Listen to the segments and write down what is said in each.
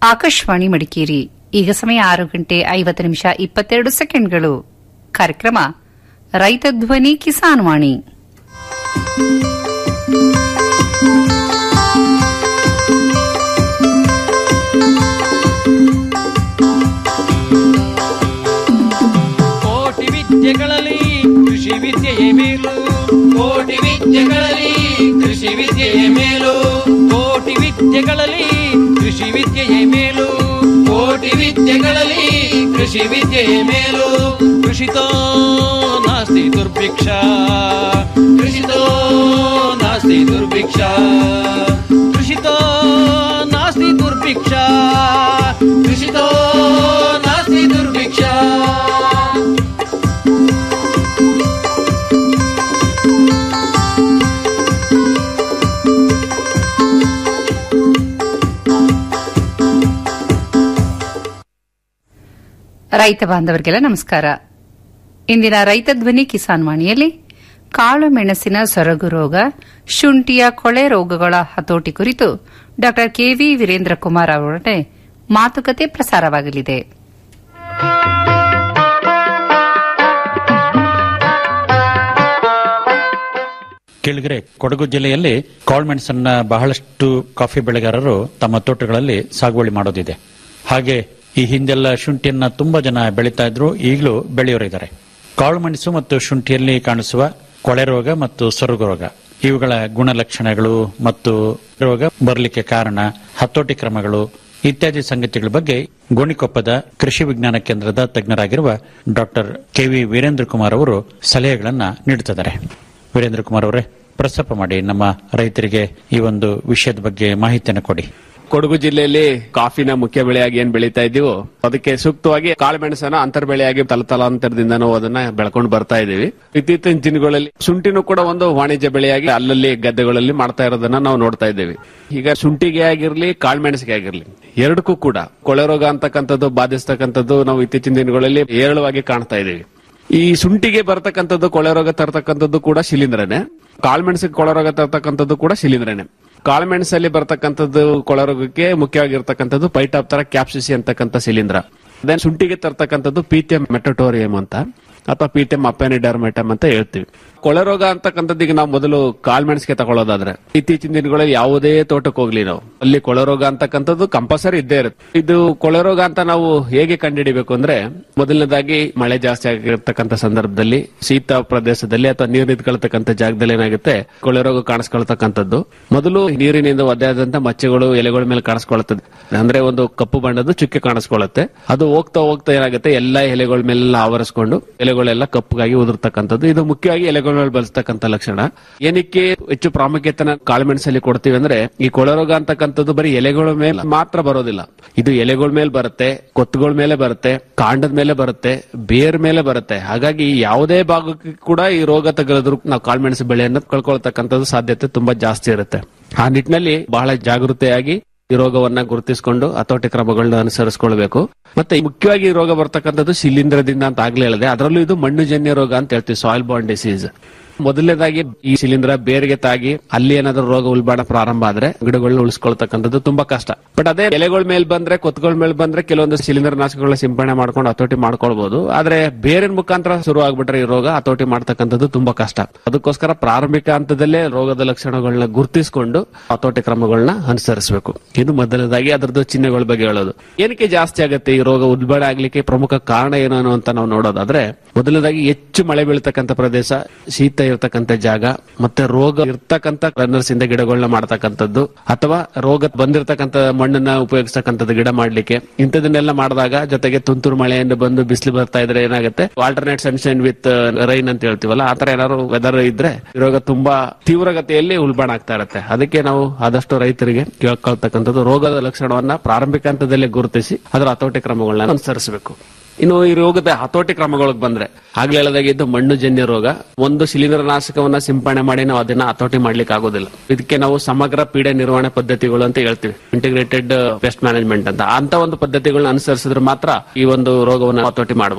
ಆಕಾಶವಾಣಿ ಮಡಿಕೇರಿ ಈಗ ಸಮಯ ಆರು ಗಂಟೆ ಐವತ್ತು ನಿಮಿಷ ಇಪ್ಪತ್ತೆರಡು ಸೆಕೆಂಡ್ಗಳು ಕಾರ್ಯಕ್ರಮ ರೈತ ಧ್ವನಿ ಕಿಸಾನ್ ವಾಣಿ ಕೋಟಿ ವಿದ್ಯೆಗಳಲ್ಲಿ ಕೃಷಿ ವಿದ್ಯೆಯೇ ಮೇಲು ಕೋಟಿ ವಿದ್ಯೆಗಳಲ್ಲಿ ಕೃಷಿ ವಿದ್ಯೆಯೇ ಮೇಲು ಕೋಟಿ ವಿದ್ಯೆಗಳಲ್ಲಿ ಕೃಷಿ ವಿದ್ಯೆಯೇ ಮೇಲು ಕೋಟಿ ವಿದ್ಯೆಗಳಲ್ಲಿ ಕೃಷಿ ವಿದ್ಯೆಯೇ ಮೇಲು ಕೃಷಿತೋ ನಾಸ್ತಿ ದುರ್ಭಿಕ್ಷ ಕೃಷಿತೋ ನಾಸ್ತಿ ದುರ್ಭಿಕ್ಷ ಕೃಷಿತೋ ನಾಸ್ತಿ ದುರ್ಭಿಕ್ಷ ಕೃಷಿತೋ ನಾಸ್ತಿ ದುರ್ಭಿಕ್ಷ ರೈತ ಬಾಂಧವರಿಗೆಲ್ಲ ನಮಸ್ಕಾರ ಇಂದಿನ ರೈತ ಧ್ವನಿ ಕಿಸಾನ್ ವಾಣಿಯಲ್ಲಿ ಕಾಳು ಮೆಣಸಿನ ಸೊರಗು ರೋಗ ಶುಂಠಿಯ ಕೊಳೆ ರೋಗಗಳ ಹತೋಟಿ ಕುರಿತು ಡಾ ಕೆವಿ ವೀರೇಂದ್ರ ಕುಮಾರ್ ಅವರೊಡನೆ ಮಾತುಕತೆ ಪ್ರಸಾರವಾಗಲಿದೆ ಕೇಳಿದ್ರೆ ಕೊಡಗು ಜಿಲ್ಲೆಯಲ್ಲಿ ಕಾಳುಮೆಣಸನ್ನ ಬಹಳಷ್ಟು ಕಾಫಿ ಬೆಳೆಗಾರರು ತಮ್ಮ ತೋಟಗಳಲ್ಲಿ ಸಾಗುವಳಿ ಮಾಡೋದಿದೆ ಹಾಗೆ ಈ ಹಿಂದೆಲ್ಲ ಶುಂಠಿಯನ್ನ ತುಂಬಾ ಜನ ಬೆಳೀತಾ ಇದ್ರು ಈಗಲೂ ಬೆಳೆಯೋರಿದ್ದಾರೆ ಕಾಳುಮೆಣಸು ಮತ್ತು ಶುಂಠಿಯಲ್ಲಿ ಕಾಣಿಸುವ ಕೊಳೆ ರೋಗ ಮತ್ತು ಸೊರಗು ರೋಗ ಇವುಗಳ ಗುಣಲಕ್ಷಣಗಳು ಮತ್ತು ರೋಗ ಬರಲಿಕ್ಕೆ ಕಾರಣ ಹತೋಟಿ ಕ್ರಮಗಳು ಇತ್ಯಾದಿ ಸಂಗತಿಗಳ ಬಗ್ಗೆ ಗೋಣಿಕೊಪ್ಪದ ಕೃಷಿ ವಿಜ್ಞಾನ ಕೇಂದ್ರದ ತಜ್ಞರಾಗಿರುವ ಡಾಕ್ಟರ್ ಕೆವಿ ವೀರೇಂದ್ರ ಕುಮಾರ್ ಅವರು ಸಲಹೆಗಳನ್ನ ನೀಡುತ್ತಿದ್ದಾರೆ ವೀರೇಂದ್ರ ಕುಮಾರ್ ಅವರೇ ಪ್ರಸ್ತಾಪ ಮಾಡಿ ನಮ್ಮ ರೈತರಿಗೆ ಈ ಒಂದು ವಿಷಯದ ಬಗ್ಗೆ ಮಾಹಿತಿಯನ್ನು ಕೊಡಿ ಕೊಡಗು ಜಿಲ್ಲೆಯಲ್ಲಿ ಕಾಫಿನ ಮುಖ್ಯ ಬೆಳೆಯಾಗಿ ಏನ್ ಬೆಳೀತಾ ಇದೀವೋ ಅದಕ್ಕೆ ಸೂಕ್ತವಾಗಿ ಕಾಳುಮೆಣಸನ್ನ ಅಂತರ್ ಬೆಳೆಯಾಗಿ ತಲತಲಾಂತರದಿಂದ ನಾವು ಅದನ್ನ ಬೆಳ್ಕೊಂಡು ಬರ್ತಾ ಇದೀವಿ ಇತ್ತೀಚಿನ ದಿನಗಳಲ್ಲಿ ಶುಂಠಿನೂ ಕೂಡ ಒಂದು ವಾಣಿಜ್ಯ ಬೆಳೆಯಾಗಿ ಅಲ್ಲಲ್ಲಿ ಗದ್ದೆಗಳಲ್ಲಿ ಮಾಡ್ತಾ ಇರೋದನ್ನ ನಾವು ನೋಡ್ತಾ ಇದ್ದೇವೆ ಈಗ ಶುಂಠಿಗೆ ಆಗಿರ್ಲಿ ಕಾಳುಮೆಣಸಿಗೆ ಆಗಿರ್ಲಿ ಎರಡಕ್ಕೂ ಕೂಡ ಕೊಳೆ ರೋಗ ಅಂತಕ್ಕಂಥದ್ದು ಬಾಧಿಸ್ತಕ್ಕಂಥದ್ದು ನಾವು ಇತ್ತೀಚಿನ ದಿನಗಳಲ್ಲಿ ಏರಳವಾಗಿ ಕಾಣ್ತಾ ಇದೀವಿ ಈ ಶುಂಠಿಗೆ ಬರ್ತಕ್ಕಂಥದ್ದು ಕೊಳೆ ರೋಗ ತರ್ತಕ್ಕಂಥದ್ದು ಕೂಡ ಶಿಲೀಂಧ್ರನೇ ಕಾಳುಮೆಣಸಿಗೆ ಕೊಳೆ ರೋಗ ತರ್ತಕ್ಕಂಥದ್ದು ಕೂಡ ಶಿಲೀಂಧ್ರನೇ ಕಾಳುಮೆಣಸಲ್ಲಿ ಬರ್ತಕ್ಕಂಥದ್ದು ಕೊಳೆ ರೋಗಕ್ಕೆ ಮುಖ್ಯವಾಗಿರ್ತಕ್ಕಂಥದ್ದು ಪೈಟಾಪ್ತರ ಕ್ಯಾಪ್ಸಿಸಿ ಅಂತಕ್ಕಂಥ ಶಿಲೀಂಧ್ರ ದೆನ್ ಶುಂಠಿಗೆ ತರ್ತಕ್ಕಂಥದ್ದು ಪೀಟಿಎಂ ಮೆಟಟೋರಿಯಂ ಅಂತ ಅಥವಾ ಪಿಟಿಎಂ ಅಪೆನಿಡರ್ಮೆಟಮ್ ಅಂತ ಹೇಳ್ತೀವಿ ಕೊಳೆ ರೋಗ ಅಂತಕ್ಕಂಥದ್ದು ಈಗ ನಾವು ಮೊದಲು ಕಾಳ್ಮೆಣಸಿಗೆ ತಗೊಳ್ಳೋದಾದ್ರೆ ಇತ್ತೀಚಿನ ದಿನಗಳಲ್ಲಿ ಯಾವುದೇ ತೋಟಕ್ಕೆ ಹೋಗ್ಲಿ ನಾವು ಅಲ್ಲಿ ಕೊಳೆ ರೋಗ ಅಂತಕ್ಕಂಥದ್ದು ಕಂಪಲ್ಸರಿ ಇದ್ದೇ ಇರುತ್ತೆ ಇದು ಕೊಳೆ ರೋಗ ಅಂತ ನಾವು ಹೇಗೆ ಕಂಡುಹಿಡಿಬೇಕು ಅಂದ್ರೆ ಮೊದಲನೇದಾಗಿ ಮಳೆ ಜಾಸ್ತಿ ಆಗಿರ್ತಕ್ಕಂಥ ಸಂದರ್ಭದಲ್ಲಿ ಶೀತ ಪ್ರದೇಶದಲ್ಲಿ ಅಥವಾ ನೀರು ನಿಂತ್ಕೊಳ್ತಕ್ಕಂಥ ಜಾಗದಲ್ಲಿ ಏನಾಗುತ್ತೆ ಕೊಳೆ ರೋಗ ಕಾಣಿಸ್ಕೊಳ್ತಕ್ಕಂಥದ್ದು ಮೊದಲು ನೀರಿನಿಂದ ಒದ್ದೆಯಾದಂತ ಮಚ್ಚೆಗಳು ಎಲೆಗಳ ಮೇಲೆ ಕಾಣಿಸ್ಕೊಳ್ತದೆ ಅಂದ್ರೆ ಒಂದು ಕಪ್ಪು ಬಣ್ಣದ ಚುಕ್ಕೆ ಕಾಣಿಸ್ಕೊಳ್ಳುತ್ತೆ ಅದು ಹೋಗ್ತಾ ಹೋಗ್ತಾ ಏನಾಗುತ್ತೆ ಎಲ್ಲಾ ಎಲೆಗಳ ಮೇಲೆಲ್ಲ ಆವರಿಸ್ಕೊಂಡು ಎಲೆಗಳೆಲ್ಲ ಕಪ್ಪಗಾಗಿ ಉದುರ್ತಕ್ಕಂಥದ್ದು ಇದು ಮುಖ್ಯವಾಗಿ ಎಲೆಗಳ ಮೇಲೆ ಬಳಸ್ತಕ್ಕಂಥ ಲಕ್ಷಣ ಏನಕ್ಕೆ ಹೆಚ್ಚು ಪ್ರಾಮುಖ್ಯತೆನ ಕಾಳುಮೆಣಸಲ್ಲಿ ಕೊಡ್ತೀವಿ ಅಂದ್ರೆ ಈ ಕೊಳೆರೋಗ ಅಂತಕ್ಕಂಥದ್ದು ಬರೀ ಎಲೆಗಳ ಮೇಲೆ ಮಾತ್ರ ಬರೋದಿಲ್ಲ ಇದು ಎಲೆಗಳ ಮೇಲೆ ಬರುತ್ತೆ ಕೊತ್ತುಗಳ ಮೇಲೆ ಬರುತ್ತೆ ಕಾಂಡದ ಮೇಲೆ ಬರುತ್ತೆ ಬೇರ್ ಮೇಲೆ ಬರುತ್ತೆ ಹಾಗಾಗಿ ಯಾವುದೇ ಭಾಗಕ್ಕೆ ಕೂಡ ಈ ರೋಗ ತಗಲಿದ್ರು ನಾವು ಕಾಳುಮೆಣಸು ಬೆಳೆಯನ್ನು ಕಳ್ಕೊಳ್ತಕ್ಕಂಥದ್ದು ಸಾಧ್ಯತೆ ತುಂಬಾ ಜಾಸ್ತಿ ಇರುತ್ತೆ ಆ ನಿಟ್ಟಿನಲ್ಲಿ ಬಹಳ ಜಾಗೃತೆಯಾಗಿ ಈ ರೋಗವನ್ನ ಗುರುತಿಸಿಕೊಂಡು ಹತೋಟಿ ಕ್ರಮಗಳನ್ನ ಅನುಸರಿಸಿಕೊಳ್ಬೇಕು ಮತ್ತೆ ಮುಖ್ಯವಾಗಿ ಈ ರೋಗ ಬರ್ತಕ್ಕಂಥದ್ದು ಶಿಲೀಂಧ್ರದಿಂದ ಅಂತ ಆಗ್ಲೇ ಹೇಳಿದೆ ಅದರಲ್ಲೂ ಇದು ಮಣ್ಣುಜನ್ಯ ರೋಗ ಅಂತ ಹೇಳ್ತೀವಿ ಸಾಯಿಲ್ ಬಾಂಡ್ ಡಿಸೀಸ್ ಮೊದಲನೇದಾಗಿ ಈ ಶಿಲೀಂಧ್ರ ಬೇರಿಗೆ ತಾಗಿ ಅಲ್ಲಿ ಏನಾದ್ರೂ ರೋಗ ಉಲ್ಬಣ ಪ್ರಾರಂಭ ಆದ್ರೆ ಗಿಡಗಳನ್ನ ಉಳಿಸ್ಕೊಳ್ತಕ್ಕಂಥದ್ದು ತುಂಬಾ ಕಷ್ಟ ಬಟ್ ಅದೇ ಎಲೆಗಳ ಮೇಲೆ ಬಂದ್ರೆ ಕೊತ್ತುಗಳ ಮೇಲೆ ಬಂದ್ರೆ ಕೆಲವೊಂದು ಶಿಲೀಂಧ್ರ ನಾಶಕಗಳ ಸಿಂಪಡಣೆ ಮಾಡ್ಕೊಂಡು ಹತೋಟಿ ಮಾಡ್ಕೊಳ್ಬಹುದು ಆದ್ರೆ ಬೇರಿನ ಮುಖಾಂತರ ಶುರು ಆಗ್ಬಿಟ್ರೆ ಈ ರೋಗ ಹತೋಟಿ ಮಾಡ್ತಕ್ಕಂಥದ್ದು ತುಂಬಾ ಕಷ್ಟ ಅದಕ್ಕೋಸ್ಕರ ಪ್ರಾರಂಭಿಕ ಹಂತದಲ್ಲೇ ರೋಗದ ಲಕ್ಷಣಗಳನ್ನ ಗುರುತಿಸಿಕೊಂಡು ಹತೋಟಿ ಕ್ರಮಗಳನ್ನ ಅನುಸರಿಸಬೇಕು ಇದು ಮೊದಲನೇದಾಗಿ ಅದರದ್ದು ಚಿಹ್ನೆಗಳ ಬಗ್ಗೆ ಹೇಳೋದು ಏನಕ್ಕೆ ಜಾಸ್ತಿ ಆಗುತ್ತೆ ಈ ರೋಗ ಉಲ್ಬಣ ಆಗ್ಲಿಕ್ಕೆ ಪ್ರಮುಖ ಕಾರಣ ಏನು ಅಂತ ನಾವು ನೋಡೋದಾದ್ರೆ ಮೊದಲನೇದಾಗಿ ಹೆಚ್ಚು ಮಳೆ ಬೀಳ್ತಕ್ಕಂಥ ಪ್ರದೇಶ ಶೀತ ಇರ್ತಕ್ಕಂಥ ಜಾಗ ಮತ್ತೆ ರೋಗ ಇರ್ತಕ್ಕಂಥ ರನ್ನರ್ಸ್ ಇಂದ ಗಿಡಗಳನ್ನ ಮಾಡ್ತಕ್ಕಂಥದ್ದು ಅಥವಾ ರೋಗ ಬಂದಿರತಕ್ಕಂಥ ಮಣ್ಣನ್ನ ಉಪಯೋಗಿಸ್ತಕ್ಕಂಥದ್ದು ಗಿಡ ಮಾಡ್ಲಿಕ್ಕೆ ಇಂಥದನ್ನೆಲ್ಲ ಮಾಡಿದಾಗ ಜೊತೆಗೆ ತುಂತುರು ಮಳೆಯಿಂದ ಬಂದು ಬಿಸಿಲು ಬರ್ತಾ ಇದ್ರೆ ಏನಾಗುತ್ತೆ ಆಲ್ಟರ್ನೇಟ್ ಸನ್ಶೈನ್ ವಿತ್ ರೈನ್ ಅಂತ ಹೇಳ್ತೀವಲ್ಲ ಆತರ ಏನಾದ್ರು ವೆದರ್ ಇದ್ರೆ ಈ ರೋಗ ತುಂಬಾ ತೀವ್ರಗತಿಯಲ್ಲಿ ಉಲ್ಬಣ ಆಗ್ತಾ ಇರುತ್ತೆ ಅದಕ್ಕೆ ನಾವು ಆದಷ್ಟು ರೈತರಿಗೆ ಕೇಳ್ಕೊಳ್ತಕ್ಕಂಥದ್ದು ರೋಗದ ಲಕ್ಷಣವನ್ನ ಪ್ರಾರಂಭಿಕ ಹಂತದಲ್ಲೇ ಗುರುತಿಸಿ ಅದರ ಹತೋಟಿ ಕ್ರಮಗಳನ್ನ ಅನುಸರಿಸಬೇಕು ಇನ್ನು ಈ ರೋಗದ ಹತೋಟಿ ಕ್ರಮಗಳಿಗೆ ಬಂದ್ರೆ ಆಗ್ಲೇ ಹೇಳದಾಗಿದ್ದು ಮಣ್ಣು ಜನ್ಯ ರೋಗ ಒಂದು ಶಿಲೀಂಧ್ರ ನಾಶಕವನ್ನ ಸಿಂಪಡಣೆ ಮಾಡಿ ನಾವು ಅದನ್ನ ಹತೋಟಿ ಮಾಡ್ಲಿಕ್ಕೆ ಆಗೋದಿಲ್ಲ ಇದಕ್ಕೆ ನಾವು ಸಮಗ್ರ ಪೀಡೆ ನಿರ್ವಹಣೆ ಪದ್ಧತಿಗಳು ಅಂತ ಹೇಳ್ತೀವಿ ಇಂಟಿಗ್ರೇಟೆಡ್ ಪೆಸ್ಟ್ ಮ್ಯಾನೇಜ್ಮೆಂಟ್ ಅಂತ ಅಂತ ಒಂದು ಪದ್ಧತಿಗಳನ್ನ ಅನುಸರಿಸಿದ್ರೆ ಮಾತ್ರ ಈ ಒಂದು ರೋಗವನ್ನು ಹತೋಟಿ ಮಾಡಬಹುದು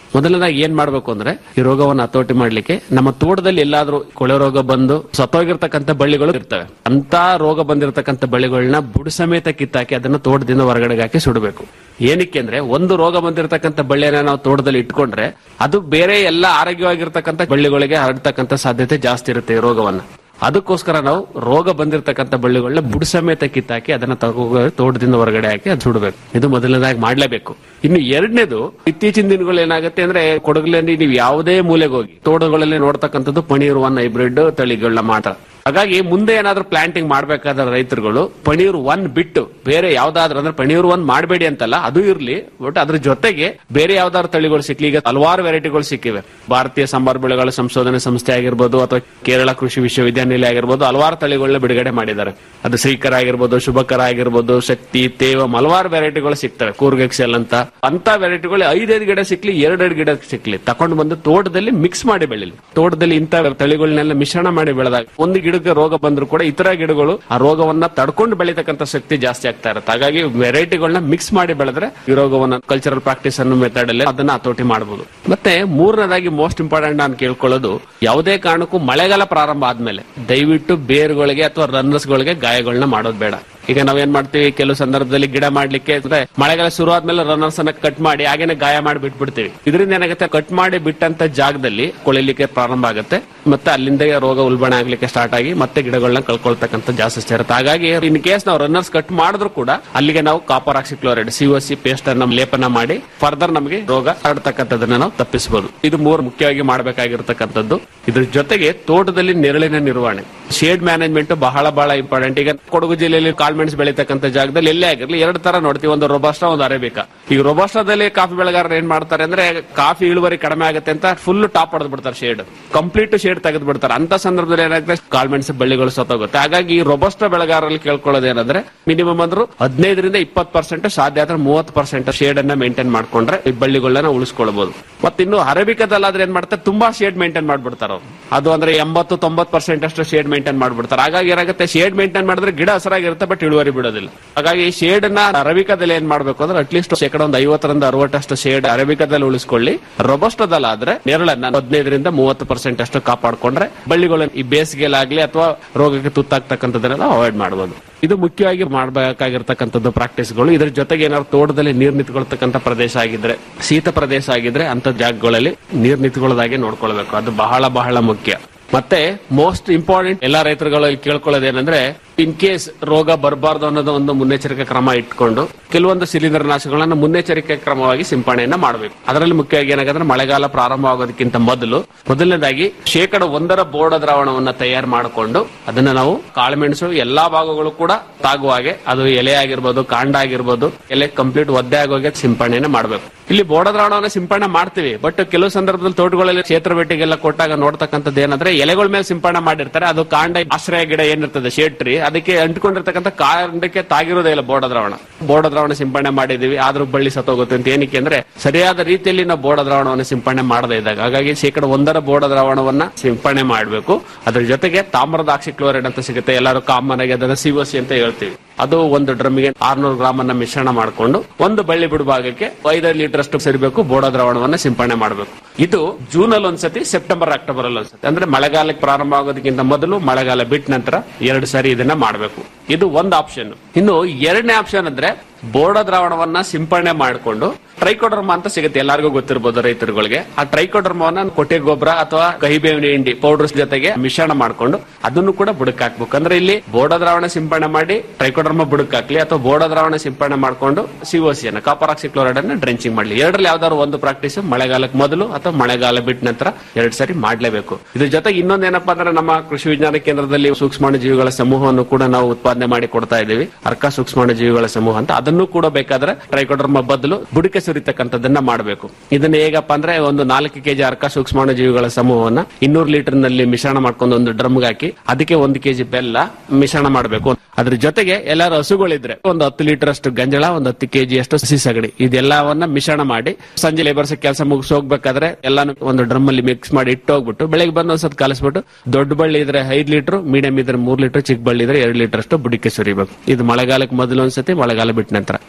ಮೊದಲನೇದಾಗಿ ಏನ್ ಮಾಡ್ಬೇಕು ಅಂದ್ರೆ ಈ ರೋಗವನ್ನು ಹತೋಟಿ ಮಾಡ್ಲಿಕ್ಕೆ ನಮ್ಮ ತೋಟದಲ್ಲಿ ಎಲ್ಲಾದ್ರೂ ಕೊಳೆ ರೋಗ ಬಂದು ಸತ್ತೋಗಿರ್ತಕ್ಕಂಥ ಬಳ್ಳಿಗಳು ಇರ್ತವೆ ಅಂತ ರೋಗ ಬಂದಿರತಕ್ಕಂಥ ಬಳ್ಳಿಗಳನ್ನ ಬುಡ ಸಮೇತ ಕಿತ್ತಾಕಿ ಅದನ್ನ ತೋಟದಿಂದ ಹೊರಗಡೆಗೆ ಹಾಕಿ ಸುಡಬೇಕು ಏನಕ್ಕೆ ಅಂದ್ರೆ ಒಂದು ರೋಗ ಬಂದಿರತಕ್ಕಂಥ ಬಳ್ಳಿಯನ್ನ ನಾವು ತೋಟದಲ್ಲಿ ಇಟ್ಕೊಂಡ್ರೆ ಅದು ಬೇರೆ ಎಲ್ಲ ಆರೋಗ್ಯವಾಗಿರ್ತಕ್ಕಂಥ ಬಳ್ಳಿಗಳಿಗೆ ಹರಡ್ತಕ್ಕಂಥ ಸಾಧ್ಯತೆ ಜಾಸ್ತಿ ಇರುತ್ತೆ ಈ ರೋಗವನ್ನ ಅದಕ್ಕೋಸ್ಕರ ನಾವು ರೋಗ ಬಂದಿರತಕ್ಕಂಥ ಬಳ್ಳಿಗಳನ್ನ ಬುಡ ಸಮೇತ ಕಿತ್ತಾಕಿ ಅದನ್ನ ತಗೋ ತೋಟದಿಂದ ಹೊರಗಡೆ ಹಾಕಿ ಅದು ಸುಡಬೇಕು ಇದು ಮೊದಲನೇದಾಗಿ ಮಾಡ್ಲೇಬೇಕು ಇನ್ನು ಎರಡನೇದು ಇತ್ತೀಚಿನ ದಿನಗಳು ಏನಾಗುತ್ತೆ ಅಂದ್ರೆ ಕೊಡಗಲ್ಲಿ ನೀವು ಯಾವುದೇ ಮೂಲೆಗೆ ಹೋಗಿ ತೋಟಗಳಲ್ಲಿ ನೋಡ್ತಕ್ಕಂಥದ್ದು ಪನೀರ್ ಒನ್ ಹೈಬ್ರಿಡ್ ತಳಿಗಳನ್ನ ಮಾತ್ರ ಹಾಗಾಗಿ ಮುಂದೆ ಏನಾದ್ರೂ ಪ್ಲಾಂಟಿಂಗ್ ಮಾಡ್ಬೇಕಾದ್ರೆ ರೈತರುಗಳು ಪನೀರ್ ಒನ್ ಬಿಟ್ಟು ಬೇರೆ ಯಾವ್ದಾದ್ರು ಅಂದ್ರೆ ಪನೀರ್ ಒನ್ ಮಾಡಬೇಡಿ ಅಂತಲ್ಲ ಅದು ಇರ್ಲಿ ಬಟ್ ಅದ್ರ ಜೊತೆಗೆ ಬೇರೆ ಯಾವ್ದಾದ್ರು ತಳಿಗಳು ಸಿಕ್ಲಿ ಈಗ ಹಲವಾರು ವೆರೈಟಿಗಳು ಸಿಕ್ಕಿವೆ ಭಾರತೀಯ ಸಂಬಾರ ಬೆಳೆಗಳ ಸಂಶೋಧನೆ ಸಂಸ್ಥೆ ಆಗಿರ್ಬೋದು ಅಥವಾ ಕೇರಳ ಕೃಷಿ ವಿಶ್ವವಿದ್ಯಾನಿಲಯ ಆಗಿರ್ಬೋದು ಹಲವಾರು ತಳಿಗಳನ್ನ ಬಿಡುಗಡೆ ಮಾಡಿದ್ದಾರೆ ಅದು ಶ್ರೀಕರ ಆಗಿರ್ಬೋದು ಶುಭಕರ ಆಗಿರ್ಬೋದು ಶಕ್ತಿ ತೇವಂ ಹಲವಾರು ವೆರೈಟಿಗಳು ಸಿಗ್ತವೆ ಕೂರ್ಗ್ ಎಕ್ಸೆಲ್ ಅಂತ ಅಂತ ವೆರೈಟಿಗಳು ಐದೈದು ಗಿಡ ಸಿಕ್ಲಿ ಎರಡೆರಡು ಗಿಡ ಸಿಕ್ಲಿ ತಕೊಂಡು ಬಂದು ತೋಟದಲ್ಲಿ ಮಿಕ್ಸ್ ಮಾಡಿ ಬೆಳಿಲಿ ತೋಟದಲ್ಲಿ ಇಂಥ ತಳಿಗಳನ್ನೆಲ್ಲ ಮಿಶ್ರಣ ಮಾಡಿ ಬೆಳೆದಾಗ ಒಂದು ಗಿಡಕ್ಕೆ ರೋಗ ಬಂದ್ರು ಕೂಡ ಇತರ ಗಿಡಗಳು ಆ ರೋಗವನ್ನ ತಡ್ಕೊಂಡು ಬೆಳೀತಕ್ಕಂಥ ಶಕ್ತಿ ಜಾಸ್ತಿ ಆಗ್ತಾ ಇರುತ್ತೆ ಹಾಗಾಗಿ ವೆರೈಟಿಗಳನ್ನ ಮಿಕ್ಸ್ ಮಾಡಿ ಬೆಳೆದ್ರೆ ಈ ರೋಗವನ್ನ ಕಲ್ಚರಲ್ ಪ್ರಾಕ್ಟೀಸ್ ಅನ್ನೋ ಮೆಥಡ್ ಅಲ್ಲಿ ಅದನ್ನ ಹತೋಟಿ ಮಾಡಬಹುದು ಮತ್ತೆ ಮೂರನೇದಾಗಿ ಮೋಸ್ಟ್ ಇಂಪಾರ್ಟೆಂಟ್ ನಾನು ಕೇಳ್ಕೊಳ್ಳೋದು ಯಾವುದೇ ಕಾರಣಕ್ಕೂ ಮಳೆಗಾಲ ಪ್ರಾರಂಭ ಆದ್ಮೇಲೆ ದಯವಿಟ್ಟು ಬೇರುಗಳಿಗೆ ಅಥವಾ ರನ್ನರ್ಸ್ ಗಳಿಗೆ ಗಾಯಗಳನ್ನ ಮಾಡೋದು ಬೇಡ ಈಗ ನಾವೇನ್ ಮಾಡ್ತೀವಿ ಕೆಲವು ಸಂದರ್ಭದಲ್ಲಿ ಗಿಡ ಮಾಡ್ಲಿಕ್ಕೆ ಅಂದ್ರೆ ಮಳೆಗಾಲ ಶುರು ಆದ್ಮೇಲೆ ರನ್ನರ್ಸ್ ಅನ್ನ ಕಟ್ ಮಾಡಿ ಹಾಗೇನೆ ಗಾಯ ಮಾಡಿ ಬಿಟ್ಬಿಡ್ತೀವಿ ಇದರಿಂದ ಏನಾಗುತ್ತೆ ಕಟ್ ಮಾಡಿ ಬಿಟ್ಟಂತ ಜಾಗದಲ್ಲಿ ಕೊಳಿಲಿಕ್ಕೆ ಪ್ರಾರಂಭ ಆಗುತ್ತೆ ಮತ್ತೆ ಅಲ್ಲಿಂದ ರೋಗ ಉಲ್ಬಣ ಆಗ್ಲಿಕ್ಕೆ ಸ್ಟಾರ್ಟ್ ಆಗಿ ಮತ್ತೆ ಗಿಡಗಳನ್ನ ಕಳ್ಕೊಳ್ತಕ್ಕಂಥ ಜಾಸ್ತಿ ಇರುತ್ತೆ ಹಾಗಾಗಿ ಇನ್ ಕೇಸ್ ನಾವು ರನ್ನರ್ಸ್ ಕಟ್ ಮಾಡಿದ್ರು ಕೂಡ ಅಲ್ಲಿಗೆ ನಾವು copper oxychloride C C paste ಅನ್ನ ಲೇಪನ ಮಾಡಿ ಫರ್ದರ್ ನಮಗೆ ರೋಗ ಹರಡ್ತಕ್ಕಂಥದನ್ನ ನಾವು ತಪ್ಪಿಸಬಹುದು ಇದು ಮೂರು ಮುಖ್ಯವಾಗಿ ಮಾಡಬೇಕಾಗಿರ್ತಕ್ಕಂಥದ್ದು ಇದ್ರ ಜೊತೆಗೆ ತೋಟದಲ್ಲಿ ನೆರಳಿನ ನಿರ್ವಹಣೆ ಶೇಡ್ ಮ್ಯಾನೇಜ್ಮೆಂಟ್ ಬಹಳ ಬಹಳ ಇಂಪಾರ್ಟೆಂಟ್ ಈಗ ಕೊಡಗು ಜಿಲ್ಲೆಯಲ್ಲಿ ಕಾಳ್ಮೆಣ್ಸ್ ಬೆಳೀತಕ್ಕಂಥ ಜಾಗದಲ್ಲಿ ಎಲ್ಲೇ ಆಗಿರ್ಲಿ ಎರಡು ತರ ನೋಡ್ತೀವಿ ಒಂದು ರೊಬಾಸ್ಟಾ ಒಂದು ಅರೇಬಿಕಾ ಈಗ ರೊಬಾಸ್ಟಾದಲ್ಲಿ ಕಾಫಿ ಬೆಳೆಗಾರರು ಏನ್ ಮಾಡ್ತಾರೆ ಅಂದ್ರೆ ಕಾಫಿ ಇಳುವರಿ ಕಡಿಮೆ ಆಗುತ್ತೆ ಅಂತ ಫುಲ್ ಟಾಪ್ ಹೊಡೆದ್ ಬಿಡ್ತಾರೆ ಶೇಡ್ ಕಂಪ್ಲೀಟ್ ಶೇಡ್ ತೆಗೆದು ಬಿಡ್ತಾರೆ ಅಂತ ಸಂದರ್ಭದಲ್ಲಿ ಏನಾಗುತ್ತೆ ಕಾಳ್ಮೆಣ್ಸ್ ಬಳ್ಳಿಗಳು ಸತ್ತೋಗುತ್ತೆ ಹಾಗಾಗಿ ಈ ರೊಬಸ್ಟ ಬೆಳೆಗಾರರಲ್ಲಿ ಕೇಳ್ಕೊಳ್ಳೋದೇನಂದ್ರೆ ಮಿನಿಮಮ್ ಅಂದ್ರೂ ಹದಿನೈದರಿಂದ ಇಪ್ಪತ್ತು ಪರ್ಸೆಂಟ್ ಸಾಧ್ಯ ಆದ್ರೆ ಮೂವತ್ತು ಪರ್ಸೆಂಟ್ ಶೇಡ್ ಅನ್ನ ಮೇಂಟೈನ್ ಮಾಡ್ಕೊಂಡ್ರೆ ಈ ಬಳ್ಳಿಗಳನ್ನ ಉಳಿಸ್ಕೊಳ್ಬಹುದು ಮತ್ತಿನ್ನು ಅರೇಬಿಕದಲ್ಲಾದ್ರೆ ಏನ್ ಮಾಡ್ತಾರೆ ತುಂಬಾ ಶೇಡ್ ಮೇಂಟೈನ್ ಮಾಡ್ಬಿಡ್ತಾರೆ ಅವ್ರು ಅದು ಅಂದ್ರೆ ಎಂಬತ್ತು ತೊಂಬತ್ತು ಪರ್ಸೆಂಟ್ ಅಷ್ಟು ಶೇಡ್ ಮೇಂಟೈನ್ ಮಾಡ್ಬಿಡ್ತಾರೆ ಹಾಗಾಗಿ ಏನಾಗುತ್ತೆ ಶೇಡ್ ಮೇಂಟೈನ್ ಮಾಡಿದ್ರೆ ಗಿಡ ಹಸರಾಗಿರುತ್ತೆ ಬಟ್ ಇಳುವರಿ ಬಿಡೋದಿಲ್ಲ ಹಾಗಾಗಿ ಶೇಡ್ ನ ಅರಬಿಕದಲ್ಲಿ ಏನ್ ಮಾಡ್ಬೇಕು ಅಂದ್ರೆ ಅಟ್ಲೀಸ್ಟ್ ಶೇಕಡ ಒಂದು ಐವತ್ತರಿಂದ ಅರವತ್ತಷ್ಟು ಶೇಡ್ ಅರಬಿಕದಲ್ಲಿ ಉಳಿಸ್ಕೊಳ್ಳಿ ರೊಬಸ್ಟದಲ್ಲಾದ್ರೆ ನೆರಳನ್ನ ಹದಿನೈದರಿಂದ ಮೂವತ್ತು ಪರ್ಸೆಂಟ್ ಅಷ್ಟು ಕಾಪಾಡ್ಕೊಂಡ್ರೆ ಬಳ್ಳಿಗಳು ಈ ಬೇಸಿಗೆಲಾಗ್ಲಿ ಅಥವಾ ರೋಗಕ್ಕೆ ತುತ್ತಾಗ್ತಕ್ಕಂಥದ್ದನ್ನೆಲ್ಲ ಅವಾಯ್ಡ್ ಮಾಡಬಹುದು ಇದು ಮುಖ್ಯವಾಗಿ ಮಾಡಬೇಕಾಗಿರ್ತಕ್ಕಂಥದ್ದು ಪ್ರಾಕ್ಟೀಸ್ಗಳು ಇದ್ರ ಜೊತೆಗೆ ಏನಾದ್ರು ತೋಟದಲ್ಲಿ ನೀರ್ ನಿಂತ್ಕೊಳ್ತಕ್ಕಂಥ ಪ್ರದೇಶ ಆಗಿದ್ರೆ ಶೀತ ಪ್ರದೇಶ ಆಗಿದ್ರೆ ಅಂತ ಜಾಗಗಳಲ್ಲಿ ನೀರ್ ನಿಂತ್ಕೊಳ್ಳೋದಾಗೆ ನೋಡ್ಕೊಳ್ಬೇಕು ಅದು ಬಹಳ ಬಹಳ ಮುಖ್ಯ ಮತ್ತೆ ಮೋಸ್ಟ್ ಇಂಪಾರ್ಟೆಂಟ್ ಎಲ್ಲಾ ರೈತರುಗಳಲ್ಲಿ ಕೇಳ್ಕೊಳ್ಳೋದೇನಂದ್ರೆ ಇನ್ ಕೇಸ್ ರೋಗ ಬರಬಾರ್ದು ಅನ್ನೋದು ಒಂದು ಮುನ್ನೆಚ್ಚರಿಕೆ ಕ್ರಮ ಇಟ್ಕೊಂಡು ಕೆಲವೊಂದು ಶಿಲೀಂಧ್ರ ನಾಶಗಳನ್ನ ಮುನ್ನೆಚ್ಚರಿಕೆ ಕ್ರಮವಾಗಿ ಸಿಂಪಡಣೆಯನ್ನ ಮಾಡಬೇಕು ಅದರಲ್ಲಿ ಮುಖ್ಯವಾಗಿ ಏನಾಗಂದ್ರೆ ಮಳೆಗಾಲ ಪ್ರಾರಂಭ ಆಗೋದಕ್ಕಿಂತ ಮೊದಲು ಮೊದಲನೇದಾಗಿ ಶೇಕಡ ಒಂದರ ಬೋರ್ಡ ದ್ರಾವಣವನ್ನ ತಯಾರು ಮಾಡಿಕೊಂಡು ಅದನ್ನ ನಾವು ಕಾಳುಮೆಣಸು ಎಲ್ಲಾ ಭಾಗಗಳು ಕೂಡ ತಾಗುವ ಹಾಗೆ ಅದು ಎಲೆ ಆಗಿರ್ಬೋದು ಕಾಂಡ ಆಗಿರ್ಬೋದು ಎಲೆ ಕಂಪ್ಲೀಟ್ ಒದ್ದೆ ಆಗೋಗೆ ಸಿಂಪಡಣೆಯನ್ನ ಮಾಡಬೇಕು ಇಲ್ಲಿ ಬೋರ್ಡ ದ್ರಾವಣವನ್ನ ಸಿಂಪಡಣೆ ಮಾಡ್ತೀವಿ ಬಟ್ ಕೆಲವು ಸಂದರ್ಭದಲ್ಲಿ ತೋಟಗಳಲ್ಲಿ ಕ್ಷೇತ್ರ ಭೇಟಿಗೆಲ್ಲ ಕೊಟ್ಟಾಗ ನೋಡ್ತಕ್ಕಂಥದ್ದು ಏನಂದ್ರೆ ಎಲೆಗಳ ಮೇಲೆ ಸಿಂಪಡಣೆ ಮಾಡಿರ್ತಾರೆ ಅದು ಕಾಂಡ ಆಶ್ರಯ ಗಿಡ ಏನಿರ್ತದೆ ಶೇಡ್ ಟ್ರೀ ಅದಕ್ಕೆ ಅಂಟ್ಕೊಂಡಿರ್ತಕ್ಕಂಥ ಕಾಂಡಕ್ಕೆ ತಾಗಿರೋದೇ ಇಲ್ಲ ಬೋರ್ಡ ದ್ರಾವಣ ಬೋರ್ಡ ದ್ರಾವಣ ಸಿಂಪಡಣೆ ಮಾಡಿದೀವಿ ಆದ್ರೂ ಬಳ್ಳಿ ಸತ್ತೋಗುತ್ತೆ ಅಂತ ಏನಕ್ಕೆ ಅಂದ್ರೆ ಸರಿಯಾದ ರೀತಿಯಲ್ಲಿ ನಾವು ಬೋರ್ಡ ದ್ರಾವಣವನ್ನು ಸಿಂಪಡಣೆ ಮಾಡದೇ ಇದ್ದಾಗ ಹಾಗಾಗಿ ಶೇಕಡ ಒಂದರ ಬೋರ್ಡ ದ್ರಾವಣವನ್ನ ಸಿಂಪಡಣೆ ಮಾಡಬೇಕು ಅದ್ರ ಜೊತೆಗೆ ತಾಮ್ರದ ಆಕ್ಸಿಕ್ಲೋರೈಡ್ ಅಂತ ಸಿಗುತ್ತೆ ಎಲ್ಲರೂ ಕಾಮನ್ ಆಗಿ ಅದನ್ನ ಸಿಒಸಿ ಅಂತ ಹೇಳ್ತೀವಿ ಅದು ಒಂದು ಡ್ರಮ್ಗೆ ಆರ್ನೂರು ಗ್ರಾಮ್ ಅನ್ನ ಮಿಶ್ರಣ ಮಾಡಿಕೊಂಡು ಒಂದು ಬಳ್ಳಿ ಬಿಡುಭಾಗಕ್ಕೆ ಐದೈದು ಲೀಟರ್ ಅಷ್ಟು ಸರಿಬೇಕು ಬೋಡ ದ್ರಾವಣವನ್ನ ಸಿಂಪಡಣೆ ಮಾಡಬೇಕು ಇದು ಜೂನ್ ಅಲ್ಲಿ ಒಂದ್ಸತಿ ಸೆಪ್ಟೆಂಬರ್ ಅಕ್ಟೋಬರ್ ಅಲ್ಲಿ ಒಂದ್ಸತಿ ಅಂದ್ರೆ ಮಳೆಗಾಲಕ್ಕೆ ಪ್ರಾರಂಭ ಆಗೋದಕ್ಕಿಂತ ಮೊದಲು ಮಳೆಗಾಲ ಬಿಟ್ಟ ನಂತರ ಎರಡು ಸಾರಿ ಇದನ್ನ ಮಾಡಬೇಕು ಇದು ಒಂದು ಆಪ್ಷನ್ ಇನ್ನು ಎರಡನೇ ಆಪ್ಷನ್ ಅಂದ್ರೆ ಬೋರ್ಡ ದ್ರಾವಣವನ್ನ ಸಿಂಪಡಣೆ ಮಾಡಿಕೊಂಡು ಟ್ರೈಕೋಡರ್ಮ ಅಂತ ಸಿಗುತ್ತೆ ಎಲ್ಲರಿಗೂ ಗೊತ್ತಿರಬಹುದು ರೈತರುಗಳಿಗೆ ಆ ಟ್ರೈಕೋಡರ್ಮವನ್ನ ಕೊಟ್ಟೆ ಗೊಬ್ಬರ ಅಥವಾ ಕಹಿಬೇವಿನ ಹಿಂಡಿ ಪೌಡರ್ಸ್ ಜೊತೆಗೆ ಮಿಶ್ರಣ ಮಾಡ್ಕೊಂಡು ಅದನ್ನು ಕೂಡ ಬುಡಕ್ ಹಾಕ್ಬೇಕು ಅಂದ್ರೆ ಇಲ್ಲಿ ಬೋರ್ಡ ದ್ರಾವಣ ಸಿಂಪಡಣೆ ಮಾಡಿ ಟ್ರೈಕೋಡರ್ಮ ಬುಡಕ್ ಹಾಕ್ಲಿ ಅಥವಾ ಬೋರ್ಡ ದ್ರಾವಣ ಸಿಂಪಡಣೆ ಮಾಡ್ಕೊಂಡು ಸಿಒಸಿ ಅನ್ನ ಕಾಪರ್ ಆಕ್ಸಿಕ್ಲೋರೈಡ್ ಅನ್ನ ಡ್ರೆಂಚಿಂಗ್ ಮಾಡ್ಲಿ ಎರಡರಲ್ಲಿ ಯಾವ್ದಾದ್ರು ಒಂದು ಪ್ರಾಕ್ಟೀಸ್ ಮಳೆಗಾಲಕ್ಕೆ ಮೊದಲು ಅಥವಾ ಮಳೆಗಾಲ ಬಿಟ್ಟ ನಂತರ ಎರಡ್ ಸಾರಿ ಮಾಡ್ಲೇಬೇಕು ಇದ್ರ ಜೊತೆಗೆ ಇನ್ನೊಂದೇನಪ್ಪಾ ಅಂದ್ರೆ ನಮ್ಮ ಕೃಷಿ ವಿಜ್ಞಾನ ಕೇಂದ್ರದಲ್ಲಿ ಸೂಕ್ಷ್ಮಾಣು ಜೀವಿಗಳ ಸಮೂಹವನ್ನು ಕೂಡ ನಾವು ಉತ್ಪಾದನೆ ಮಾಡಿ ಕೊಡ್ತಾ ಇದ್ದೀವಿ ಅರ್ಕ ಸೂಕ್ಷ್ಮಾಣು ಜೀವಿಗಳ ಸಮೂಹ ಅಂತ ಅದನ್ನು ಕೂಡ ಬೇಕಾದ್ರೆ ಟ್ರೈಕೋಡರ್ಮ ಬದಲು ಬುಡಕೆ ಸುರಿತಕ್ಕಂಥದ್ದನ್ನ ಮಾಡಬೇಕು ಇದನ್ನ ಹೇಗಪ್ಪ ಅಂದ್ರೆ ಒಂದು ನಾಲ್ಕು ಕೆಜಿ ಅರ್ಕ ಸೂಕ್ಷ್ಮಾಣು ಜೀವಿಗಳ ಸಮೂಹವನ್ನ ಇನ್ನೂರು ಲೀಟರ್ ನಲ್ಲಿ ಮಿಶ್ರಣ ಮಾಡ್ಕೊಂಡು ಒಂದು ಡ್ರಮ್ಗೆ ಹಾಕಿ ಅದಕ್ಕೆ ಒಂದು ಕೆಜಿ ಬೆಲ್ಲ ಮಿಶ್ರಣ ಮಾಡಬೇಕು ಅದ್ರ ಜೊತೆಗೆ ಎಲ್ಲಾರು ಹಸುಗಳಿದ್ರೆ ಒಂದು ಹತ್ತು ಲೀಟರ್ ಅಷ್ಟು ಗಂಜಳ ಒಂದು ಹತ್ತು ಕೆಜಿ ಅಷ್ಟು ಹಸಿ ಸಗಣಿ ಇದೆಲ್ಲವನ್ನ ಮಿಶ್ರಣ ಮಾಡಿ ಸಂಜೆ ಲೇಬರ್ಸ್ ಕೆಲಸ ಮುಗಿಸಿ ಹೋಗ್ಬೇಕಾದ್ರೆ ಎಲ್ಲಾನು ಒಂದು ಡ್ರಮ್ ಅಲ್ಲಿ ಮಿಕ್ಸ್ ಮಾಡಿ ಇಟ್ಟು ಹೋಗ್ಬಿಟ್ಟು ಬೆಳಗ್ಗೆ ಬಂದು ಒಂದ್ಸತ್ ಕಲಿಸ್ಬಿಟ್ಟು ದೊಡ್ಡ ಬಳ್ಳಿ ಇದ್ರೆ ಐದ್ ಲೀಟರ್ ಮೀಡಿಯಂ ಇದ್ರೆ ಮೂರ್ ಲೀಟರ್ ಚಿಕ್ಕ ಬಳ್ಳಿ ಇದ್ರೆ ಎರಡು ಲೀಟರ್ ಅಷ್ಟು ಬುಡಿಕೆ ಸುರಿಬೇಕು ಇದು ಮಳೆಗಾಲಕ್ಕೆ ಮೊದಲು ಒಂದ್ಸತಿ ಮಳೆಗಾಲ ಬಿಟ್ಟ ನಂತರ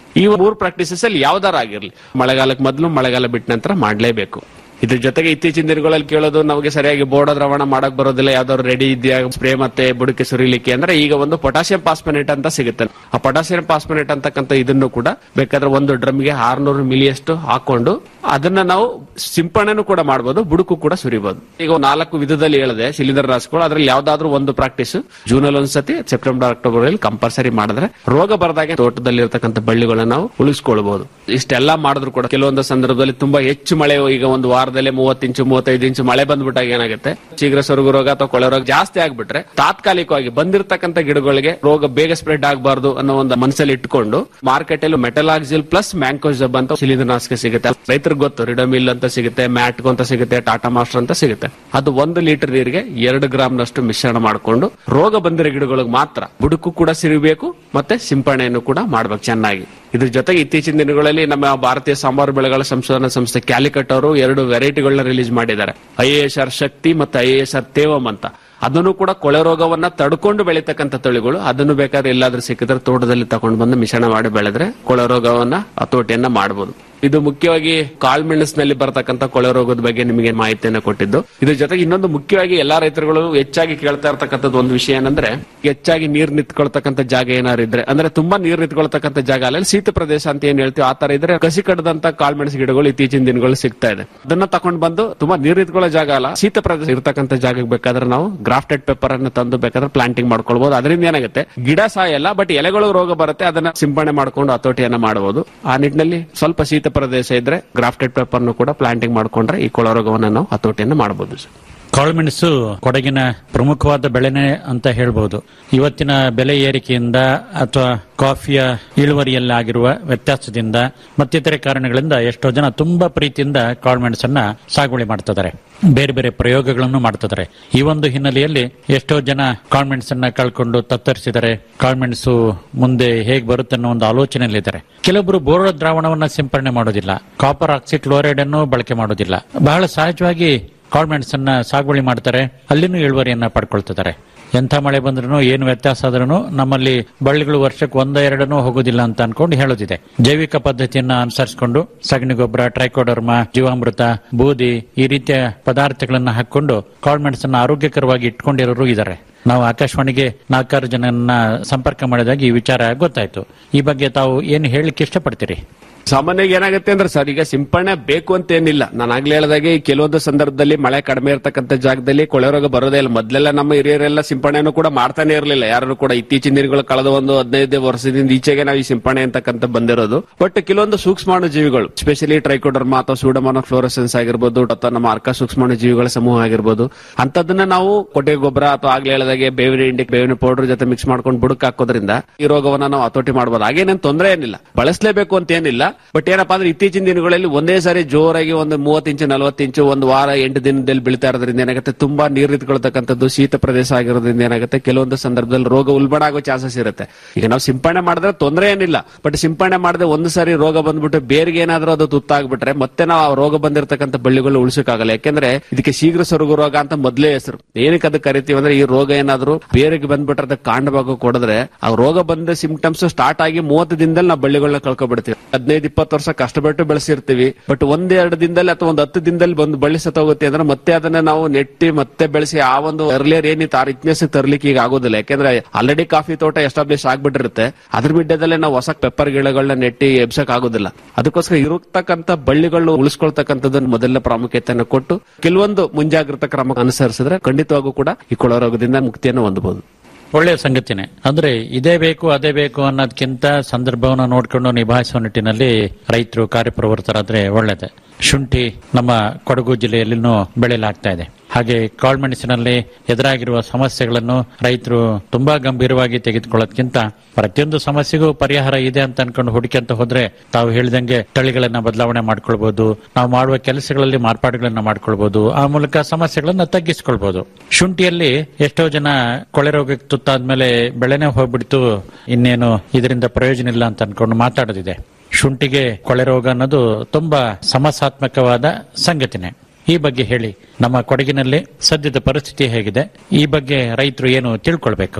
ಈ ಮೂರು ಪ್ರಾಕ್ಟೀಸಸ್ ಅಲ್ಲಿ ಯಾವ್ದಾರ ಆಗಿರ್ಲಿ ಮಳೆಗಾಲಕ್ಕೆ ಮೊದಲು ಮಳೆಗಾಲ ಬಿಟ್ಟ ನಂತರ ಮಾಡ್ಲೇಬೇಕು ಇದ್ರ ಜೊತೆಗೆ ಇತ್ತೀಚಿನ ದಿನಗಳಲ್ಲಿ ಕೇಳೋದು ನಮಗೆ ಸರಿಯಾಗಿ ಬೋರ್ಡ ದ್ರಾವಣ ಮಾಡಕ್ ಬರೋದಿಲ್ಲ ಯಾವ್ದಾದ್ರು ರೆಡಿ ಇದೆಯಾ ಸ್ಪ್ರೇ ಮತ್ತೆ ಬುಡಕೆ ಸುರಿಲಿಕ್ಕೆ ಅಂದ್ರೆ ಈಗ ಒಂದು ಪೊಟಾಸಿಯಂ ಪಾಸ್ಪನೇಟ್ ಅಂತ ಸಿಗುತ್ತೆ ಆ ಪೊಟಾಸಿಯಂ ಪಾಸ್ಪನೇಟ್ ಅಂತಕ್ಕಂಥ ಇದನ್ನು ಕೂಡ ಬೇಕಾದ್ರೆ ಒಂದು ಡ್ರಮ್ಗೆ ಆರ್ನೂರು ಮಿಲಿಯಷ್ಟು ಹಾಕೊಂಡು ಅದನ್ನ ನಾವು ಸಿಂಪಡಣೆನೂ ಕೂಡ ಮಾಡಬಹುದು ಬುಡಕು ಕೂಡ ಸುರಿಬಹುದು ಈಗ ನಾಲ್ಕು ವಿಧದಲ್ಲಿ ಹೇಳಿದೆ ಶಿಲೀಂಧ್ರ ರಾಸುಗಳು ಅದ್ರಲ್ಲಿ ಯಾವ್ದಾದ್ರು ಒಂದು ಪ್ರಾಕ್ಟೀಸ್ ಜೂನ್ ಅಲ್ಲಿ ಒಂದ್ಸತಿ ಸೆಪ್ಟೆಂಬರ್ ಅಕ್ಟೋಬರ್ ಅಲ್ಲಿ ಕಂಪಲ್ಸರಿ ಮಾಡಿದ್ರೆ ರೋಗ ಬರದಾಗೆ ತೋಟದಲ್ಲಿ ಇರತಕ್ಕಂಥ ಬಳ್ಳಿಗಳನ್ನ ನಾವು ಉಳಿಸ್ಕೊಳ್ಬಹುದು ಇಷ್ಟೆಲ್ಲ ಮಾಡಿದ್ರು ಕೂಡ ಕೆಲವೊಂದು ಸಂದರ್ಭದಲ್ಲಿ ತುಂಬಾ ಹೆಚ್ಚು ಮಳೆ ಈಗ ಒಂದು ವಾರದಲ್ಲೇ ಮೂವತ್ತು ಇಂಚು ಮೂವತ್ತೈದು ಇಂಚು ಮಳೆ ಬಂದ್ಬಿಟ್ಟಾಗ ಏನಾಗುತ್ತೆ ಶೀಘ್ರ ಸೊರಗು ರೋಗ ಅಥವಾ ಕೊಳೆ ರೋಗ ಜಾಸ್ತಿ ಆಗ್ಬಿಟ್ರೆ ತಾತ್ಕಾಲಿಕವಾಗಿ ಬಂದಿರತಕ್ಕಂಥ ಗಿಡಗಳಿಗೆ ರೋಗ ಬೇಗ ಸ್ಪ್ರೆಡ್ ಆಗಬಾರ್ದು ಅನ್ನೋ ಒಂದು ಮನಸ್ಸಲ್ಲಿ ಇಟ್ಕೊಂಡು ಮಾರ್ಕೆಟ್ ಅಲ್ಲಿ ಮೆಟಲಾಕ್ಸಿಲ್ ಪ್ಲಸ್ ಮ್ಯಾಂಕೋಜಬ್ ಅಂತ ಶಿಲೀಂಧ್ರನಾಶಕ ಸಿಗುತ್ತೆ ರೈತರಿಗೆ ಗೊತ್ತು ರಿಡಮಿಲ್ ಅಂತ ಸಿಗುತ್ತೆ ಮ್ಯಾಟ್ಗೋ ಅಂತ ಸಿಗುತ್ತೆ ಟಾಟಾ ಮಾಸ್ಟರ್ ಅಂತ ಸಿಗುತ್ತೆ ಅದು ಒಂದು ಲೀಟರ್ ನೀರಿಗೆ ಎರಡು ಗ್ರಾಮ್ ನಷ್ಟು ಮಿಶ್ರಣ ಮಾಡಿಕೊಂಡು ರೋಗ ಬಂದಿರೋ ಗಿಡಗಳಿಗೆ ಮಾತ್ರ ಬುಡಕು ಕೂಡ ಸಿರಿಬೇಕು ಮತ್ತೆ ಸಿಂಪರಣೆಯನ್ನು ಕೂಡ ಮಾಡ್ಬೇಕು ಚೆನ್ನಾಗಿ ಇದ್ರ ಜೊತೆಗೆ ಇತ್ತೀಚಿನ ದಿನಗಳಲ್ಲಿ ನಮ್ಮ ಭಾರತೀಯ ಸಾಂಬಾರು ಬೆಳೆಗಳ ಸಂಶೋಧನಾ ಸಂಸ್ಥೆ ಕ್ಯಾಲಿಕಟ್ ಅವರು ಎರಡು ವೆರೈಟಿಗಳನ್ನ ರಿಲೀಸ್ ಮಾಡಿದ್ದಾರೆ ಐ ಎಸ್ ಆರ್ ಶಕ್ತಿ ಮತ್ತು ಐ ಎಸ್ ಆರ್ ತೇವಂ ಅಂತ ಅದನ್ನು ಕೂಡ ಕೊಳೆ ರೋಗವನ್ನ ತಡ್ಕೊಂಡು ಬೆಳೀತಕ್ಕಂಥ ತಳಿಗಳು ಅದನ್ನು ಬೇಕಾದ್ರೆ ಎಲ್ಲಾದ್ರೂ ಸಿಕ್ಕಿದ್ರೆ ತೋಟದಲ್ಲಿ ತಗೊಂಡು ಬಂದು ಮಿಶ್ರಣ ಮಾಡಿ ಬೆಳೆದ್ರೆ ಕೊಳೆ ರೋಗವನ್ನ ಹತೋಟಿಯನ್ನ ಮಾಡಬಹುದು ಇದು ಮುಖ್ಯವಾಗಿ ಕಾಳ್ಮೆಣಸಿನಲ್ಲಿ ಬರತಕ್ಕಂಥ ಕೊಳೆ ರೋಗದ ಬಗ್ಗೆ ನಿಮಗೆ ಮಾಹಿತಿಯನ್ನು ಕೊಟ್ಟಿದ್ದು ಇದ್ರ ಜೊತೆಗೆ ಇನ್ನೊಂದು ಮುಖ್ಯವಾಗಿ ಎಲ್ಲಾ ರೈತರುಗಳು ಹೆಚ್ಚಾಗಿ ಕೇಳ್ತಾ ಇರ್ತಕ್ಕಂಥದ್ದು ಒಂದು ವಿಷಯ ಏನಂದ್ರೆ ಹೆಚ್ಚಾಗಿ ನೀರ್ ನಿಂತ್ಕೊಳ್ತಕ್ಕಂಥ ಜಾಗ ಏನಾದ್ರು ಇದ್ರೆ ಅಂದ್ರೆ ತುಂಬಾ ನೀರ್ ನಿಂತ್ಕೊಳ್ತಕ್ಕಂಥ ಜಾಗ ಅಲ್ಲ ಶೀತ ಪ್ರದೇಶ ಅಂತ ಏನ್ ಹೇಳ್ತೀವಿ ಆ ತರ ಇದ್ರೆ ಕಸಿ ಕಡದಂತ ಕಾಳ್ಮೆಣಸು ಗಿಡಗಳು ಇತ್ತೀಚಿನ ದಿನಗಳು ಸಿಗ್ತಾ ಇದೆ ಅದನ್ನ ತಗೊಂಡ್ ಬಂದು ತುಂಬಾ ನೀರ್ ನಿಂತ್ಕೊಳ್ಳೋ ಜಾಗ ಅಲ್ಲ ಶೀತ ಪ್ರದೇಶ ಇರ್ತಕ್ಕಂಥ ಜಾಗಕ್ಕೆ ಬೇಕಾದ್ರೆ ನಾವು ಗ್ರಾಫ್ಟೆಡ್ ಪೇಪರ್ ಅನ್ನು ತಂದು ಬೇಕಾದ್ರೆ ಪ್ಲಾಂಟಿಂಗ್ ಮಾಡ್ಕೊಳ್ಬಹುದು ಅದರಿಂದ ಏನಾಗುತ್ತೆ ಗಿಡ ಸಾಯಲ್ಲ ಬಟ್ ಎಲೆಗಳು ರೋಗ ಬರುತ್ತೆ ಅದನ್ನ ಸಿಂಪಡಣೆ ಮಾಡ್ಕೊಂಡು ಹತೋಟಿಯನ್ನ ಮಾಡಬಹುದು ಆ ನಿಟ್ಟಿನಲ್ಲಿ ಸ್ವಲ್ಪ ಶೀತ ಪ್ರದೇಶ ಇದ್ರೆ ಗ್ರಾಫ್ಟೆಡ್ ಪೇಪರ್ ಕೂಡ ಪ್ಲಾಂಟಿಂಗ್ ಮಾಡ್ಕೊಂಡ್ರೆ ಈ ಕೊಳ ರೋಗವನ್ನ ನಾವು ಹತೋಟಿಯನ್ನ ಮಾಡಬಹುದು ಸರ್ ಕಾಳುಮೆಣಸು ಕೊಡಗಿನ ಪ್ರಮುಖವಾದ ಬೆಳೆನೆ ಅಂತ ಹೇಳ್ಬಹುದು ಇವತ್ತಿನ ಬೆಲೆ ಏರಿಕೆಯಿಂದ ಅಥವಾ ಕಾಫಿಯ ಇಳುವರಿಯಲ್ಲಿ ಆಗಿರುವ ವ್ಯತ್ಯಾಸದಿಂದ ಮತ್ತಿತರೆ ಕಾರಣಗಳಿಂದ ಎಷ್ಟೋ ಜನ ತುಂಬಾ ಪ್ರೀತಿಯಿಂದ ಕಾಳುಮೆಣಸನ್ನ ಸಾಗುವಳಿ ಮಾಡ್ತಿದ್ದಾರೆ ಬೇರೆ ಬೇರೆ ಪ್ರಯೋಗಗಳನ್ನು ಮಾಡ್ತಿದ್ದಾರೆ ಈ ಒಂದು ಹಿನ್ನೆಲೆಯಲ್ಲಿ ಎಷ್ಟೋ ಜನ ಕಾಳುಮೆಣಸನ್ನ ಕಳ್ಕೊಂಡು ತತ್ತರಿಸಿದ್ದಾರೆ ಕಾಳುಮೆಣಸು ಮುಂದೆ ಹೇಗೆ ಬರುತ್ತೆ ಅನ್ನೋ ಒಂದು ಆಲೋಚನೆಯಲ್ಲಿದ್ದಾರೆ ಕೆಲವೊಬ್ಬರು ಬೋರ್ಡ ದ್ರಾವಣವನ್ನ ಸಿಂಪರಣೆ ಮಾಡೋದಿಲ್ಲ ಕಾಪರ್ ಆಕ್ಸಿಕ್ಲೋರೈಡ್ ಅನ್ನು ಬಳಕೆ ಮಾಡೋದಿಲ್ಲ ಬಹಳ ಸಹಜವಾಗಿ ಕಾಳ್ಮೆಣಸನ್ನ ಸಾಗುವಳಿ ಮಾಡ್ತಾರೆ ಅಲ್ಲಿನೂ ಇಳುವರಿಯನ್ನ ಪಡ್ಕೊಳ್ತಿದ್ದಾರೆ ಎಂಥ ಮಳೆ ಬಂದ್ರೂ ಏನು ವ್ಯತ್ಯಾಸ ಆದ್ರೂ ನಮ್ಮಲ್ಲಿ ಬಳ್ಳಿಗಳು ವರ್ಷಕ್ಕೆ ಒಂದ ಎರಡನೂ ಹೋಗೋದಿಲ್ಲ ಅಂತ ಅನ್ಕೊಂಡು ಹೇಳೋದಿದೆ ಜೈವಿಕ ಪದ್ಧತಿಯನ್ನ ಅನುಸರಿಸಿಕೊಂಡು ಸಗಣಿ ಗೊಬ್ಬರ ಟ್ರೈಕೋಡರ್ಮ ಜೀವಾಮೃತ ಬೂದಿ ಈ ರೀತಿಯ ಪದಾರ್ಥಗಳನ್ನ ಹಾಕೊಂಡು ಕಾಳ್ಮೆಣಸನ್ನ ಆರೋಗ್ಯಕರವಾಗಿ ಇಟ್ಕೊಂಡಿರೋರು ಇದ್ದಾರೆ ನಾವು ಆಕಾಶವಾಣಿಗೆ ನಾಲ್ಕಾರು ಜನನ್ನ ಸಂಪರ್ಕ ಮಾಡಿದಾಗ ಈ ವಿಚಾರ ಗೊತ್ತಾಯ್ತು ಈ ಬಗ್ಗೆ ತಾವು ಏನು ಹೇಳಲಿಕ್ಕೆ ಇಷ್ಟಪಡ್ತೀರಿ ಸಾಮಾನ್ಯವಾಗಿ ಏನಾಗುತ್ತೆ ಅಂದ್ರೆ ಸರ್ ಈಗ ಸಿಂಪರಣೆ ಬೇಕು ಅಂತ ಏನಿಲ್ಲ ನಾನು ಆಗ್ಲೇ ಹೇಳಿದಾಗೆ ಈ ಕೆಲವೊಂದು ಸಂದರ್ಭದಲ್ಲಿ ಮಳೆ ಕಡಿಮೆ ಇರತಕ್ಕಂಥ ಜಾಗದಲ್ಲಿ ಕೊಳೆ ರೋಗ ಬರೋದೇ ಇಲ್ಲ ಮೊದಲೆಲ್ಲ ನಮ್ಮ ಹಿರಿಯರೆಲ್ಲ ಸಿಂಪರಣೆನೂ ಕೂಡ ಮಾಡ್ತಾನೆ ಇರಲಿಲ್ಲ ಯಾರು ಕೂಡ ಇತ್ತೀಚಿನ ದಿನಗಳು ಕಳೆದ ಒಂದು ಹದಿನೈದು ವರ್ಷದಿಂದ ಈಚೆಗೆ ನಾವು ಈ ಸಿಂಪರಣೆ ಅಂತಕ್ಕಂಥ ಬಂದಿರೋದು ಬಟ್ ಕೆಲವೊಂದು ಸೂಕ್ಷ್ಮಾಣು ಜೀವಿಗಳು ಸ್ಪೆಷಲಿ ಟ್ರೈಕೋಡರ್ಮಾ ಅಥವಾ ಸೂಡಮಾನ ಫ್ಲೋರಸೆನ್ಸ್ ಆಗಿರ್ಬೋದು ಅಥವಾ ನಮ್ಮ ಅರ್ಕ ಸೂಕ್ಷ್ಮಾಣು ಜೀವಿಗಳ ಸಮೂಹ ಆಗಿರ್ಬೋದು ಅಂತದನ್ನ ನಾವು ಕೊಟ್ಟಿಗೆ ಗೊಬ್ಬರ ಅಥವಾ ಆಗ್ಲೇ ಹೇಳಿದಾಗೆ ಬೇವಿನ ಹಿಂಡಿ ಬೇವಿನ ಪೌಡರ್ ಜೊತೆ ಮಿಕ್ಸ್ ಮಾಡ್ಕೊಂಡು ಬುಡಕ್ ಹಾಕೋದ್ರಿಂದ ಈ ರೋಗವನ್ನ ನಾವು ಹತೋಟಿ ಮಾಡಬಹುದು ಹಾಗೇನೇನು ತೊಂದರೆ ಏನಿಲ್ಲ ಬಳಸಲೇಬೇಕು ಅಂತ ಏನಿಲ್ಲ ಬಟ್ ಏನಪ್ಪಾ ಅಂದ್ರೆ ಇತ್ತೀಚಿನ ದಿನಗಳಲ್ಲಿ ಒಂದೇ ಸಾರಿ ಜೋರಾಗಿ ಒಂದು ಮೂವತ್ತು ಇಂಚು ನಲವತ್ತು ಇಂಚು ಒಂದು ವಾರ ಎಂಟು ದಿನದಲ್ಲಿ ಬೀಳ್ತಾ ಇರೋದ್ರಿಂದ ಏನಾಗುತ್ತೆ ತುಂಬಾ ನೀರು ನಿಂತ್ಕೊಳ್ತಕ್ಕಂಥದ್ದು ಶೀತ ಪ್ರದೇಶ ಆಗಿರೋದ್ರಿಂದ ಏನಾಗುತ್ತೆ ಕೆಲವೊಂದು ಸಂದರ್ಭದಲ್ಲಿ ರೋಗ ಉಲ್ಬಣ ಆಗೋ ಚಾನ್ಸಸ್ ಇರುತ್ತೆ ಈಗ ನಾವು ಸಿಂಪರಣೆ ಮಾಡಿದ್ರೆ ತೊಂದರೆ ಏನಿಲ್ಲ ಬಟ್ ಸಿಂಪರಣೆ ಮಾಡದೆ ಒಂದು ಸಾರಿ ರೋಗ ಬಂದ್ಬಿಟ್ಟು ಬೇರಿಗೆ ಏನಾದ್ರೂ ಅದು ತುತ್ತಾಗ್ಬಿಟ್ರೆ ಮತ್ತೆ ನಾವು ಆ ರೋಗ ಬಂದಿರತಕ್ಕಂಥ ಬಳ್ಳಿಗಳು ಉಳಿಸಕ್ಕಾಗಲ್ಲ ಯಾಕೆಂದ್ರೆ ಇದಕ್ಕೆ ಶೀಘ್ರ ಸೊರಗು ರೋಗ ಅಂತ ಮೊದಲೇ ಹೆಸರು ಏನಕ್ಕೆ ಅದಕ್ಕೆ ಕರಿತೀವಿ ಅಂದ್ರೆ ಈ ರೋಗ ಏನಾದ್ರೂ ಬೇರಿಗೆ ಬಂದ್ಬಿಟ್ರೆ ಅದಕ್ಕೆ ಕಾಂಡ ಭಾಗ ಕೊಡಿದ್ರೆ ಆ ರೋಗ ಬಂದ ಸಿಂಪ್ಟಮ್ಸ್ ಸ್ಟಾರ್ಟ್ ಆಗಿ ಮೂವತ್ತು ದಿನದಲ್ಲಿ ನಾವು ಬಳ್ಳಿಗಳನ್ನ ಕಳ್ಕೊಬಿಡ್ತೀವಿ ಹದಿನೈದು ಇಪ್ಪತ್ತು ವರ್ಷ ಕಷ್ಟಪಟ್ಟು ಬೆಳೆಸಿರ್ತೀವಿ ಬಟ್ ಒಂದೆರಡು ದಿನದಲ್ಲಿ ಅಥವಾ ಒಂದು ಹತ್ತು ದಿನದಲ್ಲಿ ಬಂದು ಬಳ್ಳಿ ಸತ್ತೋಗುತ್ತೆ ಅಂದ್ರೆ ಮತ್ತೆ ಅದನ್ನ ನಾವು ನೆಟ್ಟಿ ಮತ್ತೆ ಬೆಳೆಸಿ ಆ ಒಂದು ಅರ್ಲಿಯರ್ ಏನಿತ್ತು ಆ ರಿಚ್ನೆಸ್ ತರ್ಲಿಕ್ಕೆ ಈಗ ಆಗೋದಿಲ್ಲ ಯಾಕೆಂದ್ರೆ ಆಲ್ರೆಡಿ ಕಾಫಿ ತೋಟ ಎಸ್ಟಾಬ್ಲಿಷ್ ಆಗ್ಬಿಟ್ಟಿರುತ್ತೆ ಅದ್ರ ಬಿಡ್ಡದಲ್ಲೇ ನಾವು ಹೊಸ ಪೆಪ್ಪರ್ ಗಿಡಗಳನ್ನ ನೆಟ್ಟಿ ಎಬ್ಸಕ್ ಆಗೋದಿಲ್ಲ ಅದಕ್ಕೋಸ್ಕರ ಇರತಕ್ಕಂತ ಬಳ್ಳಿಗಳು ಉಳಿಸ್ಕೊಳ್ತಕ್ಕಂಥದ್ದನ್ನ ಮೊದಲ ಪ್ರಾಮುಖ್ಯತೆಯನ್ನು ಕೊಟ್ಟು ಕೆಲವೊಂದು ಮುಂಜಾಗ್ರತಾ ಕ್ರಮ ಅನುಸರಿಸಿದ್ರೆ ಖಂಡಿತವಾಗೂ ಕೂಡ ಈ ಕೊಳ ರೋಗದಿಂದ ಮುಕ್ತಿಯನ್ನು ಹೊಂದಬಹುದು ಒಳ್ಳೆಯ ಸಂಗತಿನೇ ಅಂದ್ರೆ ಇದೇ ಬೇಕು ಅದೇ ಬೇಕು ಅನ್ನೋದಕ್ಕಿಂತ ಸಂದರ್ಭವನ್ನು ನೋಡ್ಕೊಂಡು ನಿಭಾಯಿಸುವ ನಿಟ್ಟಿನಲ್ಲಿ ರೈತರು ಕಾರ್ಯಪ್ರವೃತ್ತರಾದ್ರೆ ಒಳ್ಳೇದೆ ಶುಂಠಿ ನಮ್ಮ ಕೊಡಗು ಜಿಲ್ಲೆಯಲ್ಲಿನೂ ಬೆಳೆಯಲಾಗ್ತಾ ಇದೆ ಹಾಗೆ ಕಾಳ್ಮೆಣಸಿನಲ್ಲಿ ಎದುರಾಗಿರುವ ಸಮಸ್ಯೆಗಳನ್ನು ರೈತರು ತುಂಬಾ ಗಂಭೀರವಾಗಿ ತೆಗೆದುಕೊಳ್ಳೋದಕ್ಕಿಂತ ಪ್ರತಿಯೊಂದು ಸಮಸ್ಯೆಗೂ ಪರಿಹಾರ ಇದೆ ಅಂತ ಅನ್ಕೊಂಡು ಹುಡುಕಂತ ಹೋದ್ರೆ ತಾವು ಹೇಳಿದಂಗೆ ತಳಿಗಳನ್ನ ಬದಲಾವಣೆ ಮಾಡ್ಕೊಳ್ಬಹುದು ನಾವು ಮಾಡುವ ಕೆಲಸಗಳಲ್ಲಿ ಮಾರ್ಪಾಡುಗಳನ್ನ ಮಾಡ್ಕೊಳ್ಬಹುದು ಆ ಮೂಲಕ ಸಮಸ್ಯೆಗಳನ್ನ ತಗ್ಗಿಸ್ಕೊಳ್ಬಹುದು ಶುಂಠಿಯಲ್ಲಿ ಎಷ್ಟೋ ಜನ ಕೊಳೆ ರೋಗಕ್ಕೆ ತುತ್ತಾದ್ಮೇಲೆ ಬೆಳೆನೇ ಹೋಗ್ಬಿಡ್ತು ಇನ್ನೇನು ಇದರಿಂದ ಪ್ರಯೋಜನ ಇಲ್ಲ ಅಂತ ಅನ್ಕೊಂಡು ಮಾತಾಡೋದಿದೆ ಶುಂಠಿಗೆ ಕೊಳೆ ರೋಗ ಅನ್ನೋದು ತುಂಬಾ ಸಮಸ್ಯಾತ್ಮಕವಾದ ಸಂಗತಿನೇ ಈ ಬಗ್ಗೆ ಹೇಳಿ ನಮ್ಮ ಕೊಡಗಿನಲ್ಲಿ ಸದ್ಯದ ಪರಿಸ್ಥಿತಿ ಹೇಗಿದೆ ಈ ಬಗ್ಗೆ ರೈತರು ಏನು ತಿಳ್ಕೊಳ್ಬೇಕು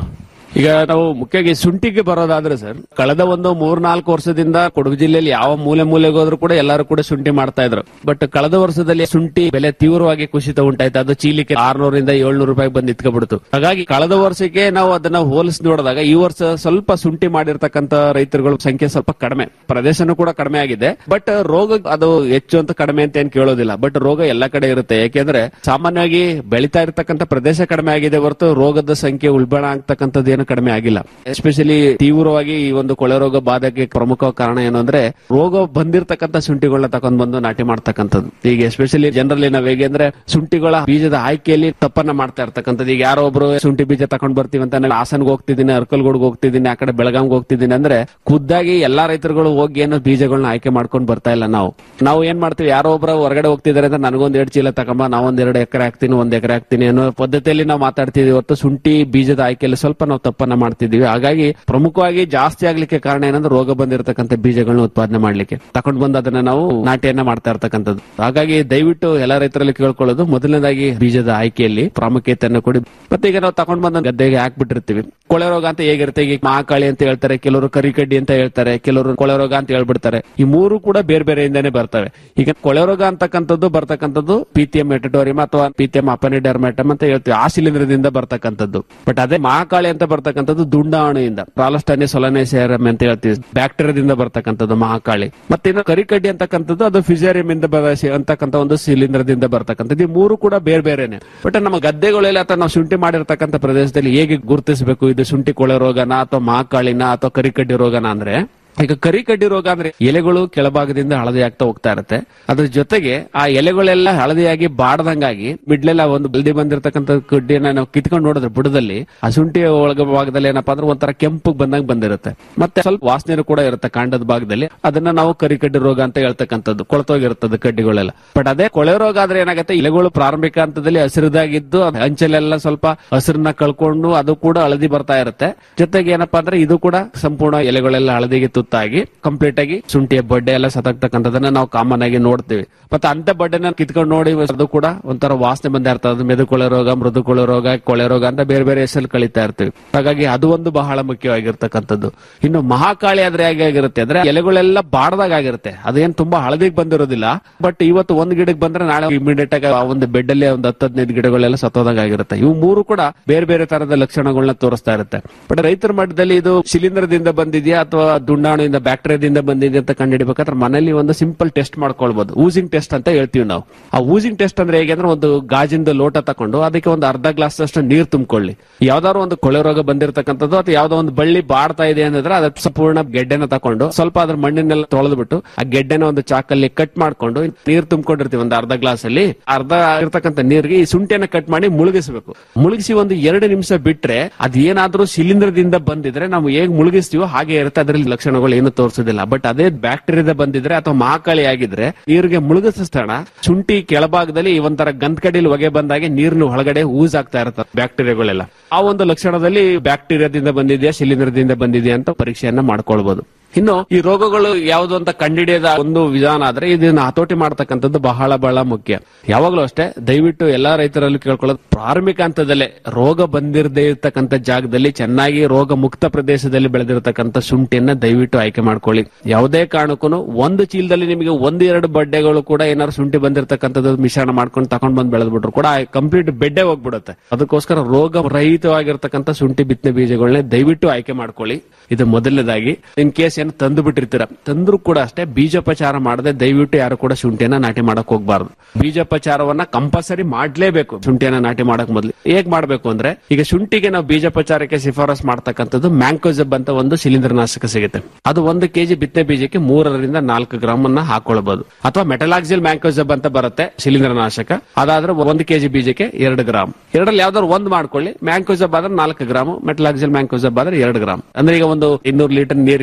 ಈಗ ನಾವು ಮುಖ್ಯವಾಗಿ ಶುಂಠಿಗೆ ಬರೋದಾದ್ರೆ ಸರ್ ಕಳೆದ ಒಂದು ಮೂರ್ನಾಲ್ಕು ವರ್ಷದಿಂದ ಕೊಡಗು ಜಿಲ್ಲೆಯಲ್ಲಿ ಯಾವ ಮೂಲೆ ಮೂಲೆಗೆ ಹೋದ್ರು ಕೂಡ ಎಲ್ಲರೂ ಕೂಡ ಶುಂಠಿ ಮಾಡ್ತಾ ಇದ್ರು ಬಟ್ ಕಳೆದ ವರ್ಷದಲ್ಲಿ ಶುಂಠಿ ಬೆಲೆ ತೀವ್ರವಾಗಿ ಕುಸಿತ ಉಂಟಾಯ್ತು ಅದು ಚೀಲಿಕ್ಕೆ ಆರ್ನೂರಿಂದ ಏಳ್ನೂರು ರೂಪಾಯಿ ಬಂದು ನಿಂತ್ಕೊಬಿಡ್ತು ಹಾಗಾಗಿ ಕಳೆದ ವರ್ಷಕ್ಕೆ ನಾವು ಅದನ್ನ ಹೋಲಿಸಿ ನೋಡಿದಾಗ ಈ ವರ್ಷ ಸ್ವಲ್ಪ ಶುಂಠಿ ಮಾಡಿರ್ತಕ್ಕಂತ ರೈತರುಗಳ ಸಂಖ್ಯೆ ಸ್ವಲ್ಪ ಕಡಿಮೆ ಪ್ರದೇಶನೂ ಕೂಡ ಕಡಿಮೆ ಆಗಿದೆ ಬಟ್ ರೋಗ ಅದು ಹೆಚ್ಚು ಅಂತ ಕಡಿಮೆ ಅಂತ ಏನ್ ಕೇಳೋದಿಲ್ಲ ಬಟ್ ರೋಗ ಎಲ್ಲ ಕಡೆ ಇರುತ್ತೆ ಯಾಕೆಂದ್ರೆ ಸಾಮಾನ್ಯವಾಗಿ ಬೆಳೀತಾ ಇರತಕ್ಕಂತ ಪ್ರದೇಶ ಕಡಿಮೆ ಆಗಿದೆ ಹೊರತು ರೋಗದ ಸಂಖ್ಯೆ ಉಲ್ಬಣ ಆಗ್ತಕ್ಕಂಥದ್ದು ಏನು ಕಡಿಮೆ ಆಗಿಲ್ಲ ಎಸ್ಪೆಷಲಿ ತೀವ್ರವಾಗಿ ಈ ಒಂದು ಕೊಳೆ ರೋಗ ಬಾಧೆಗೆ ಪ್ರಮುಖ ಕಾರಣ ಏನು ಅಂದ್ರೆ ರೋಗ ಬಂದಿರತಕ್ಕಂತ ಶುಂಠಿಗಳನ್ನ ತಕೊಂಡ್ ಬಂದು ನಾಟಿ ಮಾಡ್ತಕ್ಕಂಥದ್ದು ಈಗ ಎಸ್ಪೆಷಲಿ ಜನರಲಿ ನಾವ್ ಹೇಗೆ ಅಂದ್ರೆ ಶುಂಠಿಗಳ ಬೀಜದ ಆಯ್ಕೆಯಲ್ಲಿ ತಪ್ಪನ್ನ ಮಾಡ್ತಾ ಇರ್ತಕ್ಕಂಥದ್ದು ಈಗ ಯಾರೋ ಒಬ್ರು ಶುಂಠಿ ಬೀಜ ತಕೊಂಡ್ ಬರ್ತೀವಿ ಅಂತ ನಾನು ಹಾಸನ್ಗೆ ಹೋಗ್ತಿದ್ದೀನಿ ಅರ್ಕಲ್ಗೋಡ್ಗೆ ಹೋಗ್ತಿದ್ದೀನಿ ಆ ಕಡೆ ಬೆಳಗಾಂಗೆ ಹೋಗ್ತಿದ್ದೀನಿ ಅಂದ್ರೆ ಖುದ್ದಾಗಿ ಎಲ್ಲಾ ರೈತರುಗಳು ಹೋಗಿ ಏನೋ ಬೀಜಗಳನ್ನ ಆಯ್ಕೆ ಮಾಡ್ಕೊಂಡು ಬರ್ತಾ ಇಲ್ಲ ನಾವು ನಾವು ಏನ್ ಮಾಡ್ತೀವಿ ಯಾರೋ ಒಬ್ರು ಹೊರಗಡೆ ಹೋಗ್ತಿದ್ದಾರೆ ಅಂತ ನನಗೊಂದ್ ಎರಡು ಚೀಲ ತಗೊಂಬ ನಾವೊಂದ್ ಎರಡು ಎಕರೆ ಹಾಕ್ತೀನಿ ಒಂದ್ ಎಕರೆ ಹಾಕ್ತೀನಿ ಅನ್ನೋ ಪದ್ಧತಿಯಲ್ಲಿ ನಾವು ಮಾತಾಡ್ತಿದೀವಿ ಹೊರತು ಶುಂಠಿ ಬೀಜದ ಆಯ್ಕೆಯಲ್ಲಿ ಸ್ವಲ್ಪ ನಾವು ತಪ್ಪನ್ನ ಮಾಡ್ತಿದೀವಿ ಹಾಗಾಗಿ ಪ್ರಮುಖವಾಗಿ ಜಾಸ್ತಿ ಆಗ್ಲಿಕ್ಕೆ ಕಾರಣ ಏನಂದ್ರೆ ರೋಗ ಬಂದಿರತಕ್ಕಂಥ ಬೀಜಗಳನ್ನ ಉತ್ಪಾದನೆ ಮಾಡ್ಲಿಕ್ಕೆ ತಕೊಂಡ್ ಬಂದು ಅದನ್ನ ನಾವು ನಾಟಿಯನ್ನ ಮಾಡ್ತಾ ಇರ್ತಕ್ಕಂಥದ್ದು ಹಾಗಾಗಿ ದಯವಿಟ್ಟು ಎಲ್ಲ ರೈತರಲ್ಲಿ ಕೇಳ್ಕೊಳ್ಳೋದು ಮೊದಲನೇದಾಗಿ ಬೀಜದ ಆಯ್ಕೆಯಲ್ಲಿ ಪ್ರಾಮುಖ್ಯತೆಯನ್ನು ಕೊಡಿ ಮತ್ತೆ ಈಗ ನಾವು ತಕೊಂಡ್ ಬಂದ ಗದ್ದೆಗೆ ಹಾಕ್ಬಿಟ್ಟಿರ್ತೀವಿ ಕೊಳೆ ರೋಗ ಅಂತ ಹೇಗಿರುತ್ತೆ ಈಗ ಮಹಾಕಾಳಿ ಅಂತ ಹೇಳ್ತಾರೆ ಕೆಲವರು ಕರಿಕಡ್ಡಿ ಅಂತ ಹೇಳ್ತಾರೆ ಕೆಲವರು ಕೊಳೆ ರೋಗ ಅಂತ ಹೇಳ್ಬಿಡ್ತಾರೆ ಈ ಮೂರು ಕೂಡ ಬೇರೆ ಬೇರೆಯಿಂದಾನೇ ಬರ್ತವೆ ಈಗ ಕೊಳೆ ರೋಗ ಅಂತಕ್ಕಂಥದ್ದು ಬರ್ತಕ್ಕಂಥದ್ದು ಪಿತಿಎಂ ಎಟಟೋರಿಯಂ ಅಥವಾ ಪಿತಿಎಂ ಅಪನಿಡರ್ಮೆಟಮ್ ಅಂತ ಹೇಳ್ತೀವಿ ಆ ಶಿಲೀಂಧ್ರದಿಂದ ಬರ್ತಕ್ಕಂಥದ್ದು ಬಟ್ ಅದೇ ಮಹಾಕಾಳಿ ಅಂತ ಬರ್ತಕ್ಕಂಥದ್ದು ದುಂಡಾಣುಯಿಂದ ಪ್ರಾಲಸ್ಟಾನಿ ಸೊಲನೇಸಿಯರಮ್ ಅಂತ ಹೇಳ್ತೀವಿ ಬ್ಯಾಕ್ಟೀರಿಯಾದಿಂದ ಬರ್ತಕ್ಕಂಥದ್ದು ಮಹಾಕಾಳಿ ಮತ್ತೆ ಇನ್ನು ಕರಿಕಡ್ಡಿ ಅಂತಕ್ಕಂಥದ್ದು ಅದು ಫಿಸೇರಿಯಂ ಇಂದ ಬರ- ಅಂತಕ್ಕಂಥ ಒಂದು ಶಿಲೀಂಧ್ರದಿಂದ ಬರ್ತಕ್ಕಂಥದ್ದು ಈ ಮೂರು ಕೂಡ ಬೇರೆ ಬೇರೆನೆ ಬಟ್ ನಮ್ಮ ಗದ್ದೆಗಳಲ್ಲಿ ಅಥವಾ ನಾವು ಶುಂಠಿ ಮಾಡಿರ್ತಕ್ಕಂಥ ಪ್ರದೇಶದಲ್ಲಿ ಹೇಗೆ ಗುರುತಿಸಬೇಕು ಇದು ಶುಂಠಿ ಕೊಳೆ ರೋಗನ ಅಥವಾ ಮಹಾಕಾಳಿನ ಅಥವಾ ಕರಿಕಡ್ಡಿ ರೋಗನ ಅಂದ್ರೆ ಈಗ ಕರಿಕಡ್ಡಿ ರೋಗ ಅಂದ್ರೆ ಎಲೆಗಳು ಕೆಳಭಾಗದಿಂದ ಹಳದಿ ಆಗ್ತಾ ಹೋಗ್ತಾ ಇರುತ್ತೆ ಅದ್ರ ಜೊತೆಗೆ ಆ ಎಲೆಗಳೆಲ್ಲ ಹಳದಿಯಾಗಿ ಬಾಡದಂಗಾಗಿ ಮಿಡ್ಲೆಲ್ಲ ಒಂದು ಬಲ್ದಿ ಬಂದಿರತಕ್ಕಂತ ಕಡ್ಡಿಯನ್ನ ನಾವು ಕಿತ್ಕೊಂಡು ನೋಡಿದ್ರೆ ಬುಡದಲ್ಲಿ ಆ ಶುಂಠಿ ಒಳಗ ಭಾಗದಲ್ಲಿ ಏನಪ್ಪಾ ಅಂದ್ರೆ ಒಂಥರ ಕೆಂಪು ಬಂದಂಗ್ ಬಂದಿರುತ್ತೆ ಮತ್ತೆ ಸ್ವಲ್ಪ ವಾಸನೆ ಕೂಡ ಇರುತ್ತೆ ಕಾಂಡದ ಭಾಗದಲ್ಲಿ ಅದನ್ನ ನಾವು ಕರಿಕಡ್ಡಿ ರೋಗ ಅಂತ ಹೇಳ್ತಕ್ಕಂಥದ್ದು ಕೊಳತೋಗಿರುತ್ತದೆ ಕಡ್ಡಿಗಳೆಲ್ಲ ಬಟ್ ಅದೇ ಕೊಳೆ ರೋಗ ಆದ್ರೆ ಏನಾಗುತ್ತೆ ಎಲೆಗಳು ಪ್ರಾರಂಭಿಕ ಹಂತದಲ್ಲಿ ಹಸಿರುದಾಗಿದ್ದು ಅದ್ ಅಂಚಲೆಲ್ಲ ಸ್ವಲ್ಪ ಹಸಿರನ್ನ ಕಳ್ಕೊಂಡು ಅದು ಕೂಡ ಹಳದಿ ಬರ್ತಾ ಇರುತ್ತೆ ಜೊತೆಗೆ ಏನಪ್ಪಾ ಅಂದ್ರೆ ಇದು ಕೂಡ ಸಂಪೂರ್ಣ ಎಲೆಗಳೆಲ್ಲ ಹಳದಿಗೆ ತುತ್ತಾಗಿ ಕಂಪ್ಲೀಟ್ ಆಗಿ ಶುಂಠಿಯ ಬಡ್ಡೆ ಎಲ್ಲ ಸತ್ತಾಗ್ತಕ್ಕಂಥದನ್ನ ನಾವು ಕಾಮನ್ ಆಗಿ ನೋಡ್ತೀವಿ ಮತ್ತೆ ಅಂತ ಬಡ್ಡೆನ ಕಿತ್ಕೊಂಡು ನೋಡಿ ಅದು ಕೂಡ ಒಂಥರ ವಾಸನೆ ಬಂದ ಇರ್ತದೆ ಅದು ಮೆದುಕೊಳೆ ರೋಗ ಮೃದುಕೊಳೆ ರೋಗ ಕೊಳೆ ರೋಗ ಅಂತ ಬೇರೆ ಬೇರೆ ಹೆಸರು ಕಳೀತಾ ಇರ್ತೀವಿ ಹಾಗಾಗಿ ಅದು ಒಂದು ಬಹಳ ಮುಖ್ಯವಾಗಿರ್ತಕ್ಕಂಥದ್ದು ಇನ್ನು ಮಹಾಕಾಳಿ ಆದ್ರೆ ಹೇಗಾಗಿರುತ್ತೆ ಅಂದ್ರೆ ಎಲೆಗಳೆಲ್ಲ ಬಾಡ್ದಾಗ ಆಗಿರುತ್ತೆ ಅದೇನ್ ತುಂಬಾ ಹಳದಿಗೆ ಬಂದಿರೋದಿಲ್ಲ ಬಟ್ ಇವತ್ತು ಒಂದ್ ಗಿಡಕ್ಕೆ ಬಂದ್ರೆ ನಾಳೆ ಇಮಿಡಿಯೇಟ್ ಆಗಿ ಆ ಒಂದು ಬೆಡ್ ಅಲ್ಲಿ ಒಂದು ಹತ್ತು ಹದಿನೈದು ಗಿಡಗಳೆಲ್ಲ ಸತ್ತೋದಾಗ ಆಗಿರುತ್ತೆ ಇವು ಮೂರು ಕೂಡ ಬೇರೆ ಬೇರೆ ತರದ ಲಕ್ಷಣಗಳನ್ನ ತೋರಿಸ್ತಾ ಇರುತ್ತೆ ಬಟ್ ರೈತರ ಮಟ್ಟದಲ್ಲಿ ಇದು ಶಿಲೀಂಧ್ರದಿಂದ ಬಂದಿದೆಯಾ ಅಥವಾ ದುಂಡಾಣುವಿಂದ ಬ್ಯಾಕ್ಟೀರಿಯಾದಿಂದ ಬಂದಿದೆ ಅಂತ ಕಂಡುಹಿಡಿಬೇಕಾದ್ರೆ ಮನೇಲಿ ಒಂದು ಸಿಂಪಲ್ ಟೆಸ್ಟ್ ಮಾಡ್ಕೊಳ್ಬಹುದು ಊಸಿಂಗ್ ಟೆಸ್ಟ್ ಅಂತ ಹೇಳ್ತೀವಿ ನಾವು ಆ ಊಸಿಂಗ್ ಟೆಸ್ಟ್ ಅಂದ್ರೆ ಹೇಗೆ ಅಂದ್ರೆ ಒಂದು ಗಾಜಿಂದ ಲೋಟ ತಕೊಂಡು ಅದಕ್ಕೆ ಒಂದು ಅರ್ಧ ಗ್ಲಾಸ್ ಅಷ್ಟು ನೀರ್ ತುಂಬಿಕೊಳ್ಳಿ ಯಾವ್ದಾದ್ರು ಒಂದು ಕೊಳೆ ರೋಗ ಬಂದಿರತಕ್ಕಂಥದ್ದು ಅಥವಾ ಯಾವ್ದೋ ಒಂದು ಬಳ್ಳಿ ಬಾಡ್ತಾ ಇದೆ ಅಂದ್ರೆ ಅದ್ರ ಸಂಪೂರ್ಣ ಗೆಡ್ಡೆನ ತಕೊಂಡು ಸ್ವಲ್ಪ ಅದ್ರ ಮಣ್ಣಿನೆಲ್ಲ ತೊಳೆದ್ಬಿಟ್ಟು ಆ ಗೆಡ್ಡೆನ ಒಂದು ಚಾಕಲ್ಲಿ ಕಟ್ ಮಾಡ್ಕೊಂಡು ನೀರ್ ತುಂಬಿಕೊಂಡಿರ್ತೀವಿ ಒಂದು ಅರ್ಧ ಗ್ಲಾಸ್ ಅಲ್ಲಿ ಅರ್ಧ ಇರ್ತಕ್ಕಂಥ ನೀರ್ಗೆ ಈ ಶುಂಠಿಯನ್ನ ಕಟ್ ಮಾಡಿ ಮುಳುಗಿಸಬೇಕು ಮುಳುಗಿಸಿ ಒಂದು ಎರಡು ನಿಮಿಷ ಬಿಟ್ರೆ ಅದೇನಾದ್ರೂ ಶಿಲೀಂಧ್ರದಿಂದ ಬಂದಿದ್ರೆ ನಾವು ಹೇಗ್ ಮುಳುಗಿಸ್ತೀವೋ ಹಾಗೆ ಇರುತ್ತೆ ಅದರಲ್ಲಿ ಲಕ್ಷಣಗಳು ಏನು ತೋರಿಸೋದಿಲ್ಲ ಬಟ್ ಅದೇ ಬ್ಯಾಕ್ಟೀರಿಯಾದ ಬಂದಿದ್ರೆ ಅಥವಾ ಮಹಾಕಾಳಿ ಆಗಿದ್ರೆ ನೀರಿಗೆ ಮುಳುಗಿಸ್ತಣ ಶುಂಠಿ ಕೆಳಭಾಗದಲ್ಲಿ ಈ ಒಂಥರ ಗಂತ್ಕಡಿಲಿ ಹೊಗೆ ಬಂದಾಗೆ ನೀರಿನ ಒಳಗಡೆ ಊಸ್ ಆಗ್ತಾ ಇರುತ್ತೆ ಬ್ಯಾಕ್ಟೀರಿಯಾಗಳೆಲ್ಲ ಆ ಒಂದು ಲಕ್ಷಣದಲ್ಲಿ ಬ್ಯಾಕ್ಟೀರಿಯಾದಿಂದ ಬಂದಿದೆಯಾ ಶಿಲೀಂಧ್ರದಿಂದ ಬಂದಿದೆಯಾ ಅಂತ ಪರೀಕ್ಷೆಯನ್ನ ಮಾಡ್ಕೊಳ್ಬಹುದು ಇನ್ನು ಈ ರೋಗಗಳು ಯಾವುದು ಅಂತ ಕಂಡಿಡಿಯದ ಒಂದು ವಿಧಾನ ಆದ್ರೆ ಇದನ್ನ ಹತೋಟಿ ಮಾಡ್ತಕ್ಕಂಥದ್ದು ಬಹಳ ಬಹಳ ಮುಖ್ಯ ಯಾವಾಗ್ಲೂ ಅಷ್ಟೇ ದಯವಿಟ್ಟು ಎಲ್ಲಾ ರೈತರಲ್ಲೂ ಕೇಳ್ಕೊಳ್ಳೋದು ಪ್ರಾರಂಭಿಕ ಹಂತದಲ್ಲೇ ರೋಗ ಬಂದಿರದೇ ಇರ್ತಕ್ಕಂಥ ಜಾಗದಲ್ಲಿ ಚೆನ್ನಾಗಿ ರೋಗ ಮುಕ್ತ ಪ್ರದೇಶದಲ್ಲಿ ಬೆಳೆದಿರತಕ್ಕಂಥ ಶುಂಠಿಯನ್ನ ದಯವಿಟ್ಟು ಆಯ್ಕೆ ಮಾಡ್ಕೊಳ್ಳಿ ಯಾವುದೇ ಕಾರಣಕ್ಕೂ ಒಂದು ಚೀಲದಲ್ಲಿ ನಿಮಗೆ ಒಂದು ಎರಡು ಬಡ್ಡೆಗಳು ಕೂಡ ಏನಾದ್ರು ಶುಂಠಿ ಬಂದಿರತಕ್ಕಂಥದ್ದು ಮಿಶ್ರಣ ಮಾಡ್ಕೊಂಡು ತಗೊಂಡ್ ಬಂದು ಬೆಳೆದ್ಬಿಟ್ರು ಕೂಡ ಕಂಪ್ಲೀಟ್ ಬೆಡ್ಡೆ ಹೋಗ್ಬಿಡುತ್ತೆ ಅದಕ್ಕೋಸ್ಕರ ರೋಗ ರಹಿತವಾಗಿರ್ತಕ್ಕಂಥ ಶುಂಠಿ ಬಿತ್ತನೆ ಬೀಜಗಳನ್ನ ದಯವಿಟ್ಟು ಆಯ್ಕೆ ಮಾಡ್ಕೊಳ್ಳಿ ಇದು ಮೊದಲನೇದಾಗಿ ಇನ್ ಕೇಸ್ ಏನು ತಂದು ಬಿಟ್ಟಿರ್ತೀರ ತಂದ್ರು ಕೂಡ ಅಷ್ಟೇ ಬೀಜೋಪಚಾರ ಮಾಡದೆ ದಯವಿಟ್ಟು ಯಾರು ಕೂಡ ಶುಂಠಿಯನ್ನ ನಾಟಿ ಮಾಡಕ್ ಹೋಗ್ಬಾರ್ದು ಬೀಜೋಪಚಾರವನ್ನ ಕಂಪಲ್ಸರಿ ಮಾಡ್ಲೇಬೇಕು ಶುಂಠಿಯನ್ನ ನಾಟಿ ಮಾಡಕ್ ಮೊದ್ಲು ಹೇಗ್ ಮಾಡ್ಬೇಕು ಅಂದ್ರೆ ಈಗ ಶುಂಠಿಗೆ ನಾವು ಬೀಜೋಪಚಾರಕ್ಕೆ ಶಿಫಾರಸ್ ಮಾಡ್ತಕ್ಕಂಥದ್ದು ಮ್ಯಾಂಕೋಜಬ್ ಅಂತ ಒಂದು ಶಿಲೀಂಧ್ರನಾಶಕ ಸಿಗುತ್ತೆ ಅದು ಒಂದು ಕೆಜಿ ಬಿತ್ತನೆ ಬೀಜಕ್ಕೆ ಮೂರರಿಂದ ನಾಲ್ಕು ಗ್ರಾಮ್ ಅನ್ನ ಹಾಕೊಳ್ಬಹುದು ಅಥವಾ ಮೆಟಲಾಕ್ಸಿಲ್ ಮ್ಯಾಂಕೋಜಬ್ ಅಂತ ಬರುತ್ತೆ ಶಿಲೀಂಧ್ರನಾಶಕ ಅದಾದ್ರೆ ಒಂದು ಕೆಜಿ ಬೀಜಕ್ಕೆ ಎರಡು ಗ್ರಾಮ್ ಎರಡರಲ್ಲಿ ಯಾವ್ದಾದ್ರು ಒಂದ್ ಮಾಡ್ಕೊಳ್ಳಿ ಮ್ಯಾಂಕೋಜಬ್ ಆದ್ರೆ ನಾಲ್ಕು ಗ್ರಾಮ್ ಮೆಟಲಾಕ್ಸಿಲ್ ಮ್ಯಾಂಕೋಜಬ್ ಆದ್ರೆ ಎರಡು ಗ್ರಾಮ್ ಅಂದ್ರೆ ಈಗ ಒಂದು ಇನ್ನೂರು ಲೀಟರ್ ನೀರಿಗೆ ತಗೊಂಡ್ರೆ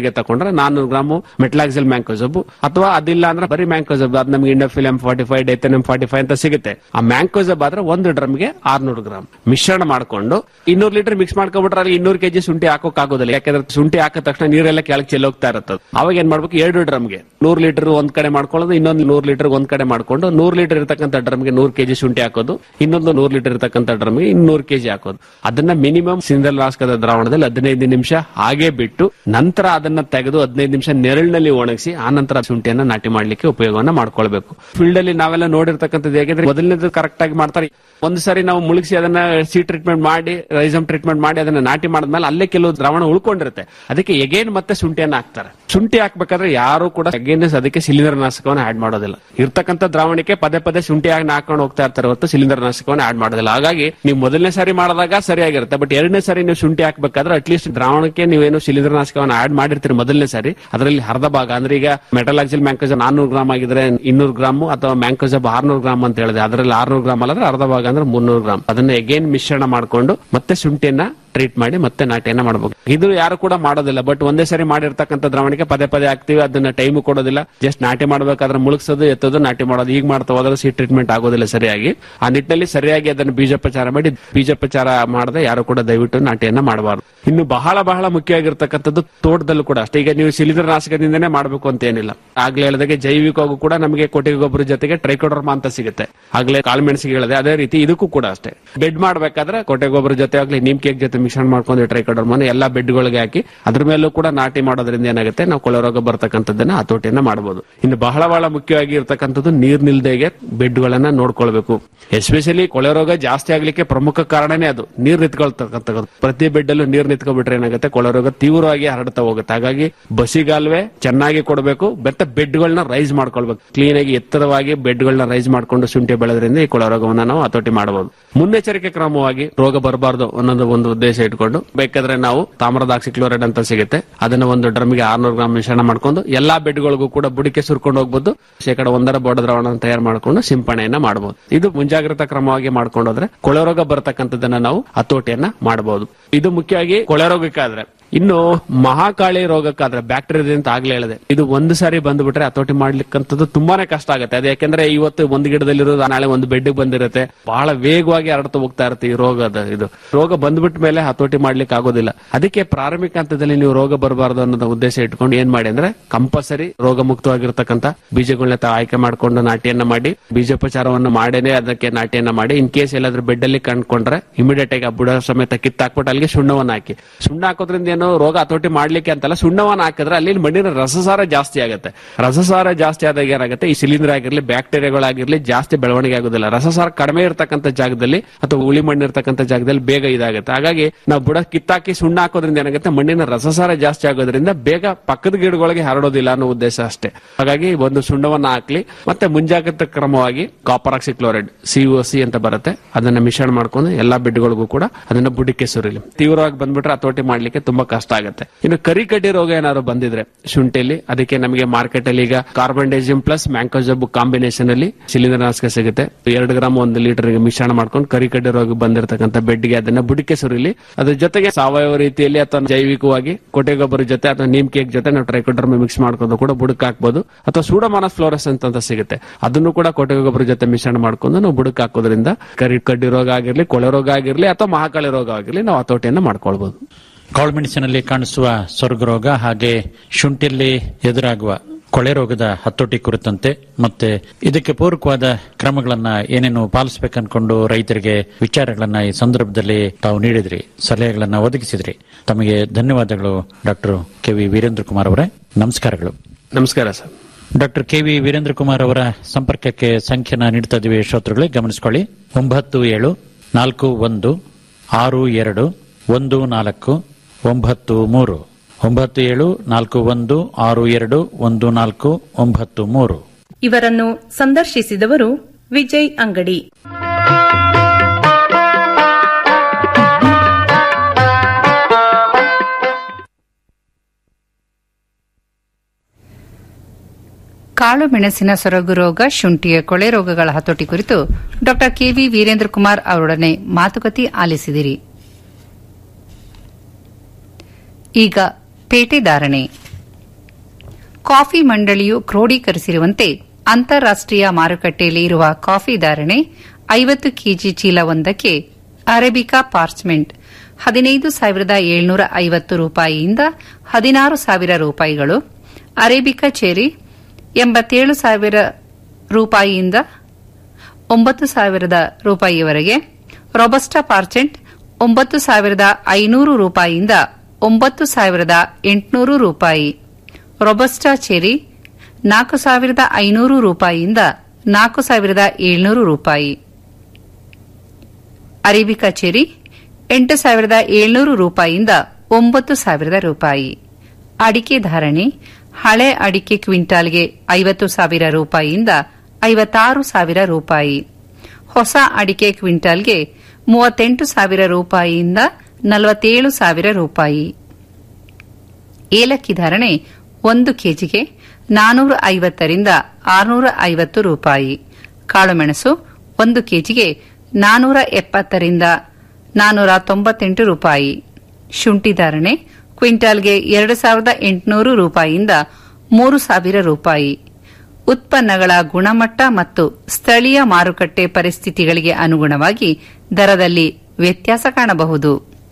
ಅಂದ್ರೆ ನಾನ್ನೂರು ಗ್ರಾಮ್ ಮೆಟ್ಲಾಕ್ಸಲ್ ಮ್ಯಾಂಕೋಸಬ್ ಅಥವಾ ಅದಿಲ್ಲ ಅಂದ್ರೆ ಬರೀ ಮ್ಯಾಂಕೋಸಬ್ ಅದು ನಮ್ಗೆ Indofil M forty five Dithane M forty five ಅಂತ ಸಿಗುತ್ತೆ ಆ ಮ್ಯಾಂಕೋಸಬ್ ಆದ್ರೆ ಒಂದು ಡ್ರಮ್ಗೆ ಆರ್ನೂರು ಗ್ರಾಮ್ ಮಿಶ್ರಣ ಮಾಡ್ಕೊಂಡು ಇನ್ನೂರು ಲೀಟರ್ ಮಿಕ್ಸ್ ಮಾಡ್ಕೊಂಡ್ಬಿಟ್ರೆ ಅಲ್ಲಿ ಇನ್ನೂರು ಕೆಜಿ ಶುಂಠಿ ಹಾಕೋಕ್ ಆಗೋದಿಲ್ಲ ಯಾಕಂದ್ರೆ ಶುಂಠಿ ಹಾಕಿದ ತಕ್ಷಣ ನೀರೆಲ್ಲ ಕೆಳಗೆ ಚೆಲ್ಲೋಗ್ತಾ ಇರ್ತದೆ ಅವಾಗ ಏನ್ ಮಾಡ್ಬೇಕು ಎರಡು ಡ್ರಮ್ಗೆ ನೂರು ಲೀಟರ್ ಒಂದ್ ಕಡೆ ಮಾಡ್ಕೊಳ್ಳೋದು ಇನ್ನೊಂದು ನೂರು ಲೀಟರ್ ಒಂದ್ ಕಡೆ ಮಾಡ್ಕೊಂಡು ನೂರು ಲೀಟರ್ ಇರತಕ್ಕಂತ ಡ್ರಮ್ಗೆ ನೂರು ಕೆಜಿ ಶುಂಠಿ ಹಾಕೋದು ಇನ್ನೊಂದು ನೂರು ಲೀಟರ್ ಇರತಕ್ಕಂತ ಡ್ರಮ್ಗೆ ಇನ್ನೂರು ಕೆಜಿ ಹಾಕೋದು ಅದನ್ನ ಮಿನಿಮಮ್ ಸಿಂಗಲ್ ರಾಸ್ಕದ ದ್ರಾವಣದಲ್ಲಿ ಹದಿನೈದು ನಿಮಿಷ ಹಾಗೆ ಬಿಟ್ಟು ನಂತರ ಅದನ್ನ ತೆಗೆದು ಹದಿನೈದು ನಿಮಿಷ ನೆರಳಿನಲ್ಲಿ ಒಣಗಿಸಿ ಆ ನಂತರ ಶುಂಠಿಯನ್ನ ನಾಟಿ ಮಾಡ್ಲಿಕ್ಕೆ ಉಪಯೋಗವನ್ನ ಮಾಡ್ಕೊಳ್ಬೇಕು ಫೀಲ್ಡ್ ಅಲ್ಲಿ ನಾವೆಲ್ಲ ನೋಡಿರ್ತಕ್ಕಂಥದ್ದು ಹೇಗಿದ್ರೆ ಮೊದಲನೇದು ಕರೆಕ್ಟ್ ಆಗಿ ಮಾಡ್ತಾರೆ ಒಂದು ಸಾರಿ ನಾವು ಮುಳುಗಿಸಿ ಅದನ್ನ ಸಿ ಟ್ರೀಟ್ಮೆಂಟ್ ಮಾಡಿ ರೈಸಮ್ ಟ್ರೀಟ್ಮೆಂಟ್ ಮಾಡಿ ಅದನ್ನ ನಾಟಿ ಮಾಡಿದ್ಮೇಲೆ ಅಲ್ಲೇ ಕೆಲವು ದ್ರಾವಣ ಉಳ್ಕೊಂಡಿರುತ್ತೆ ಅದಕ್ಕೆ ಎಗೇನ್ ಮತ್ತೆ ಶುಂಠಿಯನ್ನ ಹಾಕ್ತಾರೆ ಶುಂಠಿ ಹಾಕ್ಬೇಕಾದ್ರೆ ಯಾರು ಕೂಡ ಅಗೇನ್ ಅದಕ್ಕೆ ಶಿಲೀಂಧ್ರ ನಾಶಕವನ್ನು ಆಡ್ ಮಾಡೋದಿಲ್ಲ ಇರ್ತಕ್ಕಂಥ ದ್ರಾವಣಕ್ಕೆ ಪದೇ ಪದೇ ಶುಂಠಿ ಆಗಿ ಹಾಕೊಂಡು ಹೋಗ್ತಾ ಇರ್ತಾರೆ ಹೊರತು ಶಿಲೀಂಧ್ರ ನಾಶಕವನ್ನು ಆಡ್ ಮಾಡೋದಿಲ್ಲ ಹಾಗಾಗಿ ನೀವು ಮೊದಲನೇ ಸಾರಿ ಮಾಡಿದಾಗ ಸರಿಯಾಗಿರುತ್ತೆ ಬಟ್ ಎರಡನೇ ಸಾರಿ ನೀವು ಶುಂಠಿ ಹಾಕ್ಬೇಕಾದ್ರೆ ಅಟ್ಲೀಸ್ಟ್ ದ್ರಾವಣಕ್ಕೆ ನೀವೇನು ಶಿಲೀಂಧ್ರ ನಾಶಕವನ್ನು ಆಡ್ ಮಾಡಿರ್ತೀರಿ ಮೊದಲನೇ ಸಾರಿ ಅದರಲ್ಲಿ ಅರ್ಧ ಭಾಗ ಅಂದ್ರೆ ಈಗ ಮೆಟಲಾಕ್ಸಿಲ್ ಮ್ಯಾಂಕೋಜಬ್ ನಾನ್ನೂರು ಗ್ರಾಮ್ ಆಗಿದ್ರೆ ಇನ್ನೂರು ಗ್ರಾಮ್ ಅಥವಾ ಮ್ಯಾಂಕೋಜಬ್ ಆರ್ನೂರು ಗ್ರಾಮ್ ಅಂತ ಹೇಳಿದೆ ಅದರಲ್ಲಿ ಆರ್ನೂರು ಗ್ರಾಮ್ ಅಲ್ಲದ್ರೆ ಅರ್ಧ ಭಾಗ ಅಂದ್ರೆ ಮುನ್ನೂರು ಗ್ರಾಮ್ ಅದನ್ನ ಎಗೇನ್ ಮಿಶ್ರಣ ಮಾಡ್ಕೊಂಡು ಮತ್ತೆ ಶುಂಠಿಯನ್ನ ಟ್ರೀಟ್ ಮಾಡಿ ಮತ್ತೆ ನಾಟಿಯನ್ನ ಮಾಡಬೇಕು ಇದು ಯಾರು ಕೂಡ ಮಾಡೋದಿಲ್ಲ ಬಟ್ ಒಂದೇ ಸರಿ ಮಾಡಿರ್ತಕ್ಕಂಥ ದ್ರಾವಣಿಗೆ ಪದೇ ಪದೇ ಹಾಕ್ತಿವಿ ಅದನ್ನ ಟೈಮ್ ಕೊಡೋದಿಲ್ಲ ಜಸ್ಟ್ ನಾಟಿ ಮಾಡ್ಬೇಕಾದ್ರೆ ಮುಳುಗ್ಸೋದು ಎತ್ತೋದು ನಾಟಿ ಮಾಡೋದು ಈಗ ಮಾಡ್ತಾ ಹೋದ್ರೆ ಸೀಟ್ ಟ್ರೀಟ್ಮೆಂಟ್ ಆಗೋದಿಲ್ಲ ಸರಿಯಾಗಿ ಆ ನಿಟ್ಟಿನಲ್ಲಿ ಸರಿಯಾಗಿ ಅದನ್ನು ಬೀಜೋಪಚಾರ ಮಾಡಿ ಬೀಜೋಪಚಾರ ಮಾಡದೆ ಯಾರು ಕೂಡ ದಯವಿಟ್ಟು ನಾಟಿಯನ್ನ ಮಾಡಬಾರ್ದು ಇನ್ನು ಬಹಳ ಬಹಳ ಮುಖ್ಯವಾಗಿರ್ತಕ್ಕಂಥದ್ದು ತೋಟದಲ್ಲೂ ಕೂಡ ಅಷ್ಟೇ ಈಗ ನೀವು ಶಿಲೀಂಧ್ರ ನಾಶಕದಿಂದನೇ ಮಾಡಬೇಕು ಅಂತ ಏನಿಲ್ಲ ಆಗ್ಲೇ ಹೇಳಿದಾಗೆ ಜೈವಿಕವಾಗೂ ಕೂಡ ನಮಗೆ ಕೊಟ್ಟಿಗೆ ಗೊಬ್ಬರ ಜೊತೆಗೆ ಟ್ರೈಕೋಡರ್ಮಾ ಅಂತ ಸಿಗುತ್ತೆ ಆಗ್ಲೇ ಕಾಳುಮೆಣಸಿಗೆ ಹೇಳಿದೆ ಅದೇ ರೀತಿ ಇದಕ್ಕೂ ಕೂಡ ಅಷ್ಟೇ ಬೆಡ್ ಮಾಡಬೇಕಾದ್ರೆ ಕೊಟ್ಟೆ ಗೊಬ್ಬರ ಜೊತೆ ಆಗ್ಲಿ ನಿಮ್ ಕೇಕ್ ಜೊತೆ ಮಿಶ್ರಣ ಮಾಡ್ಕೊಂಡು ಟ್ರೈಕೋಡರ್ಮನ ಎಲ್ಲಾ ಬೆಡ್ಗಳಿಗೆ ಹಾಕಿ ಅದ್ರ ಮೇಲೂ ಕೂಡ ನಾಟಿ ಮಾಡೋದ್ರಿಂದ ಏನಾಗುತ್ತೆ ನಾವು ಕೊಳೆರೋಗ ಬರ್ತಕ್ಕಂಥದ್ದನ್ನ ಹತೋಟಿಯನ್ನ ಮಾಡಬಹುದು ಇನ್ನು ಬಹಳ ಬಹಳ ಮುಖ್ಯವಾಗಿ ಇರ್ತಕ್ಕಂಥದ್ದು ನೀರ್ ನಿಲ್ದೆಗೆ ಬೆಡ್ಗಳನ್ನ ನೋಡ್ಕೊಳ್ಬೇಕು ಎಸ್ಪೆಷಲಿ ಕೊಳೆರೋಗ ಜಾಸ್ತಿ ಆಗ್ಲಿಕ್ಕೆ ಪ್ರಮುಖ ಕಾರಣನೇ ಅದು ನೀರ್ ನಿಂತ್ಕೊಳ್ತಕ್ಕಂಥದ್ದು ಪ್ರತಿ ಬೆಡ್ ಅಲ್ಲೂ ನೀರ್ ನಿಂತ್ಕೊಬಿಟ್ರೆ ಏನಾಗುತ್ತೆ ಕೊಳೆರೋಗ ತೀವ್ರವಾಗಿ ಹರಡ್ತಾ ಹೋಗುತ್ತೆ ಹಾಗಾಗಿ ಬಸಿಗಾಲ್ವೆ ಚೆನ್ನಾಗಿ ಕೊಡಬೇಕು ಮತ್ತೆ ಬೆಡ್ಗಳನ್ನ ರೈಸ್ ಮಾಡ್ಕೊಳ್ಬೇಕು ಕ್ಲೀನ್ ಆಗಿ ಎತ್ತರವಾಗಿ ಬೆಡ್ಗಳನ್ನ ರೈಸ್ ಮಾಡ್ಕೊಂಡು ಶುಂಠಿ ಬೆಳೆದ್ರಿಂದ ಈ ಕೊಳೆರೋಗವನ್ನ ನಾವು ಹತೋಟಿ ಮಾಡಬಹುದು ಮುನ್ನೆಚ್ಚರಿಕೆ ಕ್ರಮವಾಗಿ ರೋಗ ಬರಬಾರ್ದು ಅನ್ನೋದು ಒಂದು ಉದ್ದೇಶ ಇಟ್ಕೊಂಡು ಬೇಕಾದ್ರೆ ನಾವು ತಾಮ್ರದ ಆಕ್ಸಿಕ್ಲೋರೈಡ್ ಅಂತ ಸಿಗುತ್ತೆ ಅದನ್ನ ಒಂದು ಡ್ರಮ್ಗೆ ಆರ್ನೂರು ಗ್ರಾಮ್ ಮಿಶ್ರಣ ಮಾಡ್ಕೊಂಡು ಎಲ್ಲಾ ಬೆಡ್ಗಳಿಗೂ ಕೂಡ ಬುಡಿಕೆ ಸುರ್ಕೊಂಡು ಹೋಗ್ಬೋದು ಶೇಕಡ ಒಂದರ ಬೋಡ ದ್ರಾವಣ ತಯಾರು ಮಾಡ್ಕೊಂಡು ಸಿಂಪರಣೆಯನ್ನ ಮಾಡಬಹುದು ಇದು ಮುಂಜಾಗ್ರತಾ ಕ್ರಮವಾಗಿ ಮಾಡ್ಕೊಂಡೋದ್ರೆ ಕೊಳೆರೋಗ ಬರತಕ್ಕಂಥದ್ದನ್ನ ನಾವು ಹತೋಟಿಯನ್ನ ಮಾಡಬಹುದು ಇದು ಮುಖ್ಯವಾಗಿ ಕೊಳೆರೋಗಕ್ಕಾದ್ರೆ ಇನ್ನು ಮಹಾಕಾಳಿ ರೋಗಕ್ಕಾದ್ರೆ ಬ್ಯಾಕ್ಟೀರಿಯಾದಿಂದ ಆಗ್ಲೇ ಹೇಳಿದೆ ಇದು ಒಂದು ಸಾರಿ ಬಂದ್ಬಿಟ್ರೆ ಹತೋಟಿ ಮಾಡ್ಲಿಕ್ಕಂಥದ್ದು ತುಂಬಾನೇ ಕಷ್ಟ ಆಗುತ್ತೆ ಅದು ಯಾಕಂದ್ರೆ ಇವತ್ತು ಒಂದು ಗಿಡದಲ್ಲಿರೋದು ನಾಳೆ ಒಂದು ಬೆಡ್ ಬಂದಿರುತ್ತೆ ಬಹಳ ವೇಗವಾಗಿ ಹರಡ್ತಾ ಹೋಗ್ತಾ ಇರುತ್ತೆ ಈ ರೋಗದ ಇದು ರೋಗ ಬಂದ್ಬಿಟ್ಟ ಮೇಲೆ ಹತೋಟಿ ಮಾಡ್ಲಿಕ್ಕೆ ಆಗೋದಿಲ್ಲ ಅದಕ್ಕೆ ಪ್ರಾರಂಭಿಕ ಹಂತದಲ್ಲಿ ನೀವು ರೋಗ ಬರಬಾರದು ಅನ್ನೋದು ಉದ್ದೇಶ ಇಟ್ಕೊಂಡು ಏನ್ ಮಾಡಿ ಅಂದ್ರೆ ಕಂಪಲ್ಸರಿ ರೋಗ ಮುಕ್ತವಾಗಿರ್ತಕ್ಕಂಥ ಬೀಜಗಳನ್ನ ತಾವು ಆಯ್ಕೆ ಮಾಡ್ಕೊಂಡು ನಾಟಿಯನ್ನ ಮಾಡಿ ಬೀಜೋಪಚಾರವನ್ನು ಮಾಡೇನೆ ಅದಕ್ಕೆ ನಾಟಿಯನ್ನ ಮಾಡಿ ಇನ್ ಕೇಸ್ ಎಲ್ಲಾದ್ರೂ ಬೆಡ್ ಅಲ್ಲಿ ಕಂಡ್ಕೊಂಡ್ರೆ ಇಮಿಡಿಯೇಟ್ ಆಗಿ ಆ ಬುಡ ಸಮೇತ ಕಿತ್ತಾಕ್ಬಿಟ್ಟು ಅಲ್ಲಿಗೆ ಸುಣ್ಣವನ್ನ ಹಾಕಿ ಸುಣ್ಣ ಹಾಕೋದ್ರಿಂದ ಏನು ರೋಗ ಹತೋಟಿ ಮಾಡ್ಲಿಕ್ಕೆ ಅಂತಲ್ಲ ಸುಣ್ಣವನ್ನ ಹಾಕಿದ್ರೆ ಅಲ್ಲಿ ಮಣ್ಣಿನ ರಸಸಾರ ಜಾಸ್ತಿ ಆಗುತ್ತೆ ರಸಸಾರ ಜಾಸ್ತಿ ಆದಾಗ ಏನಾಗುತ್ತೆ ಈ ಶಿಲೀಂಧ್ರ ಆಗಿರ್ಲಿ ಬ್ಯಾಕ್ಟೀರಿಯಾಗಳಾಗಿರ್ಲಿ ಜಾಸ್ತಿ ಬೆಳವಣಿಗೆ ಆಗೋದಿಲ್ಲ ರಸಸಾರ ಕಡಿಮೆ ಇರತಕ್ಕಂಥ ಜಾಗದಲ್ಲಿ ಅಥವಾ ಉಳಿ ಮಣ್ಣು ಇರತಕ್ಕಂಥ ಜಾಗದಲ್ಲಿ ಬೇಗ ಇದಾಗುತ್ತೆ ಹಾಗಾಗಿ ನಾವು ಬುಡ ಕಿತ್ತಾಕಿ ಸುಣ್ಣ ಹಾಕೋದ್ರಿಂದ ಏನಾಗುತ್ತೆ ಮಣ್ಣಿನ ರಸಸಾರ ಜಾಸ್ತಿ ಆಗೋದ್ರಿಂದ ಬೇಗ ಪಕ್ಕದ ಗಿಡಗಳಿಗೆ ಹರಡೋದಿಲ್ಲ ಅನ್ನೋ ಉದ್ದೇಶ ಅಷ್ಟೇ ಹಾಗಾಗಿ ಒಂದು ಸುಣ್ಣವನ್ನ ಹಾಕ್ಲಿ ಮತ್ತೆ ಮುಂಜಾಗ್ರತಾ ಕ್ರಮವಾಗಿ ಕಾಪರ್ ಆಕ್ಸಿಕ್ಲೋರೈಡ್ ಸಿ ಅಂತ ಬರುತ್ತೆ ಅದನ್ನ ಮಿಶ್ರಣ ಮಾಡ್ಕೊಂಡು ಎಲ್ಲಾ ಬೆಡ್ಗಳಿಗೂ ಕೂಡ ಅದನ್ನ ಬುಡಕ್ಕೆ ಸುರಿಲಿ ತೀವ್ರವಾಗಿ ಬಂದ್ಬಿಟ್ರೆ ಹತೋಟಿ ಮಾಡ್ಲಿಕ್ಕೆ ತುಂಬಾ ಕಷ್ಟ ಆಗುತ್ತೆ ಇನ್ನು ಕರಿ ಕಡ್ಡಿ ರೋಗ ಏನಾದ್ರು ಬಂದಿದ್ರೆ ಶುಂಠಿಲಿ ಅದಕ್ಕೆ ನಮಗೆ ಮಾರ್ಕೆಟ್ ಅಲ್ಲಿ ಈಗ ಕಾರ್ಬನ್ಡೈಸಿಯಂ ಪ್ಲಸ್ ಮ್ಯಾಂಕೋಜಬ್ ಕಾಂಬಿನೇಷನ್ ಅಲ್ಲಿ ಶಿಲೀಂಧ್ರನಾಶಕ ಸಿಗುತ್ತೆ ಎರಡು ಗ್ರಾಮ್ ಒಂದು ಲೀಟರ್ ಮಿಶ್ರಣ ಮಾಡ್ಕೊಂಡು ಕರಿ ಕಡ್ಡಿ ರೋಗ ಬಂದಿರತಕ್ಕಂಥ ಬೆಡ್ಗೆ ಅದನ್ನ ಬುಡಕ್ಕೆ ಸುರಿಲಿ ಅದ್ರ ಜೊತೆಗೆ ಸಾವಯವ ರೀತಿಯಲ್ಲಿ ಅಥವಾ ಜೈವಿಕವಾಗಿ ಕೊಟ್ಟೆ ಗೊಬ್ಬರ ಜೊತೆ ಅಥವಾ ನೀಮ್ ಕೇಕ್ ಜೊತೆ ನಾವು ಟ್ರೈಕೋಡರ್ಮ ಮಿಕ್ಸ್ ಮಾಡ್ಕೊಂಡು ಕೂಡ ಬುಡಕ್ ಹಾಕ್ಬೋದು ಅಥವಾ ಸೂಡೋಮಾನಸ್ ಫ್ಲೋರಸ್ ಅಂತ ಸಿಗುತ್ತೆ ಅದನ್ನು ಕೂಡ ಕೊಟ್ಟಿಗೆ ಗೊಬ್ಬರ ಜೊತೆ ಮಿಶ್ರಣ ಮಾಡ್ಕೊಂಡು ನಾವು ಬುಡಕ್ ಹಾಕೋದ್ರಿಂದ ಕರಿ ಕಡ್ಡಿ ರೋಗ ಆಗಿರ್ಲಿ ಕೊಳೆ ರೋಗ ಆಗಿರ್ಲಿ ಅಥವಾ ಮಹಾಕಾಳಿ ರೋಗ ಆಗಿರ್ಲಿ ನಾವು ಹತೋಟಿಯನ್ನ ಮಾಡ್ಕೊಳ್ಬಹುದು ಕಾಳುಮೆಣಸಿನಲ್ಲಿ ಕಾಣಿಸುವ ಸೊರಗು ರೋಗ ಹಾಗೆ ಶುಂಠಿಯಲ್ಲಿ ಎದುರಾಗುವ ಕೊಳೆ ರೋಗದ ಹತೋಟಿ ಕುರಿತಂತೆ ಮತ್ತೆ ಇದಕ್ಕೆ ಪೂರಕವಾದ ಕ್ರಮಗಳನ್ನ ಏನೇನು ಪಾಲಿಸಬೇಕನ್ಕೊಂಡು ರೈತರಿಗೆ ವಿಚಾರಗಳನ್ನ ಈ ಸಂದರ್ಭದಲ್ಲಿ ತಾವು ನೀಡಿದ್ರಿ ಸಲಹೆಗಳನ್ನ ಒದಗಿಸಿದ್ರಿ ತಮಗೆ ಧನ್ಯವಾದಗಳು doctor K V Veerendra Kumar ಅವರೇ ನಮಸ್ಕಾರಗಳು ನಮಸ್ಕಾರ sir doctor K V Veerendra Kumar ಅವರ ಸಂಪರ್ಕಕ್ಕೆ ಸಂಖ್ಯೆನ ನೀಡ್ತಾ ಇದೀವಿ ಶ್ರೋತೃಗಳೇ ಗಮನಿಸಿಕೊಳ್ಳಿ ಒಂಬತ್ತು ಏಳು ನಾಲ್ಕು ಒಂದು ಆರು ಎರಡು ಒಂದು ನಾಲ್ಕು ಒಂಬತ್ತು ಮೂರು ಒಂಬತ್ತು ಏಳು ನಾಲ್ಕು ಒಂದು ಆರು ಎರಡು ಒಂದು ನಾಲ್ಕು ಒಂಬತ್ತು ಮೂರು ಇವರನ್ನು ಸಂದರ್ಶಿಸಿದವರು ವಿಜಯ್ ಅಂಗಡಿ ಕಾಳು ಮೆಣಸಿನ ಸೊರಗು ರೋಗ ಶುಂಠಿಯ ಕೊಳೆ ರೋಗಗಳ ಹತೋಟಿ ಕುರಿತು ಡಾ ಕೆವಿ ವೀರೇಂದ್ರ ಕುಮಾರ್ ಅವರೊಡನೆ ಮಾತುಕತೆ ಆಲಿಸಿದಿರಿ ಈಗ ಪೇಟೆ ಧಾರಣೆ ಕಾಫಿ ಮಂಡಳಿಯು ಕ್ರೋಢೀಕರಿಸಿರುವಂತೆ ಅಂತಾರಾಷ್ಟೀಯ ಮಾರುಕಟ್ಟೆಯಲ್ಲಿ ಇರುವ ಕಾಫಿ ಧಾರಣೆ ಐವತ್ತು ಕೆಜಿ ಚೀಲವೊಂದಕ್ಕೆ ಅರೇಬಿಕಾ ಪಾರ್ಚ್ಮೆಂಟ್ ಹದಿನೈದು ಸಾವಿರದ ಏಳ್ನೂರ ಐವತ್ತು ರೂಪಾಯಿಯಿಂದ ಹದಿನಾರು ಸಾವಿರ ರೂಪಾಯಿಗಳು ಅರೇಬಿಕಾ ಚೆರಿ ಎಂಬತ್ತೇಳು ಸಾವಿರ ರೂಪಾಯಿಯಿಂದ ಒಂಬತ್ತು ಸಾವಿರದ ರೂಪಾಯಿಯವರೆಗೆ ರೊಬಸ್ಟಾ ಪಾರ್ಚೆಂಟ್ ಒಂಬತ್ತು ಸಾವಿರದ ಐನೂರು ರೂಪಾಯಿಯಿಂದ ಒಂಬತ್ತು ಸಾವಿರದ ಎಂಟುನೂರು ರೂಪಾಯಿ ರೊಬಸ್ಟಾ ಚೆರಿ ನಾಲ್ಕು ಸಾವಿರದ ಐನೂರು ರೂಪಾಯಿಯಿಂದ ನಾಲ್ಕು ಸಾವಿರದ ಏಳ್ನೂರು ರೂಪಾಯಿ ಅರೇಬಿಕಾ ಚೆರಿ ಎಂಟು ಸಾವಿರದ ಏಳ್ನೂರು ರೂಪಾಯಿಯಿಂದ ಒಂಬತ್ತು ಸಾವಿರದ ರೂಪಾಯಿ ಅಡಿಕೆ ಧಾರಣೆ ಹಳೆ ಅಡಿಕೆ ಕ್ವಿಂಟಾಲ್ಗೆ ಐವತ್ತು ಸಾವಿರ ರೂಪಾಯಿಯಿಂದ ಐವತ್ತಾರು ಸಾವಿರ ರೂಪಾಯಿ ಹೊಸ ಅಡಿಕೆ ಕ್ವಿಂಟಾಲ್ಗೆ ಮೂವತ್ತೆಂಟು ಸಾವಿರ ರೂಪಾಯಿಯಿಂದ ನಲವತ್ತೇಳು ಸಾವಿರ ರೂಪಾಯಿ ಏಲಕ್ಕಿ ಧಾರಣೆ ಒಂದು ಕೆಜಿಗೆ ನಾನೂರ ಐವತ್ತರಿಂದ ಆರುನೂರ ಐವತ್ತು ರೂಪಾಯಿ ಕಾಳುಮೆಣಸು ಒಂದು ಕೆಜಿಗೆ ನಾನೂರ ಎಪ್ಪತ್ತರಿಂದ ನಾನೂರ ತೊಂಬತ್ತೆಂಟು ರೂಪಾಯಿ ಶುಂಠಿ ಧಾರಣೆ ಕ್ವಿಂಟಾಲ್ಗೆ ಎರಡು ಸಾವಿರದ ಎಂಟುನೂರು ರೂಪಾಯಿಯಿಂದ ಮೂರು ಸಾವಿರ ರೂಪಾಯಿ ಉತ್ಪನ್ನಗಳ ಗುಣಮಟ್ಟ ಮತ್ತು ಸ್ಥಳೀಯ ಮಾರುಕಟ್ಟೆ ಪರಿಸ್ಥಿತಿಗಳಿಗೆ ಅನುಗುಣವಾಗಿ ದರದಲ್ಲಿ ವ್ಯತ್ಯಾಸ ಕಾಣಬಹುದು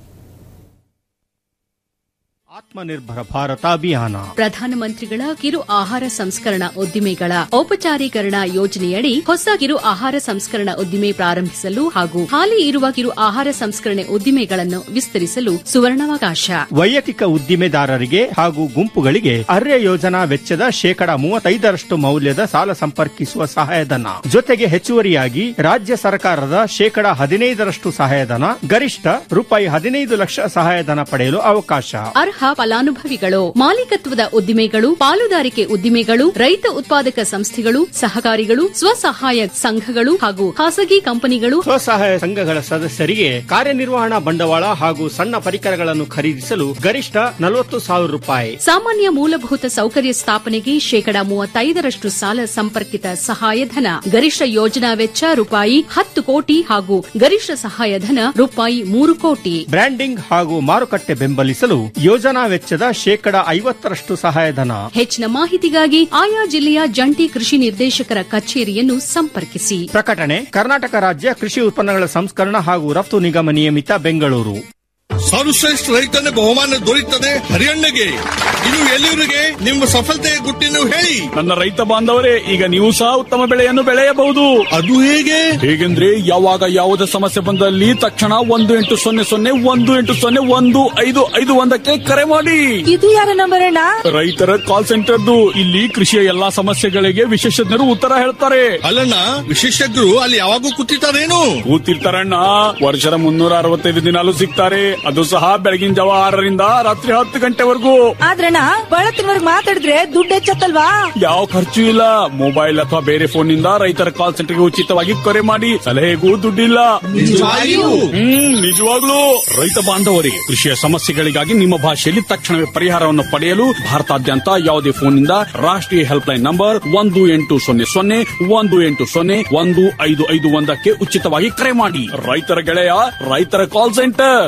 ಆತ್ಮನಿರ್ಭರ ಭಾರತ ಅಭಿಯಾನ ಪ್ರಧಾನಮಂತ್ರಿಗಳ ಕಿರು ಆಹಾರ ಸಂಸ್ಕರಣಾ ಉದ್ದಿಮೆಗಳ ಔಪಚಾರೀಕರಣ ಯೋಜನೆಯಡಿ ಹೊಸ ಕಿರು ಆಹಾರ ಸಂಸ್ಕರಣಾ ಉದ್ದಿಮೆ ಪ್ರಾರಂಭಿಸಲು ಹಾಗೂ ಹಾಲಿ ಇರುವ ಕಿರು ಆಹಾರ ಸಂಸ್ಕರಣೆ ಉದ್ದಿಮೆಗಳನ್ನು ವಿಸ್ತರಿಸಲು ಸುವರ್ಣಾವಕಾಶ ವೈಯಕ್ತಿಕ ಉದ್ದಿಮೆದಾರರಿಗೆ ಹಾಗೂ ಗುಂಪುಗಳಿಗೆ ಅರ್ಯ ಯೋಜನಾ ವೆಚ್ಚದ ಶೇಕಡ ಮೂವತ್ತೈದರಷ್ಟು ಮೌಲ್ಯದ ಸಾಲ ಸಂಪರ್ಕಿಸುವ ಸಹಾಯಧನ ಜೊತೆಗೆ ಹೆಚ್ಚುವರಿಯಾಗಿ ರಾಜ್ಯ ಸರ್ಕಾರದ ಶೇಕಡ ಹದಿನೈದರಷ್ಟು ಸಹಾಯಧನ ಗರಿಷ್ಠ ರೂಪಾಯಿ ಹದಿನೈದು ಲಕ್ಷ ಸಹಾಯಧನ ಪಡೆಯಲು ಅವಕಾಶ ಅರ್ಹ ಫಲಾನುಭವಿಗಳು ಮಾಲೀಕತ್ವದ ಉದ್ದಿಮೆಗಳು ಪಾಲುದಾರಿಕೆ ಉದ್ದಿಮೆಗಳು ರೈತ ಉತ್ಪಾದಕ ಸಂಸ್ಥೆಗಳು ಸಹಕಾರಿಗಳು ಸ್ವಸಹಾಯ ಸಂಘಗಳು ಹಾಗೂ ಖಾಸಗಿ ಕಂಪನಿಗಳು ಸ್ವಸಹಾಯ ಸಂಘಗಳ ಸದಸ್ಯರಿಗೆ ಕಾರ್ಯನಿರ್ವಹಣಾ ಬಂಡವಾಳ ಹಾಗೂ ಸಣ್ಣ ಪರಿಕರಗಳನ್ನು ಖರೀದಿಸಲು ಗರಿಷ್ಠ ನಲವತ್ತು ಸಾವಿರ ರೂಪಾಯಿ ಸಾಮಾನ್ಯ ಮೂಲಭೂತ ಸೌಕರ್ಯ ಸ್ಥಾಪನೆಗೆ ಶೇಕಡ ಮೂವತ್ತೈದರಷ್ಟು ಸಾಲ ಸಂಪರ್ಕಿತ ಸಹಾಯಧನ ಗರಿಷ್ಠ ಯೋಜನಾ ವೆಚ್ಚ ರೂಪಾಯಿ ಹತ್ತು ಕೋಟಿ ಹಾಗೂ ಗರಿಷ್ಠ ಸಹಾಯಧನ ರೂಪಾಯಿ ಮೂರು ಕೋಟಿ ಬ್ರ್ಯಾಂಡಿಂಗ್ ಹಾಗೂ ಮಾರುಕಟ್ಟೆ ಬೆಂಬಲಿಸಲು ಯೋಜನಾ ವೆಚ್ಚದ ಶೇಕಡ ಐವತ್ತರಷ್ಟು ಸಹಾಯಧನ ಹೆಚ್ಚಿನ ಮಾಹಿತಿಗಾಗಿ ಆಯಾ ಜಿಲ್ಲೆಯ ಜಂಟಿ ಕೃಷಿ ನಿರ್ದೇಶಕರ ಕಚೇರಿಯನ್ನು ಸಂಪರ್ಕಿಸಿ ಪ್ರಕಟಣೆ ಕರ್ನಾಟಕ ರಾಜ್ಯ ಕೃಷಿ ಉತ್ಪನ್ನಗಳ ಸಂಸ್ಕರಣ ಹಾಗೂ ರಫ್ತು ನಿಗಮ ನಿಯಮಿತ ಬೆಂಗಳೂರು ಸರ್ವಶ್ರೇಷ್ಠ ರೈತನ ಬಹುಮಾನ ದೊರೆಯುತ್ತದೆ ಹರಿಯಣ್ಣಗೆ ಇದು ಎಲ್ಲಿವರಿಗೆ ನಿಮ್ಮ ಸಫಲತೆಯ ಗುಟ್ಟಿನ ಹೇಳಿ ನನ್ನ ರೈತ ಬಾಂಧವರೇ ಈಗ ನೀವು ಸಹ ಉತ್ತಮ ಬೆಳೆಯನ್ನು ಬೆಳೆಯಬಹುದು ಅದು ಹೇಗೆ ಹೇಗೆಂದ್ರೆ ಯಾವಾಗ ಯಾವುದೇ ಸಮಸ್ಯೆ ಬಂದಲ್ಲಿ ತಕ್ಷಣ ಒಂದು ಎಂಟು ಸೊನ್ನೆ ಸೊನ್ನೆ ಒಂದು ಎಂಟು ಸೊನ್ನೆ ಒಂದು ಐದು ಐದು ಒಂದಕ್ಕೆ ಕರೆ ಮಾಡಿ ಇದು ಯಾರ ನಂಬರ್ ಅಣ್ಣ ರೈತರ ಕಾಲ್ ಸೆಂಟರ್ದು ಇಲ್ಲಿ ಕೃಷಿಯ ಎಲ್ಲಾ ಸಮಸ್ಯೆಗಳಿಗೆ ವಿಶೇಷಜ್ಞರು ಉತ್ತರ ಹೇಳ್ತಾರೆ ಅಲ್ಲಣ್ಣ ವಿಶೇಷಜ್ಞರು ಅಲ್ಲಿ ಯಾವಾಗೂ ಕೂತಿರ್ತಾರೇನು ಕೂತಿರ್ತಾರಣ್ಣ ವರ್ಷದ ಮುನ್ನೂರ ಅರವತ್ತೈದು ದಿನಾಲು ಸಿಗ್ತಾರೆ ಅದು ಸಹ ಬೆಳಗಿನ ಜಾವ ಆರರಿಂದ ರಾತ್ರಿ ಹತ್ತು ಗಂಟೆವರೆಗೂ ಆದ್ರಣ್ಣ ಬಳತ್ತಿನವರ್ಗ್ ಮಾತಾಡಿದ್ರೆ ದುಡ್ಡು ಹೆಚ್ಚತ್ತಲ್ವಾ ಯಾವ ಖರ್ಚು ಇಲ್ಲ ಮೊಬೈಲ್ ಅಥವಾ ಬೇರೆ ಫೋನ್ ನಿಂದ ರೈತರ ಕಾಲ್ ಸೆಂಟರ್ಗೆ ಉಚಿತವಾಗಿ ಕರೆ ಮಾಡಿ ಸಲಹೆಗೂ ದುಡ್ಡಿಲ್ಲ ನಿಜವಾಗಿಯೂ? ಹ್ಮ್ ನಿಜವಾಗ್ಲೂ ರೈತ ಬಾಂಧವರಿಗೆ ಕೃಷಿಯ ಸಮಸ್ಯೆಗಳಿಗಾಗಿ ನಿಮ್ಮ ಭಾಷೆಯಲ್ಲಿ ತಕ್ಷಣವೇ ಪರಿಹಾರವನ್ನು ಪಡೆಯಲು ಭಾರತಾದ್ಯಂತ ಯಾವುದೇ ಫೋನ್ನಿಂದ ರಾಷ್ಟ್ರೀಯ ಹೆಲ್ಪ್ ಲೈನ್ ನಂಬರ್ ಒಂದು ಎಂಟು ಸೊನ್ನೆ ಸೊನ್ನೆ ಒಂದು ಎಂಟು ಸೊನ್ನೆ ಒಂದು ಐದು ಐದು ಒಂದಕ್ಕೆ ಉಚಿತವಾಗಿ ಕರೆ ಮಾಡಿ ರೈತರ ಗೆಳೆಯ ರೈತರ ಕಾಲ್ ಸೆಂಟರ್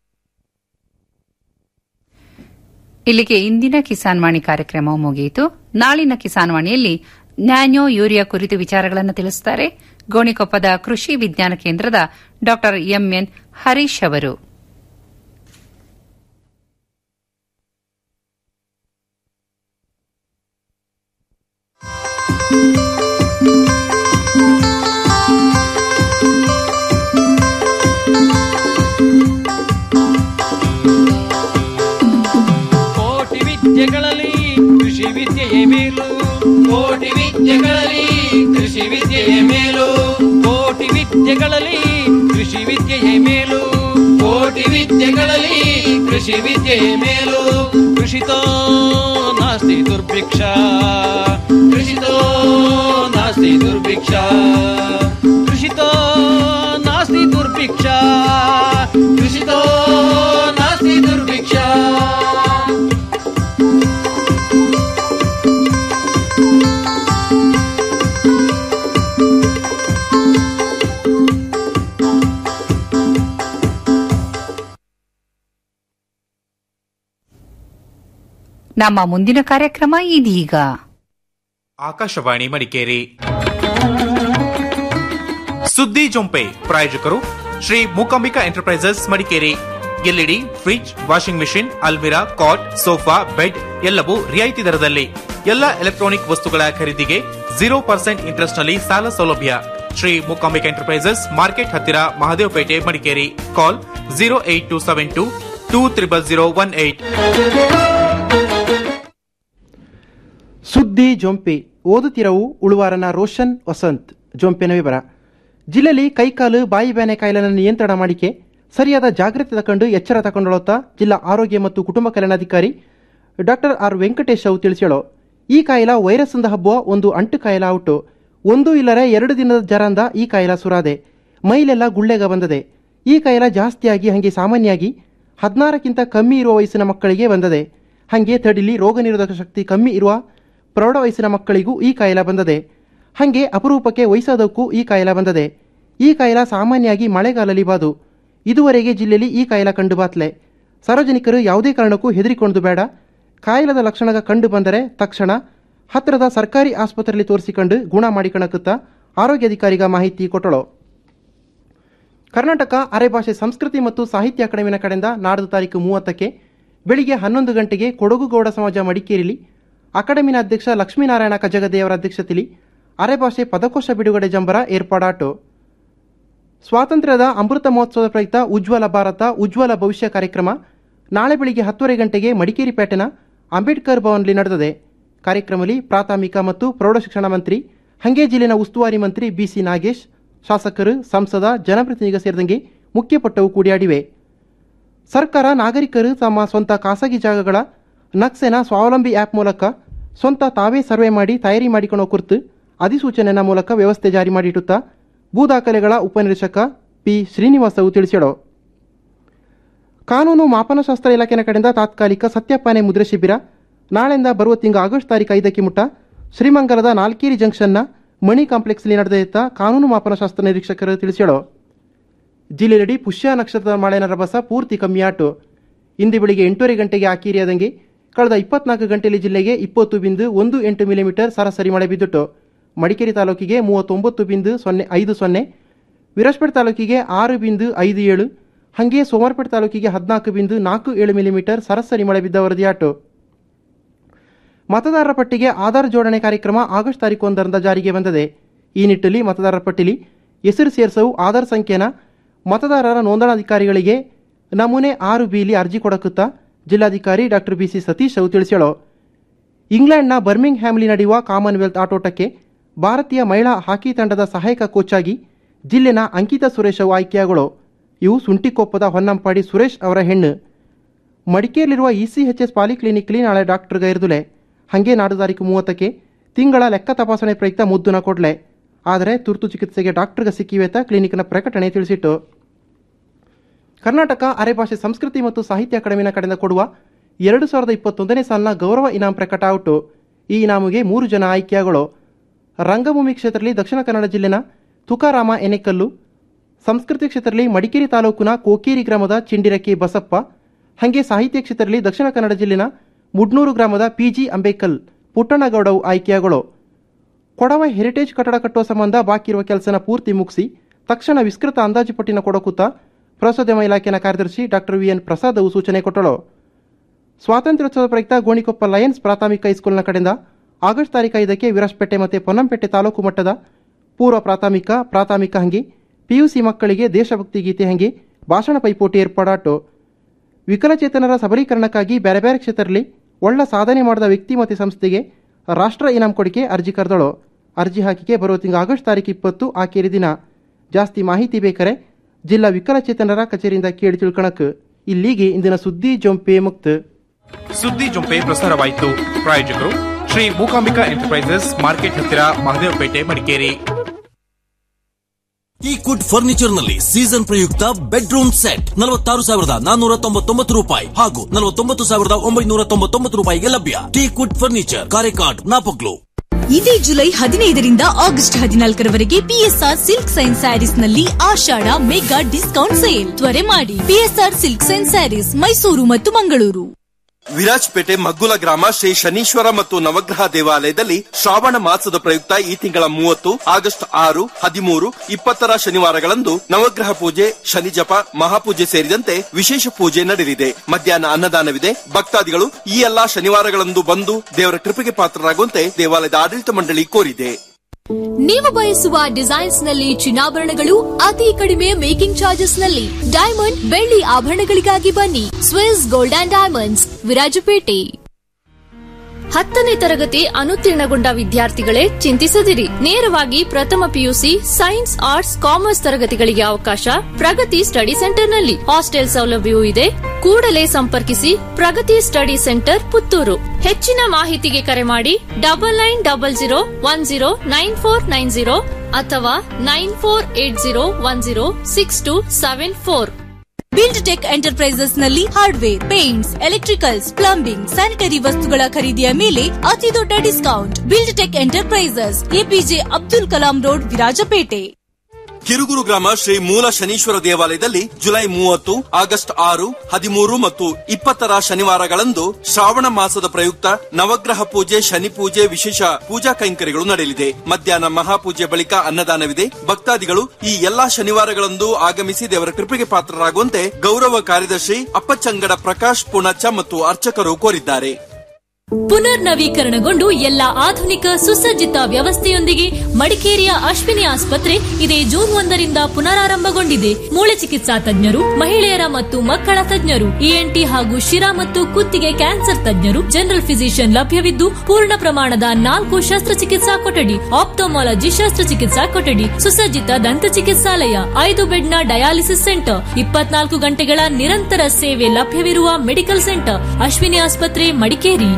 ಇಲ್ಲಿಗೆ ಇಂದಿನ ಕಿಸಾನ್ ವಾಣಿ ಕಾರ್ಯಕ್ರಮ ಮುಗಿಯಿತು ನಾಳಿನ ಕಿಸಾನ್ ವಾಣಿಯಲ್ಲಿ ನ್ಯಾನೋ ಯೂರಿಯಾ ಕುರಿತು ವಿಚಾರಗಳನ್ನು ತಿಳಿಸುತ್ತಾರೆ ಗೋಣಿಕೊಪ್ಪದ ಕೃಷಿ ವಿಜ್ಞಾನ ಕೇಂದ್ರದ ಡಾ ಎಂಎನ್ ಹರೀಶ್ ಅವರು ಕೋಟಿ ವಿದ್ಯೆಗಳಲ್ಲಿ ಕೃಷಿ ವಿದ್ಯೆಯೇ ಮೇಲು ಕೋಟಿ ವಿದ್ಯೆಗಳಲ್ಲಿ ಕೃಷಿ ವಿದ್ಯೆಯೇ ಮೇಲು ಕೋಟಿ ವಿದ್ಯೆಗಳಲ್ಲಿ ಕೃಷಿ ವಿದ್ಯೆಯೇ ಮೇಲು ಕೋಟಿ ವಿದ್ಯೆಗಳಲ್ಲಿ ಕೃಷಿ ವಿದ್ಯೆಯೇ ಮೇಲು ಕೃಷಿತೋ ನಾಸ್ತಿ ದುರ್ಭಿಕ್ಷ ಕೃಷಿತೋ ನಾಸ್ತಿ ದುರ್ಭಿಕ್ಷ ಕೃಷಿತೋ ನಾಸ್ತಿ ದುರ್ಭಿಕ್ಷ ಕೃಷಿತೋ ನಾಸ್ತಿ ದುರ್ಭಿಕ್ಷ ನಮ್ಮ ಮುಂದಿನ ಕಾರ್ಯಕ್ರಮ ಇದೀಗ ಆಕಾಶವಾಣಿ ಮಡಿಕೇರಿ ಸುದ್ದಿ ಜೊಂಪೆ ಪ್ರಾಯೋಜಕರು Shri Mookambika enterprises Madikeri LED fridge washing machine ಅಲ್ಮಿರಾ ಕಾಟ್ ಸೋಫಾ ಬೆಡ್ ಎಲ್ಲವೂ ರಿಯಾಯಿತಿ ದರದಲ್ಲಿ ಎಲ್ಲ ಎಲೆಕ್ಟ್ರಾನಿಕ್ ವಸ್ತುಗಳ ಖರೀದಿಗೆ ಜೀರೋ ಪರ್ಸೆಂಟ್ ಇಂಟ್ರೆಸ್ಟ್ ನಲ್ಲಿ ಸಾಲ ಸೌಲಭ್ಯ ಶ್ರೀ ಮೂಕಾಂಬಿಕಾ ಎಂಟರ್ಪ್ರೈಸಸ್ ಮಾರ್ಕೆಟ್ ಹತ್ತಿರ Mahadevapete Madikeri call zero eight two seven two two triple zero one eight ಸುದ್ದಿ ಜೊಂಪೆ ಓದುತ್ತಿರವು ಉಳುವಾರನ ರೋಷನ್ ವಸಂತ್ ಜೊಂಪೆನ ವಿವರ ಜಿಲ್ಲೆಯಲ್ಲಿ ಕೈಕಾಲು ಬಾಯಿ ಬ್ಯಾನೆ ಕಾಯಿಲೆನ ನಿಯಂತ್ರಣ ಮಾಡಿಕೆ ಸರಿಯಾದ ಜಾಗ್ರತೆ ತಕೊಂಡು ಎಚ್ಚರ ತಕೊಂಡೊಳುತ್ತಾ ಜಿಲ್ಲಾ ಆರೋಗ್ಯ ಮತ್ತು ಕುಟುಂಬ ಕಲ್ಯಾಣಾಧಿಕಾರಿ ಡಾಕ್ಟರ್ ಆರ್ ವೆಂಕಟೇಶ್ ಅವು ತಿಳಿಸ್ಯಾಳು ಈ ಕಾಯಿಲೆ ವೈರಸ್ ಇಂದ ಹಬ್ಬುವ ಒಂದು ಅಂಟು ಕಾಯಿಲೆ ಔಟು ಒಂದು ಇಲ್ಲರೆ ಎರಡು ದಿನದ ಜರಂದ ಈ ಕಾಯಿಲೆ ಸುರಾದೆ ಮೈಲೆಲ್ಲ ಗುಳ್ಳೆಗ ಬಂದದೆ ಈ ಕಾಯಿಲೆ ಜಾಸ್ತಿಯಾಗಿ ಹಂಗೆ ಸಾಮಾನ್ಯವಾಗಿ ಹದಿನಾರಕ್ಕಿಂತ ಕಮ್ಮಿ ಇರುವ ವಯಸ್ಸಿನ ಮಕ್ಕಳಿಗೆ ಬಂದದೆ ಹಾಗೆ ತಡಿಲಿ ರೋಗ ನಿರೋಧಕ ಶಕ್ತಿ ಕಮ್ಮಿ ಇರುವ ಪ್ರೌಢ ವಯಸ್ಸಿನ ಮಕ್ಕಳಿಗೂ ಈ ಕಾಯಿಲೆ ಬಂದದೆ ಹಾಗೆ ಅಪರೂಪಕ್ಕೆ ವಯಸ್ಸಾದಕ್ಕೂ ಈ ಕಾಯಿಲೆ ಬಂದದೆ ಈ ಕಾಯಿಲೆ ಸಾಮಾನ್ಯವಾಗಿ ಮಳೆಗಾಲಲ್ಲಿ ಬಾದು ಇದುವರೆಗೆ ಜಿಲ್ಲೆಯಲ್ಲಿ ಈ ಕಾಯಿಲೆ ಕಂಡು ಬಾತ್ಲೆ ಸಾರ್ವಜನಿಕರು ಯಾವುದೇ ಕಾರಣಕ್ಕೂ ಹೆದರಿಕೊಂಡು ಬೇಡ ಕಾಯಿಲದ ಲಕ್ಷಣ ಕಂಡು ಬಂದರೆ ತಕ್ಷಣ ಹತ್ತಿರದ ಸರ್ಕಾರಿ ಆಸ್ಪತ್ರೆಯಲ್ಲಿ ತೋರಿಸಿಕೊಂಡು ಗುಣ ಮಾಡಿಕಣಕುತ್ತ ಆರೋಗ್ಯಾಧಿಕಾರಿಗ ಮಾಹಿತಿ ಕೊಟ್ಟಳು ಕರ್ನಾಟಕ ಅರೆಭಾಷೆ ಸಂಸ್ಕೃತಿ ಮತ್ತು ಸಾಹಿತ್ಯ ಅಕಾಡೆಮಿನ ಕಡೆಯಿಂದ ನಾಡ್ದು ತಾರೀಕು ಮೂವತ್ತಕ್ಕೆ ಬೆಳಿಗ್ಗೆ ಹನ್ನೊಂದು ಗಂಟೆಗೆ ಕೊಡಗು ಗೌಡ ಸಮಾಜ ಮಡಿಕೇರಿಲಿ ಅಕಾಡೆಮಿನ ಅಧ್ಯಕ್ಷ ಲಕ್ಷ್ಮೀನಾರಾಯಣ ಕಜಗದೆಯವರ ಅಧ್ಯಕ್ಷತೆಯಲ್ಲಿ ಅರೆಭಾಷೆ ಪದಕೋಶ ಬಿಡುಗಡೆ ಜಂಬರ ಏರ್ಪಾಡಾಟು ಸ್ವಾತಂತ್ರ್ಯದ ಅಮೃತ ಮಹೋತ್ಸವದ ಪ್ರಯುಕ್ತ ಉಜ್ವಲ ಭಾರತ ಉಜ್ವಲ ಭವಿಷ್ಯ ಕಾರ್ಯಕ್ರಮ ನಾಳೆ ಬೆಳಿಗ್ಗೆ ಹತ್ತುವರೆ ಗಂಟೆಗೆ ಮಡಿಕೇರಿ ಪೇಟೆನ ಅಂಬೇಡ್ಕರ್ ಭವನ್ಲಿ ನಡೆದಿದೆ ಕಾರ್ಯಕ್ರಮದಲ್ಲಿ ಪ್ರಾಥಮಿಕ ಮತ್ತು ಪ್ರೌಢಶಿಕ್ಷಣ ಮಂತ್ರಿ ಹಂಗೆ ಜಿಲ್ಲೆನ ಉಸ್ತುವಾರಿ ಮಂತ್ರಿ ಬಿಸಿ ನಾಗೇಶ್ ಶಾಸಕರು ಸಂಸದ ಜನಪ್ರತಿನಿಧಿಗ ಸೇರಿದಂಗೆ ಮುಖ್ಯಪಟ್ಟವು ಕೂಡಿಯಾಡಿವೆ ಸರ್ಕಾರ ನಾಗರಿಕರು ತಮ್ಮ ಸ್ವಂತ ಖಾಸಗಿ ಜಾಗಗಳ ನಕ್ಸೆನ ಸ್ವಾವಲಂಬಿ ಆ್ಯಪ್ ಮೂಲಕ ಸ್ವಂತ ತಾವೇ ಸರ್ವೆ ಮಾಡಿ ತಯಾರಿ ಮಾಡಿಕೊಳ್ಳೋ ಕುರಿತು ಅಧಿಸೂಚನೆನ ಮೂಲಕ ವ್ಯವಸ್ಥೆ ಜಾರಿ ಮಾಡಿಟ್ಟುತ್ತಾ ಭೂ ದಾಖಲೆಗಳ ಉಪನಿರೀಕ್ಷಕ ಪಿ ಶ್ರೀನಿವಾಸವು ತಿಳಿಸಿದರು ಕಾನೂನು ಮಾಪನಶಾಸ್ತ್ರ ಇಲಾಖೆನ ಕಡೆಯಿಂದ ತಾತ್ಕಾಲಿಕ ಸತ್ಯಪಾನೆ ಮುದ್ರೆ ಶಿಬಿರ ನಾಳೆಯಿಂದ ಬರುವ ತಿಂಗಳು ಆಗಸ್ಟ್ ತಾರೀಕು ಐದಕ್ಕೆ ಮುಟ್ಟ ಶ್ರೀಮಂಗಲದ ನಾಲ್ಕೇರಿ ಜಂಕ್ಷನ್ನ ಮಣಿ ಕಾಂಪ್ಲೆಕ್ಸ್ನಲ್ಲಿ ನಡೆದಿದ್ದ ಕಾನೂನು ಮಾಪನಶಾಸ್ತ್ರ ನಿರೀಕ್ಷಕರು ತಿಳಿಸಿದರು ಜಿಲ್ಲೆಯಡಿ ಪುಷ್ಯ ನಕ್ಷತ್ರದ ಮಳೆನ ರಭಸ ಪೂರ್ತಿ ಕಮ್ಮಿಯಾಟು ಇಂದು ಬೆಳಿಗ್ಗೆ ಎಂಟೂವರೆ ಗಂಟೆಗೆ ಆಕೀರಿಯಾದಂಗೆ ಕಳೆದ ಇಪ್ಪತ್ನಾಲ್ಕು ಗಂಟೆಯಲ್ಲಿ ಜಿಲ್ಲೆಗೆ ಇಪ್ಪತ್ತು ಬಿಂದು ಒಂದು ಎಂಟು ಮಿಲಿಮೀಟರ್ ಸರಾಸರಿ ಮಳೆ ಬಿದ್ದಿಟ್ಟು ಮಡಿಕೇರಿ ತಾಲೂಕಿಗೆ ಮೂವತ್ತೊಂಬತ್ತು ಬಿಂದು ಸೊನ್ನೆ ಐದು ಸೊನ್ನೆ ವಿರಾಜಪೇಟೆ ತಾಲೂಕಿಗೆ ಆರು ಬಿಂದು ಐದು ಏಳು ಹಾಗೆ ಸೋಮವಾರಪೇಟೆ ತಾಲೂಕಿಗೆ ಹದಿನಾಲ್ಕು ಬಿಂದು ನಾಲ್ಕು ಏಳು ಮಿಲಿಮೀಟರ್ ಸರಾಸರಿ ಮಳೆ ಬಿದ್ದ ವರದಿಯಾಟು ಮತದಾರರ ಪಟ್ಟಿಗೆ ಆಧಾರ್ ಜೋಡಣೆ ಕಾರ್ಯಕ್ರಮ ಆಗಸ್ಟ್ ತಾರೀಕು ಒಂದರಿಂದ ಜಾರಿಗೆ ಬಂದಿದೆ ಈ ನಿಟ್ಟಿನಲ್ಲಿ ಮತದಾರರ ಪಟ್ಟಿಲಿ ಹೆಸರು ಸೇರಿಸವು ಆಧಾರ್ ಸಂಖ್ಯೆನ ಮತದಾರರ ನೋಂದಣಾಧಿಕಾರಿಗಳಿಗೆ ನಮೂನೆ ಆರು ಬಿಲಿ ಅರ್ಜಿ ಕೊಡಕುತ್ತಾ ಜಿಲ್ಲಾಧಿಕಾರಿ ಡಾಕ್ಟರ್ ಬಿಸಿ ಸತೀಶ್ ಅವು ತಿಳಿಸ್ಯಾಳು ಇಂಗ್ಲೆಂಡ್ನ ಬರ್ಮಿಂಗ್ ಹ್ಯಾಮ್ಲಿ ನಡೆಯುವ ಕಾಮನ್ವೆಲ್ತ್ ಆಟೋಟಕ್ಕೆ ಭಾರತೀಯ ಮಹಿಳಾ ಹಾಕಿ ತಂಡದ ಸಹಾಯಕ ಕೋಚ್ ಆಗಿ ಜಿಲ್ಲೆನ ಅಂಕಿತಾ ಸುರೇಶ್ ಅವು ಆಯ್ಕೆಯಾಗಳು ಇವು ಸುಂಟಿಕೊಪ್ಪದ ಹೊನ್ನಂಪಾಡಿ ಸುರೇಶ್ ಅವರ ಹೆಣ್ಣು ಮಡಿಕೇರಿಯಲ್ಲಿರುವ ಇಸಿಎಚ್ಎಸ್ ಪಾಲಿಕ್ಲಿನಿಕ್ಲಿ ನಾಳೆ ಡಾಕ್ಟರ್ ಗೈರ್ದುಲೆ ಹಾಗೆ ನಾಡು ತಾರೀಕು ಮೂವತ್ತಕ್ಕೆ ತಿಂಗಳ ಲೆಕ್ಕ ತಪಾಸಣೆ ಪ್ರಯುಕ್ತ ಮುದ್ದುನ ಕೊಡ್ಲೆ ಆದರೆ ತುರ್ತು ಚಿಕಿತ್ಸೆಗೆ ಡಾಕ್ಟರ್ಗೆ ಸಿಕ್ಕಿವೇತ ಕ್ಲಿನಿಕ್ನ ಪ್ರಕಟಣೆ ತಿಳಿಸಿಟ್ಟು ಕರ್ನಾಟಕ ಅರೆಭಾಷೆ ಸಂಸ್ಕೃತಿ ಮತ್ತು ಸಾಹಿತ್ಯ ಅಕಾಡೆಮಿನ ಕಡೆಯಿಂದ ಕೊಡುವ ಎರಡು ಸಾವಿರದ ಇಪ್ಪತ್ತೊಂದನೇ ಸಾಲಿನ ಗೌರವ ಇನಾಮ್ ಪ್ರಕಟ ಔಟು ಈ ಇನಾಮಿಗೆ ಮೂರು ಜನ ಆಯ್ಕೆಯಾಗಳು ರಂಗಭೂಮಿ ಕ್ಷೇತ್ರದಲ್ಲಿ ದಕ್ಷಿಣ ಕನ್ನಡ ಜಿಲ್ಲೆನ ತುಕಾರಾಮ ಎನೆಕಲ್ಲು ಸಂಸ್ಕೃತಿ ಕ್ಷೇತ್ರದಲ್ಲಿ ಮಡಿಕೇರಿ ತಾಲೂಕಿನ ಕೋಕೇರಿ ಗ್ರಾಮದ ಚಿಂಡಿರಕ್ಕಿ ಬಸಪ್ಪ ಹಾಗೆ ಸಾಹಿತ್ಯ ಕ್ಷೇತ್ರದಲ್ಲಿ ದಕ್ಷಿಣ ಕನ್ನಡ ಜಿಲ್ಲೆನ ಮುಡ್ನೂರು ಗ್ರಾಮದ ಪಿಜಿ ಅಂಬೇಕಲ್ ಪುಟ್ಟಣ್ಣಗೌಡವು ಆಯ್ಕೆಯಾಗಳು ಕೊಡವ ಹೆರಿಟೇಜ್ ಕಟ್ಟಡ ಕಟ್ಟುವ ಸಂಬಂಧ ಬಾಕಿ ಇರುವ ಕೆಲಸನ ಪೂರ್ತಿ ಮುಗಿಸಿ ತಕ್ಷಣ ವಿಸ್ತೃತ ಅಂದಾಜು ಪಟ್ಟಿನ ಕೊಡಕುತ್ತಾ ಪ್ರವಾಸೋದ್ಯಮ ಇಲಾಖೆನ ಕಾರ್ಯದರ್ಶಿ ಡಾಕ್ಟರ್ ವಿಎನ್ ಪ್ರಸಾದ್ ಅವು ಸೂಚನೆ ಕೊಟ್ಟಳು ಸ್ವಾತಂತ್ರ್ಯೋತ್ಸವದ ಪ್ರಯುಕ್ತ ಗೋಣಿಕೊಪ್ಪ ಲಯನ್ಸ್ ಪ್ರಾಥಮಿಕ ಹೈಸ್ಕೂಲ್ನ ಕಡೆಯಿಂದ ಆಗಸ್ಟ್ ತಾರೀಕು ಐದಕ್ಕೆ ವಿರಾಜಪೇಟೆ ಮತ್ತು ಪೊನ್ನಂಪೇಟೆ ತಾಲೂಕು ಮಟ್ಟದ ಪೂರ್ವ ಪ್ರಾಥಮಿಕ ಪ್ರಾಥಮಿಕ ಹಂಗೆ ಪಿಯುಸಿ ಮಕ್ಕಳಿಗೆ ದೇಶಭಕ್ತಿ ಗೀತೆ ಹಂಗೆ ಭಾಷಣ ಪೈಪೋಟಿ ಏರ್ಪಾಡಾಟು ವಿಕಲಚೇತನರ ಸಬಲೀಕರಣಕ್ಕಾಗಿ ಬೇರೆ ಬೇರೆ ಕ್ಷೇತ್ರದಲ್ಲಿ ಒಳ್ಳ ಸಾಧನೆ ಮಾಡಿದ ವ್ಯಕ್ತಿ ಮತ್ತು ಸಂಸ್ಥೆಗೆ ರಾಷ್ಟ್ರ ಇನಾಮ್ ಕೊಡಿಕೆ ಅರ್ಜಿ ಕರೆದಳು ಅರ್ಜಿ ಹಾಕಿಕೆ ಬರುವ ತಿಂಗಳು ಆಗಸ್ಟ್ ತಾರೀಕು ಇಪ್ಪತ್ತು ಆಕೇರಿ ದಿನ ಜಾಸ್ತಿ ಮಾಹಿತಿ ಬೇಕಾರೆ ಜಿಲ್ಲಾ ವಿಕಲಚೇತನರ ಕಚೇರಿಯಿಂದ ಕೇಳಿ ತಿಳ್ಕೊಳಕ್ ಇಲ್ಲಿಗೆ ಇಂದಿನ ಸುದ್ದಿ ಜೊಂಪೆ ಮುಕ್ತ ಸುದ್ದಿ ಜೊಂಪೆ ಪ್ರಸಾರವಾಯಿತು ಪ್ರಾಯೋಜಕರು ಶ್ರೀ ಮೂಕಾಂಬಿಕಾ ಎಂಟರ್ಪ್ರೈಸಸ್ ಮಾರ್ಕೆಟ್ ಹತ್ತಿರ ಮಹದೇವಪೇಟೆ ಮಡಿಕೇರಿ ಈ ಕುಡ್ ಫರ್ನಿಚರ್ ನಲ್ಲಿ ಸೀಸನ್ ಪ್ರಯುಕ್ತ ಬೆಡ್ರೂಮ್ ಸೆಟ್ ನಲವತ್ತಾರು ಸಾವಿರದ ನಾನ್ನೂರ ತೊಂಬತ್ತೊಂಬತ್ತು ರೂಪಾಯಿ ಹಾಗೂ ನಲವತ್ತೊಂಬತ್ತು ಸಾವಿರದ ಒಂಬೈನೂರ ತೊಂಬತ್ತೊಂಬತ್ತು ರೂಪಾಯಿಗೆ ಲಭ್ಯ ಟೀ ಕುಡ್ ಫರ್ನಿಚರ್ ಕಾರೆಕಾಡ್ ನಾಪಕ್ಲು ಇದೇ ಜುಲೈ ಹದಿನೈದರಿಂದ ಆಗಸ್ಟ್ ಹದಿನಾಲ್ಕರವರೆಗೆ ಪಿಎಸ್ಆರ್ ಸಿಲ್ಕ್ ಸೈನ್ ಸ್ಯಾರೀಸ್ ನಲ್ಲಿ ಆಷಾಢ ಮೆಗಾ ಡಿಸ್ಕೌಂಟ್ ಸೇಲ್ ತ್ವರೆ ಮಾಡಿ PSR silk sign sarees Mysuru ಮತ್ತು ಮಂಗಳೂರು ವಿರಾಜ್ಪೇಟೆ ಮಗ್ಗುಲ ಗ್ರಾಮ ಶ್ರೀ ಶನೀಶ್ವರ ಮತ್ತು ನವಗ್ರಹ ದೇವಾಲಯದಲ್ಲಿ ಶ್ರಾವಣ ಮಾಸದ ಪ್ರಯುಕ್ತ ಈ ತಿಂಗಳ ಮೂವತ್ತು ಆಗಸ್ಟ್ ಆರು ಹದಿಮೂರು ಇಪ್ಪತ್ತರ ಶನಿವಾರಗಳಂದು ನವಗ್ರಹ ಪೂಜೆ ಶನಿ ಜಪ ಮಹಾಪೂಜೆ ಸೇರಿದಂತೆ ವಿಶೇಷ ಪೂಜೆ ನಡೆಯಲಿದೆ ಮಧ್ಯಾಹ್ನ ಅನ್ನದಾನವಿದೆ ಭಕ್ತಾದಿಗಳು ಈ ಎಲ್ಲಾ ಶನಿವಾರಗಳಂದು ಬಂದು ದೇವರ ಕೃಪೆಗೆ ಪಾತ್ರರಾಗುವಂತೆ ದೇವಾಲಯದ ಆಡಳಿತ ಮಂಡಳಿ ಕೋರಿದೆ ನೀವು ಬಯಸುವ ಡಿಸೈನ್ಸ್ ನಲ್ಲಿ ಚಿನ್ನಾಭರಣಗಳು ಅತಿ ಕಡಿಮೆ ಮೇಕಿಂಗ್ ಚಾರ್ಜಸ್ ನಲ್ಲಿ ಡೈಮಂಡ್ ಬೆಳ್ಳಿ ಆಭರಣಗಳಿಗಾಗಿ ಬನ್ನಿ Swiss gold and diamonds Virajpet ಹತ್ತನೇ ತರಗತಿ ಅನುತ್ತೀರ್ಣಗೊಂಡ ವಿದ್ಯಾರ್ಥಿಗಳೇ ಚಿಂತಿಸದಿರಿ ನೇರವಾಗಿ ಪ್ರಥಮ ಪಿಯುಸಿ ಸೈನ್ಸ್ ಆರ್ಟ್ಸ್ ಕಾಮರ್ಸ್ ತರಗತಿಗಳಿಗೆ ಅವಕಾಶ ಪ್ರಗತಿ ಸ್ಟಡಿ ಸೆಂಟರ್ನಲ್ಲಿ ಹಾಸ್ಟೆಲ್ ಸೌಲಭ್ಯವೂ ಇದೆ ಕೂಡಲೇ ಸಂಪರ್ಕಿಸಿ ಪ್ರಗತಿ ಸ್ಟಡಿ ಸೆಂಟರ್ ಪುತ್ತೂರು ಹೆಚ್ಚಿನ ಮಾಹಿತಿಗೆ ಕರೆ ಮಾಡಿ double nine double zero one zero nine four nine zero ಅಥವಾ nine four eight zero one zero six two seven four build tech enterprises ನಲ್ಲಿ hardware paints electricals plumbing sanitary ವಸ್ತುಗಳ ಖರೀದಿಯ ಮೇಲೆ ಅತಿ ದೊಡ್ಡ discount build tech enterprises APJ Abdul Kalam road Virajpet Kirugur ಗ್ರಾಮ ಶ್ರೀ ಮೂಲ ಶನೀಶ್ವರ ದೇವಾಲಯದಲ್ಲಿ ಜುಲೈ ಮೂವತ್ತು ಆಗಸ್ಟ್ ಆರು ಹದಿಮೂರು ಮತ್ತು ಇಪ್ಪತ್ತರ ಶನಿವಾರಗಳಂದು ಶ್ರಾವಣ ಮಾಸದ ಪ್ರಯುಕ್ತ ನವಗ್ರಹ ಪೂಜೆ ಶನಿ ಪೂಜೆ ವಿಶೇಷ ಪೂಜಾ ಕೈಂಕರ್ಯಗಳು ನಡೆಯಲಿದೆ ಮಧ್ಯಾಹ್ನ ಮಹಾಪೂಜೆ ಬಳಿಕ ಅನ್ನದಾನವಿದೆ ಭಕ್ತಾದಿಗಳು ಈ ಎಲ್ಲಾ ಶನಿವಾರಗಳಂದು ಆಗಮಿಸಿ ದೇವರ ಕೃಪೆಗೆ ಪಾತ್ರರಾಗುವಂತೆ ಗೌರವ ಕಾರ್ಯದರ್ಶಿ ಅಪ್ಪಚಂಗಡ ಪ್ರಕಾಶ್ ಪುಣಚ ಮತ್ತು ಅರ್ಚಕರು ಕೋರಿದ್ದಾರೆ ಪುನರ್ ನವೀಕರಣಗೊಂಡು ಎಲ್ಲ ಆಧುನಿಕ ಸುಸಜ್ಜಿತ ವ್ಯವಸ್ಥೆಯೊಂದಿಗೆ ಮಡಿಕೇರಿಯ ಅಶ್ವಿನಿ ಆಸ್ಪತ್ರೆ ಇದೇ ಜೂನ್ ಒಂದರಿಂದ ಪುನರಾರಂಭಗೊಂಡಿದೆ ಮೂಳೆ ಚಿಕಿತ್ಸಾ ತಜ್ಞರು ಮಹಿಳೆಯರ ಮತ್ತು ಮಕ್ಕಳ ತಜ್ಞರು ಇಎನ್ಟಿ ಹಾಗೂ ಶಿರಾ ಮತ್ತು ಕುತ್ತಿಗೆ ಕ್ಯಾನ್ಸರ್ ತಜ್ಞರು ಜನರಲ್ ಫಿಸಿಷಿಯನ್ ಲಭ್ಯವಿದ್ದು ಪೂರ್ಣ ಪ್ರಮಾಣದ ನಾಲ್ಕು ಶಸ್ತ್ರಚಿಕಿತ್ಸಾ ಕೊಠಡಿ ಆಪ್ಟೋಮಾಲಜಿ ಶಸ್ತ್ರಚಿಕಿತ್ಸಾ ಕೊಠಡಿ ಸುಸಜ್ಜಿತ ದಂತ ಚಿಕಿತ್ಸಾಲಯ ಐದು ಬೆಡ್ನ ಡಯಾಲಿಸಿಸ್ ಸೆಂಟರ್ ಇಪ್ಪತ್ನಾಲ್ಕು ಗಂಟೆಗಳ ನಿರಂತರ ಸೇವೆ ಲಭ್ಯವಿರುವ ಮೆಡಿಕಲ್ ಸೆಂಟರ್ ಅಶ್ವಿನಿ ಆಸ್ಪತ್ರೆ ಮಡಿಕೇರಿ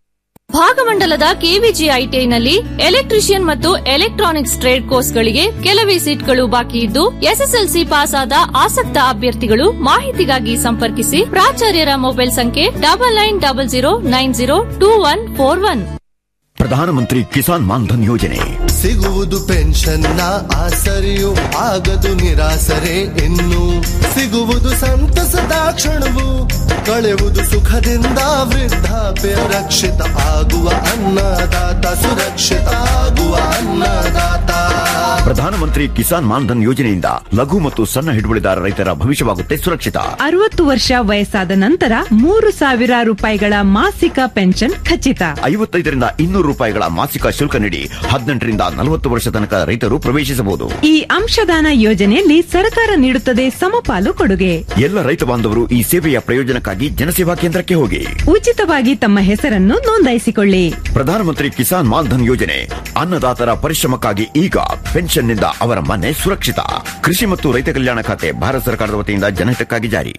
ಭಾಗಮಂಡಲದ ಕೆವಿಜಿ ಐಟಿಐನಲ್ಲಿ ಎಲೆಕ್ಟ್ರಿಷಿಯನ್ ಮತ್ತು ಎಲೆಕ್ಟ್ರಾನಿಕ್ಸ್ ಟ್ರೇಡ್ ಕೋರ್ಸ್ಗಳಿಗೆ ಕೆಲವೇ ಸೀಟ್ಗಳು ಬಾಕಿ ಇದ್ದು ಎಸ್ಎಸ್ಎಲ್ಸಿ ಪಾಸ್ ಆದ ಆಸಕ್ತ ಅಭ್ಯರ್ಥಿಗಳು ಮಾಹಿತಿಗಾಗಿ ಸಂಪರ್ಕಿಸಿ ಪ್ರಾಚಾರ್ಯರ ಮೊಬೈಲ್ ಸಂಖ್ಯೆ double nine double zero nine zero two one four one Pradhan Mantri Kisan Maandhan ಯೋಜನೆ ಸಿಗುವುದು ಪೆನ್ಷನ್ನ ಆಸರೆಯು ಆಗದು ನಿರಾಸರೆ ಇನ್ನು ಸಿಗುವುದು ಸಂತಸದ ಕ್ಷಣವು ಕಳೆಯುವುದು ಸುಖದಿಂದ ವೃದ್ಧಾಪ್ಯ ರಕ್ಷಿತ ಆಗುವ ಅನ್ನದಾತ ಸುರಕ್ಷಿತ ಆಗುವ ಅನ್ನದಾತ ಪ್ರಧಾನಮಂತ್ರಿ ಕಿಸಾನ್ ಮಾನ್ಧನ್ ಯೋಜನೆಯಿಂದ ಲಘು ಮತ್ತು ಸಣ್ಣ ಹಿಡುವಳಿದಾರ ರೈತರ ಭವಿಷ್ಯವಾಗುತ್ತೆ ಸುರಕ್ಷಿತ ಅರವತ್ತು ವರ್ಷ ವಯಸ್ಸಾದ ನಂತರ ಮೂರು ಸಾವಿರ ರೂಪಾಯಿಗಳ ಮಾಸಿಕ ಪೆನ್ಷನ್ ಖಚಿತ ಐವತ್ತೈದರಿಂದ ಇನ್ನೂರು ರೂಪಾಯಿಗಳ ಮಾಸಿಕ ಶುಲ್ಕ ನೀಡಿ ಹದಿನೆಂಟರಿಂದ ನಲವತ್ತು ವರ್ಷ ತನಕ ರೈತರು ಪ್ರವೇಶಿಸಬಹುದು ಈ ಅಂಶದಾನ ಯೋಜನೆಯಲ್ಲಿ ಸರ್ಕಾರ ನೀಡುತ್ತದೆ ಸಮಪಾಲು ಕೊಡುಗೆ ಎಲ್ಲ ರೈತ ಬಾಂಧವರು ಈ ಸೇವೆಯ ಪ್ರಯೋಜನಕ್ಕಾಗಿ ಜನಸೇವಾ ಕೇಂದ್ರಕ್ಕೆ ಹೋಗಿ ಉಚಿತವಾಗಿ ತಮ್ಮ ಹೆಸರನ್ನು ನೋಂದಾಯಿಸಿಕೊಳ್ಳಿ ಪ್ರಧಾನಮಂತ್ರಿ ಕಿಸಾನ್ ಮಾನ್ಧನ್ ಯೋಜನೆ ಅನ್ನದಾತರ ಪರಿಶ್ರಮಕ್ಕಾಗಿ ಈಗ ಪೆನ್ಷನ್ನಿಂದ ಅವರ ಮನೆ ಸುರಕ್ಷಿತ ಕೃಷಿ ಮತ್ತು ರೈತ ಕಲ್ಯಾಣ ಖಾತೆ ಭಾರತ ಸರ್ಕಾರದ ವತಿಯಿಂದ ಜನಹಿತಕ್ಕಾಗಿ ಜಾರಿ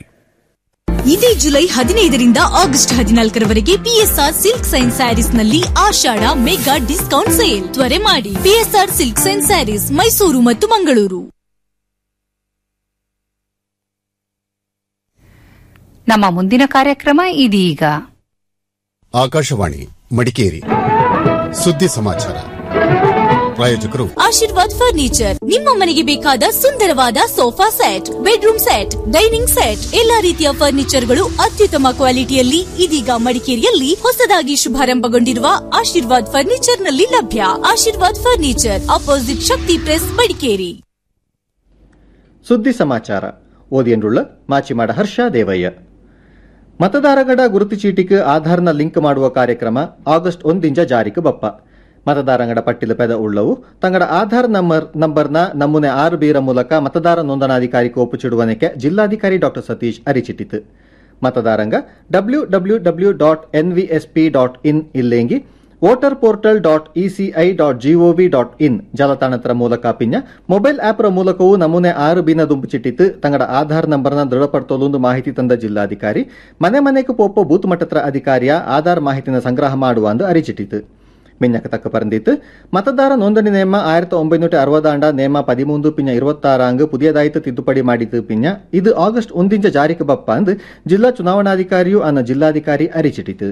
ಇದೇ ಜುಲೈ ಹದಿನೈದರಿಂದ ಆಗಸ್ಟ್ ಹದಿನಾಲ್ಕರವರೆಗೆ ಪಿಎಸ್ಆರ್ ಸಿಲ್ಕ್ ಸೈನ್ ಸ್ಯಾರೀಸ್ ನಲ್ಲಿ ಆಷಾಢ ಮೆಗಾ ಡಿಸ್ಕೌಂಟ್ ಸೇಲ್ ತ್ವರೆ ಮಾಡಿ PSR silk sign sarees Mysuru ಮತ್ತು ಮಂಗಳೂರು ನಮ್ಮ ಮುಂದಿನ ಕಾರ್ಯಕ್ರಮ ಇದೀಗ ಆಕಾಶವಾಣಿ ಮಡಿಕೇರಿ ಸುದ್ದಿ ಸಮಾಚಾರ ಪ್ರಾಯೋಜಕರು ಆಶೀರ್ವಾದ್ ಫರ್ನಿಚರ್ ನಿಮ್ಮ ಮನೆಗೆ ಬೇಕಾದ ಸುಂದರವಾದ sofa set bedroom set dining set ಎಲ್ಲಾ ರೀತಿಯ ಫರ್ನಿಚರ್ಗಳು ಅತ್ಯುತ್ತಮ ಕ್ವಾಲಿಟಿಯಲ್ಲಿ ಇದೀಗ ಮಡಿಕೇರಿಯಲ್ಲಿ ಹೊಸದಾಗಿ ಶುಭಾರಂಭಗೊಂಡಿರುವ ಆಶೀರ್ವಾದ್ ಫರ್ನಿಚರ್ ನಲ್ಲಿ ಲಭ್ಯ Ashirwad furniture opposite Shakti press Madikeri ಸುದ್ದಿ ಸಮಾಚಾರ ಓದಿಯನ್ರುಳ್ಳ ಮಾಚಿಮಾಡ ಹರ್ಷ ದೇವಯ್ಯ ಮತದಾರಗಡ ಗುರುತು ಚೀಟಿಗೆ ಆಧಾರ್ನ ಲಿಂಕ್ ಮಾಡುವ ಕಾರ್ಯಕ್ರಮ ಆಗಸ್ಟ್ ಒಂದಿಂಜ ಜಾರಿಗೆ ಬಪ್ಪ ಮತದಾರಂಗಡ ಪಟ್ಟಿಲು ಪೆದ ಉಳ್ಳವು ತಂಗಡ ಆಧಾರ್ ನಂಬರ್ ನಂಬರ್ನ ನಮೂನೆ ಆರು ಬೀರ ಮೂಲಕ ಮತದಾರ ನೋಂದಣಾಧಿಕಾರಿಗೆ ಒಪ್ಪುಚಿಡುವನಕ್ಕೆ ಜಿಲ್ಲಾಧಿಕಾರಿ ಡಾ ಸತೀಶ್ ಅರಿಚಿಟ್ಟಿತು ಮತದಾರಂಗ W W W dot NVSP dot in ಇಲ್ಲೇಂಗಿ voter portal dot ECI dot GOV dot in ಜಾಲತಾಣದ ಮೂಲಕ ಪಿಂಜ ಮೊಬೈಲ್ ಆಪ್ರ ಮೂಲಕವೂ ನಮೂನೆ ಆರು ಬಿನ ದುಂಬುಚಿಟ್ಟಿತ್ತು ತಂಗಡ ಆಧಾರ್ ನಂಬರ್ನ ದೃಢಪಡ್ತೋಲೊಂದು ಮಾಹಿತಿ ತಂದ ಜಿಲ್ಲಾಧಿಕಾರಿ ಮನೆ ಮನೆಗೆ ಪೋಪ ಬೂತ್ ಮಟ್ಟತ್ರ ಅಧಿಕಾರಿಯ ಆಧಾರ್ ಮಾಹಿತಿನ ಸಂಗ್ರಹ ಮಾಡುವ ಅಂದು ಅರಿಚಿಟ್ಟಿತು ಮಿನ್ನಕ ತಕ್ಕ ಪರಂದಿತ್ತು ಮತದಾರ ನೋಂದಣಿ ನೇಮ ಆயிரத்தி ಒಂಬೈನೂറ്റി ಅರವದಾಂಡ ನೇಮ ಪದಿಮೂಂದು ಪಿಂಜ ಇರುವತ್ತಾರಾಂಗ್ ಪುದಿಯದಾಯಿತು ತಿದ್ದುಪಡಿ ಮಾಡಿತು ಪಿಂಜ ಇದು ಆಗಸ್ಟ್ ಒಂದಿಂಚ ಜಾರಿಗೆ ಬಪ್ಪ ಅಂದು ಜಿಲ್ಲಾ ಚುನಾವಣಾಧಿಕಾರಿಯು ಅನ್ನ ಜಿಲ್ಲಾಧಿಕಾರಿ ಅರಿಚಿಟ್ಟಿತು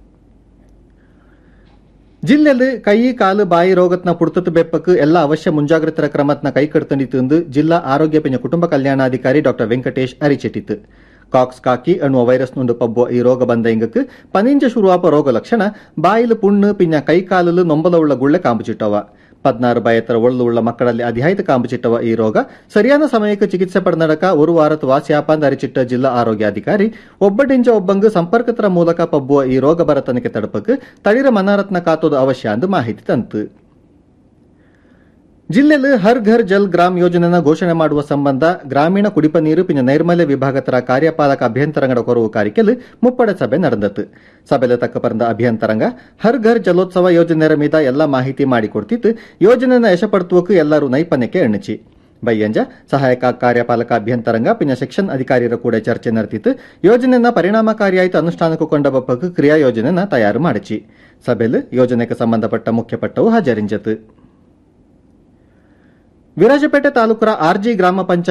ಜಿಲ್ಲೆಯಲ್ಲಿ ಕೈ ಕಾಲು ಬಾಯಿ ರೋಗತ್ನ ಪುಡ್ತತ್ತು ಬೆಪ್ಪಕ್ಕೆ ಎಲ್ಲ ಅವಶ್ಯ ಮುಂಜಾಗ್ರತಾ ಕ್ರಮತ್ನ ಕೈಕಡ್ತಂಡಿತು ಎಂದು ಜಿಲ್ಲಾ ಆರೋಗ್ಯ ಪಿಂಜ ಕುಟುಂಬ ಕಲ್ಯಾಣಾಧಿಕಾರಿ ಡಾ ವೆಂಕಟೇಶ್ ಅರಿಚಿಟ್ಟಿತು ಕಾಕ್ಸ್ ಕಾಕಿ ಎನ್ನುವ ವೈರಸ್ ನುಂಡು ಪಬ್ಬುವ ಈ ರೋಗ ಬಂದ ಇಂಗಕ್ಕೆ ಪನಿಂಜ ಶುರುವಾಪ ರೋಗ ಲಕ್ಷಣ ಬಾಯಿಲು ಪುಣ್ಣು ಪಿನ್ನ ಕೈಕಾಲಲು ನೊಂಬಲವುಳ್ಳ ಗುಳ್ಳೆ ಕಾಂಬುಚಿಟ್ಟವ ಪದ್ನಾರು ಬಯತರ ಒಳ್ಳುಳ್ಳ ಮಕ್ಕಳಲ್ಲಿ ಅಧಿಹಾಯ್ತ ಕಾಂಬುಚಿಟ್ಟವ ಈ ರೋಗ ಸರಿಯಾದ ಸಮಯಕ್ಕೆ ಚಿಕಿತ್ಸೆ ಪಡೆದಡಕ ಒಂದು ವಾರತ್ ವಾಸಿಯಾಪಾಂದ ಅರಿಚಿಟ್ಟ ಜಿಲ್ಲಾ ಆರೋಗ್ಯಾಧಿಕಾರಿ ಒಬ್ಬಡಿಂಜ ಒಬ್ಬಂಗ ಸಂಪರ್ಕತರ ಮೂಲಕ ಪಬ್ಬುವ ಈ ರೋಗ ಬರತನಕ್ಕೆ ತಡಪಕ್ಕೆ ತಳಿರ ಮನಾರತ್ನ ಕಾತೋದು ಅವಶ್ಯ ಅಂದು ಮಾಹಿತಿ ತಂತು ಜಿಲ್ಲೆಯಲ್ಲಿ ಹರ್ ಘರ್ ಜಲ್ ಗ್ರಾಮ್ ಯೋಜನೆನ ಘೋಷಣೆ ಮಾಡುವ ಸಂಬಂಧ ಗ್ರಾಮೀಣ ಕುಡಿಪ ನೀರು ಪಿನ್ನ ನೈರ್ಮಲ್ಯ ವಿಭಾಗತರ ಕಾರ್ಯಪಾಲಕ ಅಭಿಯಂತರಂಗಡ ಕೊರವು ಕಾರಿಕೆಲು ಮುಪ್ಪಡ ಸಭೆ ನಡೆದತ್ತು ಸಭೆಯಲ್ಲಿ ತಕ್ಕ ಪರಂದ ಅಭಿಯಂತರಂಗ ಹರ್ ಘರ್ ಜಲೋತ್ಸವ ಯೋಜನೆಯ ಮೀದ ಎಲ್ಲ ಮಾಹಿತಿ ಮಾಡಿಕೊಡ್ತಿತ್ತು ಯೋಜನೆನ ಯಶಪಡುತ್ತುವಕ್ಕೂ ಎಲ್ಲರೂ ನೈಪಣ್ಯಕ್ಕೆ ಎಣ್ಣಚಿ ಬಯ್ಯಂಜ ಸಹಾಯಕ ಕಾರ್ಯಪಾಲಕ ಅಭಿಯಂತರಂಗ ಪಿನ್ನ ಸೆಕ್ಷನ್ ಅಧಿಕಾರಿಯರ ಕೂಡ ಚರ್ಚೆ ನಡೆದಿತ್ತು ಯೋಜನೆನ ಪರಿಣಾಮಕಾರಿಯಾಯಿತು ಅನುಷ್ಠಾನಕ್ಕೆ ಕೊಂಡ ಬಪ್ಪಕ್ಕೆ ಕ್ರಿಯಾ ಯೋಜನೆನ ತಯಾರು ಮಾಡಿಚಿ ಸಭೆಯಲ್ಲಿ ಯೋಜನೆಗೆ ಸಂಬಂಧಪಟ್ಟ ಮುಖ್ಯಪಟ್ಟವು ಹಾಜರಿಂಜತು ವಿರಾಜಪೇಟೆ ತಾಲೂಕರ ಆರ್ಜಿ ಗ್ರಾಮ ಪಂಚಾಯತ್